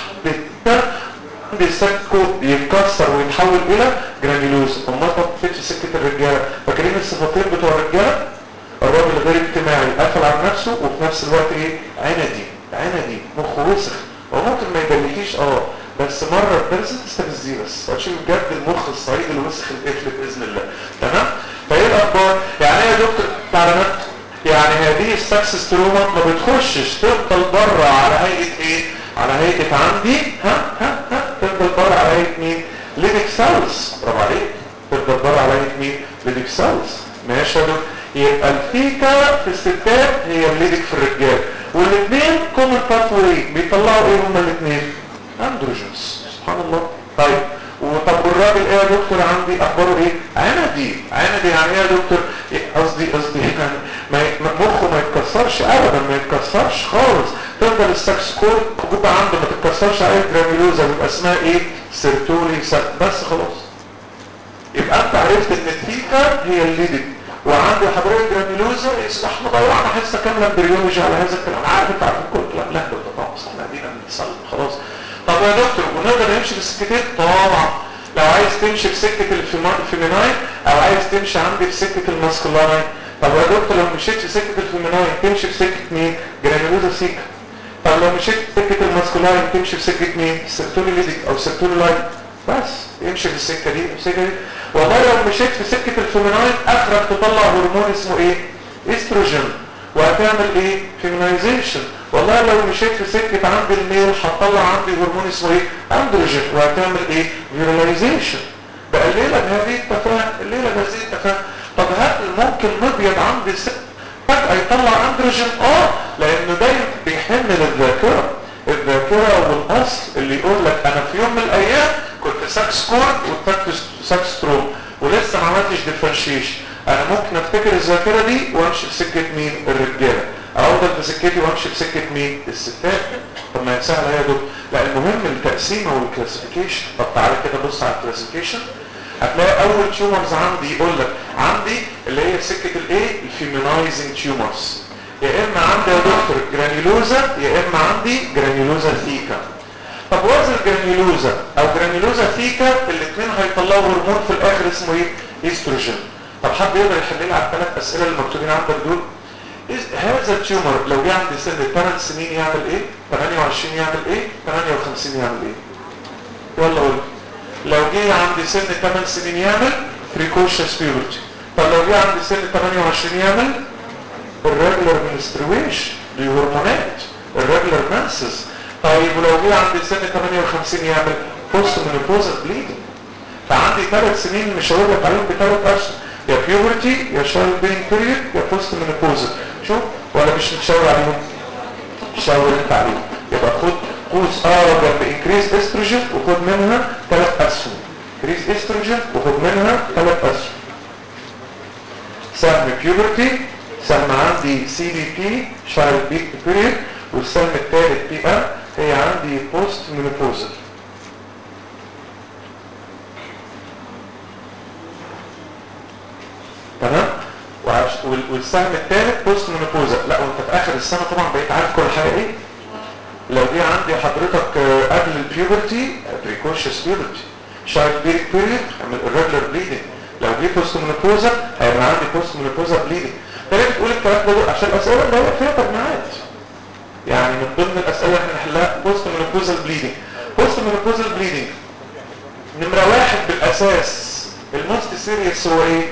عندي السكو يتكسر ويتحول الى جرانيلوز امال طب فين في سكه الرجاله فاكرين الصفتين بتوع الرجاله الراجل غير اجتماعي قفل على نفسه وفي نفس الوقت ايه عندي عندي مخه وسخ هو ممكن ما يبلكيش اه بس مره الدرس تستفزيه بس هتشوف بجد المخ الصعيد الوسخ القفل باذن الله تمام فايه الاخبار يعني ايه يا دكتور تعليمات يعني هذه السكس ستروما ما بتخشش تفضل بره على هيئه ايه على هيئه عندي ها ها ها تفضل بره على هيئه مين ليدك سيلز برافو عليك تفضل بره على هيئه مين ليدك سيلز ماشي يا دكتور يبقى الفيكا في الستات هي الليدك في الرجال والاثنين كومن باثوي بيطلعوا ايه هما الاثنين اندروجينز سبحان الله طيب وطب والراجل ايه يا دكتور عندي اخباره ايه عندي عندي يعني ايه يا دكتور قصدي قصدي يعني ما مخه ما يتكسرش ابدا ما يتكسرش خالص تفضل السكس كور موجوده عنده ما تتكسرش عليه جرانيولوزا بيبقى اسمها ايه سيرتولي بس خلاص يبقى انت عرفت ان الثيكا هي الليدك وعندي حضرتك جرانيولوزا احنا ضيعنا حصه كامله بريولوجي على هذا الكلام عارف انت عارف كل الكلام لا ده طبعا احنا قاعدين بنتصل خلاص طب يا دكتور ونقدر نمشي في السكتين طبعا لو عايز تمشي في سكه الفيميناين او عايز تمشي عندي في سكه الماسكولاين طب يا دكتور لو مشيت في سكه الفيميناين تمشي في سكه مين جرانيولوزا سيكا طب لو مشيت في سكه الماسكولاين تمشي في سكه مين السيرتوني ليدك او سيرتوني لاين بس يمشي في السكه دي السكه دي والله لو مشيت في سكه الفيميناين اخرك تطلع هرمون اسمه ايه استروجين وهتعمل ايه فيمينايزيشن والله لو مشيت في سكه عند الميل هتطلع عندي هرمون اسمه ايه اندروجين وهتعمل ايه فيراليزيشن بقى الليله بهذه التفاهه الليله بهذه التفاهه طب هل ممكن مبيض عندي ست فجاه يطلع اندروجين اه لانه دايما بيحمل الذاكره الذاكره والاصل اللي يقول لك انا في يوم من الايام كنت ساكس كورد واتخذت ساكس ستروم ولسه ما عملتش ديفرنشيشن انا ممكن افتكر الذاكره دي وامشي في سكه مين الرجاله افضل في سكتي وامشي في سكه مين الستات طب ما هي سهله يا دكتور لا المهم التقسيمه والكلاسيفيكيشن طب تعالى كده بص على الكلاسيفيكيشن هتلاقي اول تيومرز عندي يقول لك عندي اللي هي سكه الايه الفيمينايزنج تيومرز يا اما عندي يا دكتور جرانيولوزا يا اما عندي جرانيولوزا ثيكا طب وزن الجرانيولوزا او جرانيولوزا ثيكا الاثنين هيطلعوا هرمون في الاخر اسمه ايه استروجين طب حد يقدر يحل لي على الثلاث اسئله اللي مكتوبين عندك دول هذا التيومر لو جه عند سن 8 سنين يعمل ايه 28 يعمل ايه 58 يعمل ايه يلا قول لو جه عند سن 8 سنين يعمل precocious puberty طب لو جه عند سن 28 يعمل الريجولار menstruation دي هرمونات الريجولار menses طيب ولو جه عند سن 58 يعمل post menopausal bleeding فعندي ثلاث سنين مش هقول لك عليهم بثلاث اشهر يا puberty يا child being period يا post menopausal شوف ولا مش متشاور عليهم شاور انت عليهم يبقى خد قوس اه جنب انكريز استروجين وخد منها ثلاث اسهم انكريز استروجين وخد منها ثلاث اسهم سهم بيوبرتي سهم عندي سي بي بي شايلد بي بيريد والسهم الثالث بي ام هي عندي بوست مينوبوزال تمام والسهم الثالث بوست مينوبوزا لا وانت في اخر السنه طبعا بقيت عارف كل حاجه ايه لو دي عندي حضرتك قبل البيوبرتي بريكوشس بيوبرتي شايلد بيريك بيريد عمل الريجولار بليدنج لو جه بوست مينوبوزا هيبقى عندي بوست مينوبوزا بليدنج انت ليه بتقول الكلام ده عشان الاسئله اللي هي فيها تجميعات يعني من ضمن الاسئله اللي احنا نحلها بوست مينوبوزال بليدنج بوست مينوبوزال بليدنج نمره واحد بالاساس الموست سيريس هو ايه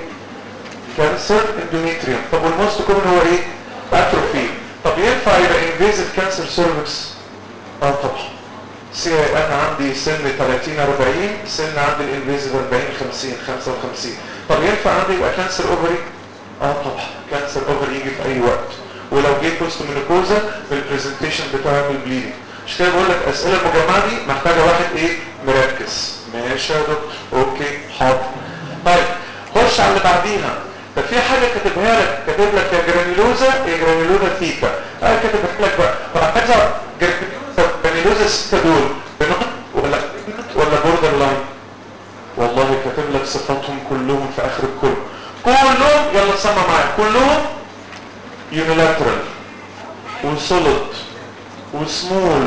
كانسر اندوميتريوم طب والموست كومن هو ايه اتروفي طب ينفع يبقى انفيزيف كانسر سيرفكس اه طبعا سي انا عندي سن 30 40 سن عندي الانفيزيف 40 50 55 طب ينفع عندي يبقى كانسر اوفري اه طبعا كانسر اوفري يجي في اي وقت ولو جيت بوست مينوبوزا بالبرزنتيشن بتاعه البليدنج مش كده بقول لك الاسئله المجمعه دي محتاجه واحد ايه مركز ماشي يا دكتور اوكي حاضر طيب خش على اللي بعديها طب في حاجه كاتبها لك كاتب لك يا جرانيلوزا يا جرانيلوزا ثيتا اه كاتبها لك بقى طب عايز جرانيلوزا جرانيلوزا السته دول بنقط ولا ولا بوردر لاين والله كاتب لك صفاتهم كلهم في اخر الكل كلهم يلا سمع معايا كلهم يونيلاترال وسوليد وسمول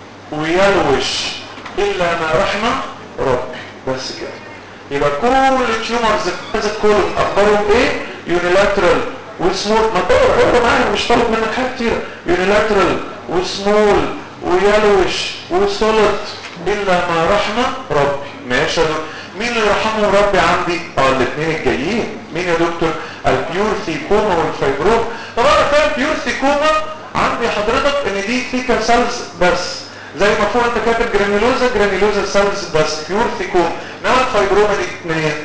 ويلوش الا ما رحم ربي بس كده يبقى كل التيومرز في هذا الكولوم اخبارهم ايه يونيلاترال وسمول ما تقرا اقرا معايا مش طالب منك حاجه كتيره يونيلاترال وسمول ويلوش وسوليد الا ما رحم ربي ماشي يا دكتور مين اللي رحمه ربي عندي اه الاثنين الجايين مين يا دكتور البيور ثيكوما والفايبروم طب انا فاهم بيور ثيكوما عندي حضرتك ان دي ثيكا سيلز بس زي ما فوق انت كاتب جرانيلوزا جرانيلوزا سيلز بس بيور ثيكوما انما الفايبروما دي منين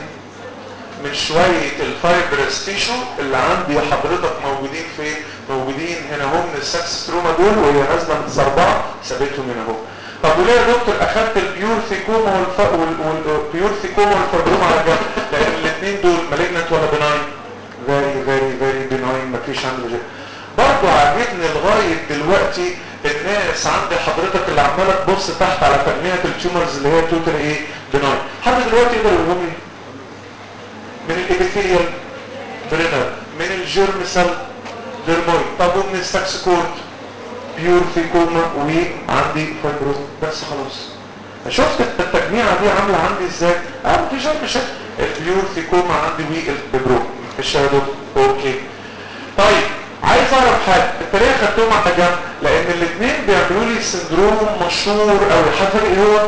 من شوية الفايبرس تيشو اللي عندي حضرتك موجودين فين موجودين هنا هم من السكس ستروما دول وهي نازله متسربعه سابتهم هنا اهو طب وليه يا دكتور اخدت البيور ثيكوما والف... والبيور ثيكوما والفايبروما على جنب لان الاثنين دول مالجنت ولا بناين فيري فيري فيري بناين مفيش عنده جي برضه عاجبني لغايه دلوقتي الناس عند حضرتك اللي عماله تبص تحت على تجميعة التيومرز اللي هي توتال ايه بناين حد دلوقتي يقدر يقول لي من الابيثيليال برينر من الجيرم سيل ديرموي طب ومن السكس كورد بيور فيكوما وعندي فايبروم بس خلاص شفت التجميعة دي عاملة عندي ازاي اه مفيش اي مشاكل البيور فيكوما عندي والبروم الشهادة اوكي طيب عايز عايز اعرف حاجه انت ليه خدتهم على جنب لان الاثنين بيعملوا لي سندروم مشهور قوي حد ايه هو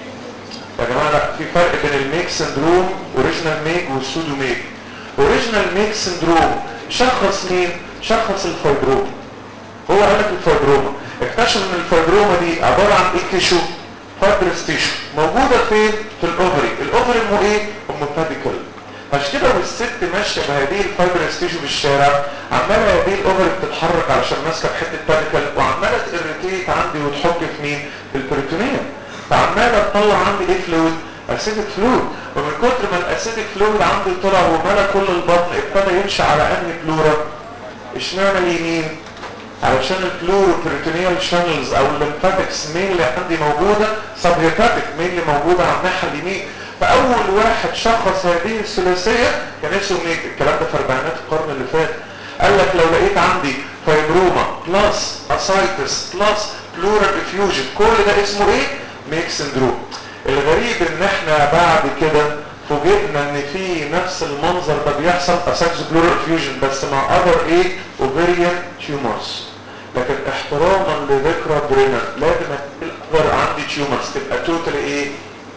يا جماعه لا في فرق بين الميك سندروم اوريجينال ميك والسودو ميك اوريجينال ميك سندروم شخص مين شخص الفايبروما هو قال لك الفايبروما اكتشف ان الفايبروما دي عباره عن ايه تيشو فايبرس تيشو موجوده فين في الاوفري الاوفري امه ايه امه باديكل عشان كده والست ماشيه بهذه الفايبرس تيشو في الشارع عماله هذه الاوفري بتتحرك علشان ماسكه بحته باديكل وعماله تريتيت عندي وتحك في مين في البريتونيوم فعماله تطلع عندي ايه فلويد اسيدك فلويد ومن كتر ما الاسيدك فلويد عندي طلع وملا كل البطن ابتدى يمشي على انهي بلورا اشمعنى اليمين علشان البلورو بريتونيال شانلز او الليمفاتكس مين اللي عندي موجوده سب هيباتيك مين اللي موجوده على الناحيه اليمين فاول واحد شخص هذه الثلاثيه كان اسمه ميك الكلام ده في اربعينات القرن اللي فات قال لك لو لقيت عندي فايبروما بلس اسايتس بلس بلورال افيوجن كل ده اسمه ايه ميك سندروم الغريب ان احنا بعد كده فوجئنا ان في نفس المنظر ده بيحصل اسايتس بلورال افيوجن بس مع اذر ايه اوفيريان تيومرز لكن احتراما لذكرى برينر لازم الاكبر عندي تيومرز تبقى توتالي ايه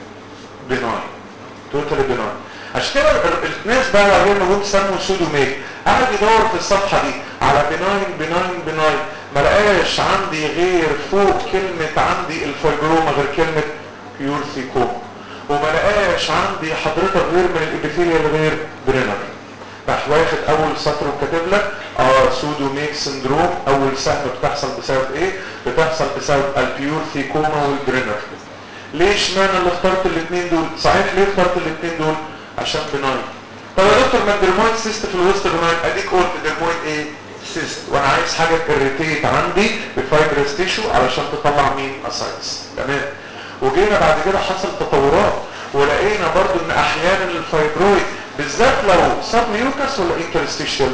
بناين توتالي بناين عشان كده الناس بقى غير انهم سموا سودو ميك قاعد يدور في الصفحه دي على بناين بناين بناين ما لقاش عندي غير فوق كلمه عندي الفايبروما غير كلمه بيور ثيكوما وما لقاش عندي حضرتك غير من الابيثيليال غير برينر راح واخد اول سطر وكاتب لك اه سودو ميك سندروم اول سهم بتحصل بسبب ايه بتحصل بسبب البيور ثيكوما والبرينر ليش معنى اللي اخترت الاثنين دول صحيح ليه اخترت الاثنين دول عشان بناين طب يا دكتور ما الدرمويد سيست في الوسط بناين اديك قلت درمويد ايه سيست وانا عايز حاجه تريتيت عندي بفايبرس تيشو علشان تطلع مين اسايتس تمام وجينا بعد كده حصل تطورات ولقينا برضو ان احيانا الفايبرويد بالذات لو سب ميوكس ولا انترستيشال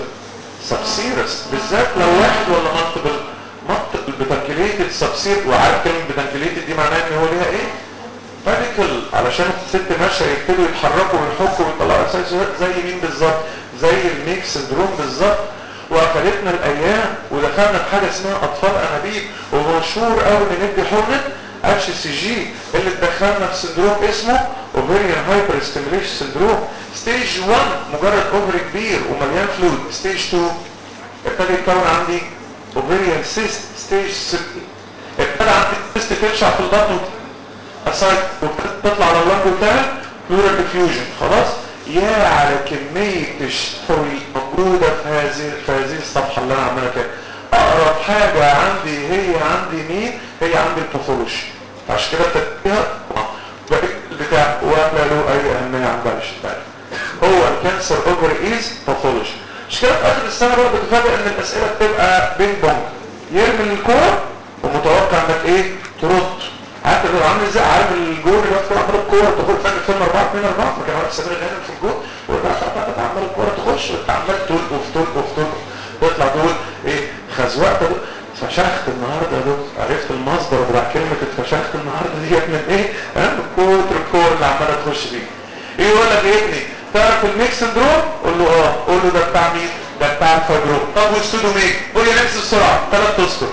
سبسيرس بالذات لو واحد ولا مالتيبل مالتيبل بتنكليتد سبسير وعارف كلمه بتنكليتد دي معناها ان هو ليها ايه فاديكل علشان الست ماشيه يبتدوا يتحركوا ويحكوا ويطلعوا اساس زي مين بالظبط زي الميك سندروم بالظبط واخدتنا الايام ودخلنا في حاجه اسمها اطفال انابيب ومشهور قوي ان ندي حقنه اتش سي جي اللي اتدخلنا في سندروم اسمه اوفيريان هايبر ستيميليشن سندروم ستيج 1 مجرد اوفري كبير ومليان فلويد ستيج 2 ابتدى يتكون عندي اوفيريان سيست ستيج 3 ابتدى عندي سيست ترشع في البطن اسايد وتطلع على اللنج بتاعي بلورال ديفيوجن خلاص يا على كمية الشفوي موجودة في هذه في هذه الصفحة اللي انا عمالها كده اقرب حاجة عندي هي عندي مين هي عندي الباثولوجي عشان كده بتديها بتاع ولا له اي اهمية عند الشفاء هو الكانسر اوفر ايز باثولوجي مش كده في اخر السنة بقى بتفاجئ ان الاسئلة بتبقى بينج بونج يرمي الكورة ومتوقع انك ايه ترد عارف اللي عامل ازاي عارف الجول اللي هو عمال الكوره تاخد فاكر فيلم 4 2 4 فكان عارف سمير غانم في الجول عمال الكوره تخش وانت عمال تلقف تلقف تلقف تطلع تقول ايه خزوقت اتفشخت النهارده يا دكتور عرفت المصدر بتاع كلمه اتفشخت النهارده ديت من ايه؟ ها من كتر الكور اللي عماله تخش فيه. ايه يقول لك يا ابني تعرف الميكس سندروم؟ قول له اه قول له ده بتاع مين؟ ده بتاع الفايبروم طب والسودو ميك؟ قول لي نفس بسرعه ثلاث اسطر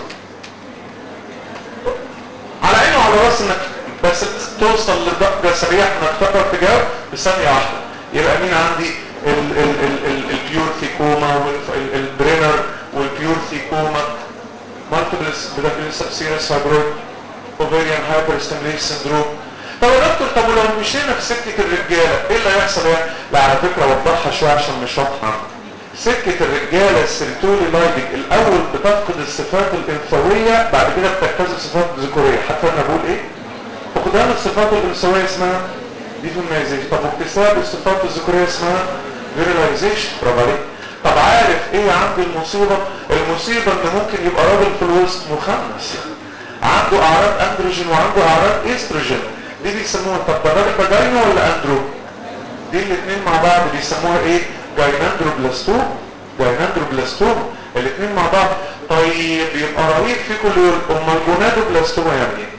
على عينه وعلى راس انك بس توصل لدرجه سريعه انك تقدر تجاوب بثانيه واحده يبقى مين عندي البيور ثيكوما والبرينر والبيور ثيكوما مالتيبلس بدافيل سبسيرس فايبرويد اوفيريان هايبر ستيميليشن سندروم طب يا دكتور طب ولو مشينا في سكه الرجاله ايه اللي هيحصل يعني؟ لا على فكره وضحها شويه عشان مش واضحه سكة الرجالة السيرتولي لايبك الأول بتفقد الصفات الإنثوية بعد كده بتكتسب صفات ذكورية حتى أنا بقول إيه؟ فقدان الصفات الإنثوية اسمها ديفيمايزيشن طب واكتساب الصفات الذكورية اسمها فيرلايزيشن برافو عليك طب عارف إيه عندي المصيبة؟ المصيبة إن ممكن يبقى راجل في الوسط مخنث عنده أعراض أندروجين وعنده أعراض إستروجين دي بيسموها طب ده راجل فاجينو ولا أندرو؟ دي الاثنين مع بعض بيسموها إيه؟ جايناندروبلاستوم جايناندروبلاستوم الاثنين مع بعض طيب يبقى رهيب في كل يوم امال جونادوبلاستوما يعني ايه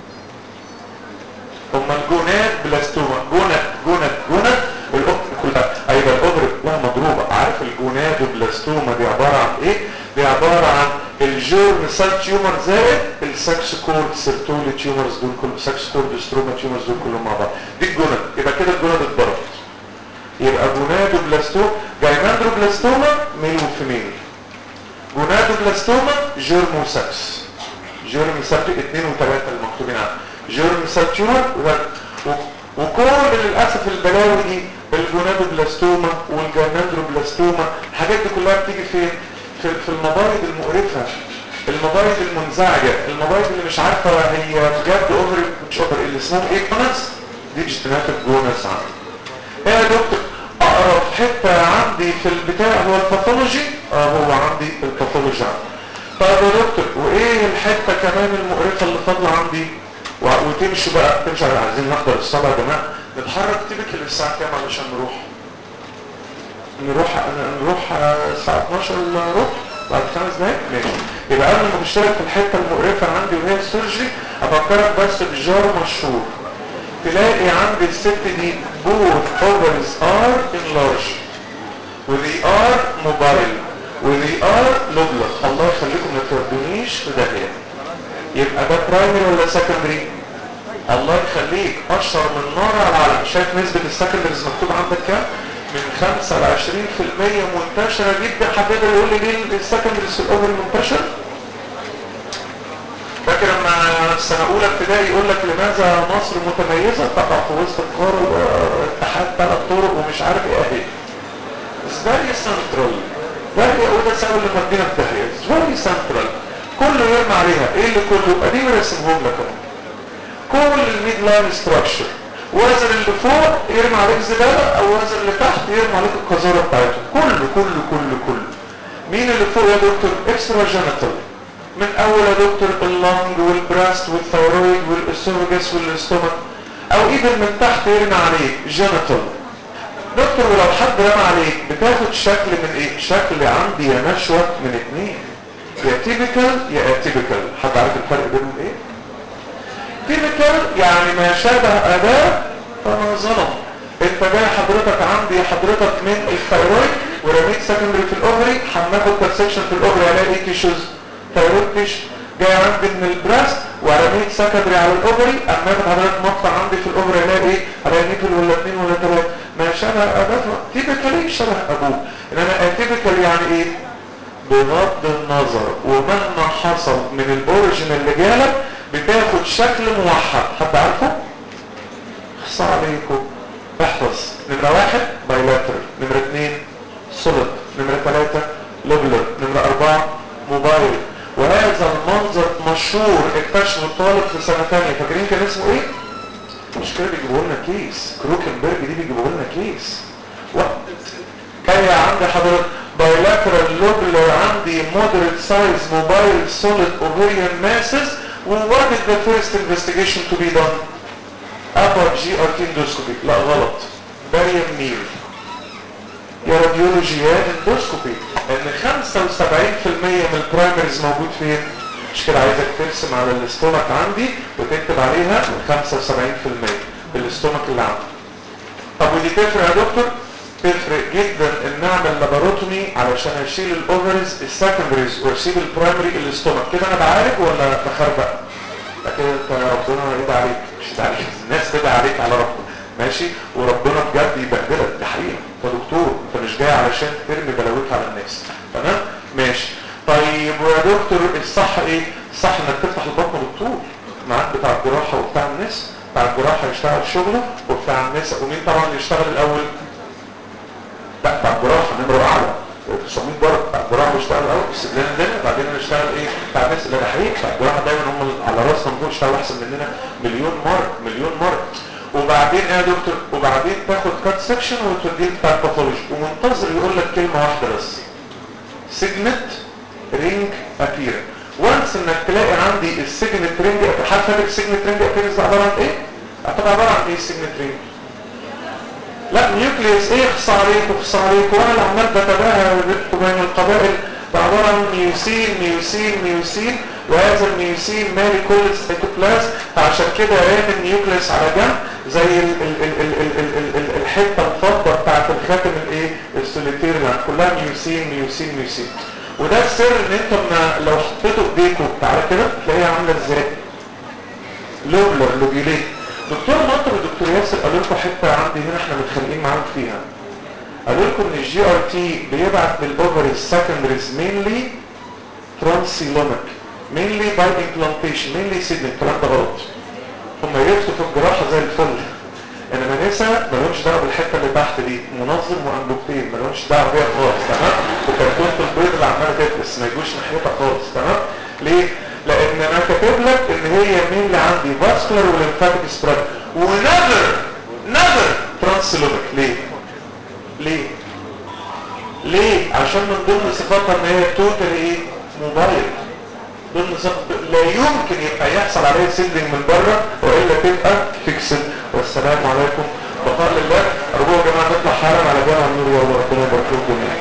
امال جوناد بلاستوما جوناد جوناد جوناد الاخت كلها ايوه الاوبر كلها مضروبه عارف الجونادوبلاستوما دي عباره عن ايه دي عبارة عن الجيرم سيل تيومر زائد السكس كورد سيرتولي تيومرز دول كلهم سكس كورد ستروما تيومرز دول كلهم مع بعض دي الجند يبقى كده الجند اتضربت يبقى جونادوبلاستوما جايناندروبلاستوما ميل وفيميل جونادوبلاستوما جيرم وسكس جيرم سيل اثنين وثلاثة المكتوبين عنها جيرم سيل تيومر وكل للأسف البلاوي دي الجونادوبلاستوما والجايناندروبلاستوما الحاجات دي كلها بتيجي فين؟ في, في المبايض المقرفة المبايض المنزعجة المبايض اللي مش عارفة هي بجد اوفر مش اوفر اللي اسمهم ايه جونس دي اجتماعات الجونس عندي ايه يا دكتور اقرب حتة عندي في البتاع هو الباثولوجي اه هو عندي الباثولوجي عندي طيب يا دكتور وايه الحتة كمان المقرفة اللي فاضلة عندي وتمشوا بقى تمشوا عايزين نحضر الصلاة يا جماعة نتحرك تبكي الساعة كام علشان نروح نروح نروح الساعة 12 ربع بعد خمس دقايق ماشي يبقى قبل ما تشترك في الحتة المقرفة عندي وهي السيرجري افكرك بس بجار مشهور تلاقي عندي الست دي both ovaries are enlarged وذي are mobile وذي are lobular الله يخليكم ما تودونيش في داهية يبقى ده برايمري ولا سكندري الله يخليك اشهر من نار على العالم شايف نسبة السكندريز مكتوب عندك كام من 5 ل 20% منتشرة جدا حد يقدر يقول لي ليه السكندريز في الاوفر منتشر فاكر لما سنة اولى ابتدائي يقول لك لماذا مصر متميزة تقع في وسط القارة اتحاد ثلاث طرق ومش عارف ايه اهي It's very central very وده سبب اللي مدينا في داهية It's very central كله يرمى عليها ايه اللي كله اديني رسمهم لك اهو كل الميد لاين ستراكشر وزن اللي فوق يرمي عليك زبالة او وزن اللي تحت يرمي عليك القذارة بتاعته كله كله كله كله مين اللي فوق يا دكتور اكسترا جينيتال من اول يا دكتور اللنج والبراست والثيرويد والاسوفجس والاستومك او ايفن من تحت يرمي عليك جينيتال دكتور ولو حد رمى عليك بتاخد شكل من ايه شكل عندي يا نشوة من اتنين يا تيبيكال يا اتيبيكال حد عارف الفرق بينهم ايه تيبيكال يعني ما شابه اداة فما ظلم انت جاي حضرتك عندي حضرتك من الثيرويد ورميت سكندري في الاوفري هناخد كونسكشن في الاوفري على ايه تيشوز ثيرويد تيش جاي عندي من البراست ورميت سكندري على الاوفري اما اخد حضرتك مقطع عندي في الاوفري الاقي ايه الاقي نيكل ولا اثنين ولا ثلاثه ما شابه اداة تيبيكالي شبه ابوه انما اتيبيكال يعني ايه بغض النظر ومهما حصل من الاوريجين اللي جالك بتاخد شكل موحد حد عارفه؟ اخصى عليكم احفظ نمرة واحد بايلاترال نمرة اثنين سوليد نمرة ثلاثة لوبلر نمرة اربعة موبايل وهذا المنظر مشهور اكتشفه الطالب في سنة ثانية فاكرين كان اسمه ايه؟ مش كده بيجيبوا لنا كيس كروكنبرج دي بيجيبوا لنا كيس جاية عندي حضرتك bilateral lobular عندي moderate size mobile solid ovarian masses what is the first investigation to be done upper GRT endoscopy لا غلط barium meal يا راديولوجي يا اندوسكوبي ان 75% من البرايمريز موجود فين مش كده عايزك ترسم على الاستومك عندي وتكتب عليها 75% بالاستومك اللي عندي طب ودي تفرق يا دكتور تفرق جدا ان نعمل لاباروتومي علشان اشيل الاوفرز السكندريز واشيل البرايمري الاستومك كده انا بعالج ولا بخربق كده انت ربنا يدعي عليك مش يدعي عليك الناس تدعي عليك على ربنا ماشي وربنا بجد يبهدلك دي حقيقه انت دكتور انت مش جاي علشان ترمي بلاويك على الناس تمام ماشي طيب ويا دكتور الصح ايه الصح انك تفتح البطن بالطول معاك بتاع الجراحه وبتاع الناس بتاع الجراحه يشتغل شغله وبتاع الناس ومين طبعا اللي يشتغل الاول لا بتاع الجراحه نمره اعلى 900 درجه بتاع الجراحه بيشتغل الاول استبدال الدنيا بعدين نشتغل ايه بتاع الناس اللي حقيقي بتاع الجراحه دايما هم على راسنا بنقول اشتغلوا احسن مننا مليون مره مليون مره وبعدين ايه يا دكتور وبعدين تاخد كات سكشن وتوديه بتاع الباثولوجي ومنتظر يقول لك كلمه واحده بس سيجنت رينج ابير وانس انك تلاقي عندي السيجنت رينج حد فاكر السيجنت رينج ابيرنس ده عباره عن ايه؟ هتبقى عباره عن ايه السيجنت رينج؟ لا نيوكليوس ايه اخص عليك واخص عليك وانا اللي عمال بتباهى بينكم بين القبائل ده عباره عن ميوسين ميوسين ميوسين وهذا الميوسين مالي كل السيتوبلازم فعشان كده رامي النيوكليوس على جنب زي ال ال ال ال ال ال ال ال الحته الفضه بتاعت الخاتم الايه السوليتير يعني كلها ميوسين ميوسين ميوسين وده السر ان انت ما لو حطيته بايديكوا تعالى كده تلاقيها عامله ازاي لوبلر لوبيوليت دكتور مطر ودكتور ياسر قالوا لكم حته عندي هنا احنا متخانقين معاهم فيها قالوا لكم ان الجي ار تي بيبعت بالاوفري السكندريز مينلي ترانسيلوميك مينلي باي امبلانتيشن مينلي سيدني الكلام ده غلط هم يدخلوا في الجراحه زي الفل انما نسا مالهمش دعوه بالحته اللي تحت دي منظم وانبوبتين مالهمش دعوه بيها خالص تمام وكرتونه البيض اللي عماله تفقس ما يجوش ناحيتها خالص تمام ليه؟ لان انا كاتب لك ان هي مين اللي عندي فاسكولار وليمفاتيك سبريد ونذر نذر ترانسلوميك ليه؟ ليه؟ ليه؟ عشان من ضمن صفاتها ان هي توتال ايه؟ موبايل ضمن صفات لا يمكن يبقى يحصل عليها سيلينج من بره والا تبقى فيكسد والسلام عليكم بقال الله ارجو يا جماعه نطلع حالا على جامع النور يا الله ربنا يبارك لكم جميعا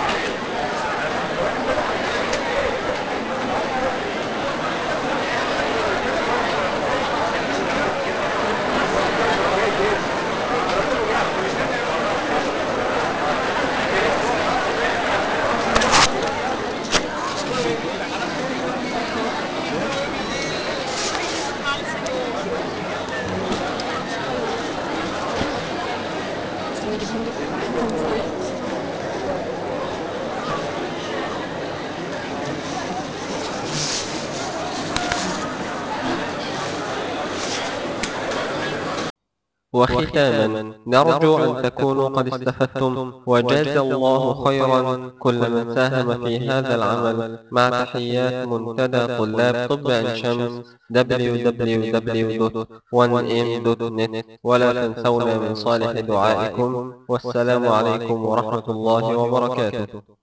وختاما نرجو أن تكونوا قد استفدتم وجاز الله خيرا كل من ساهم في هذا العمل مع تحيات منتدى طلاب طب عين شمس www.1m.net ولا تنسونا من صالح دعائكم والسلام عليكم ورحمة الله وبركاته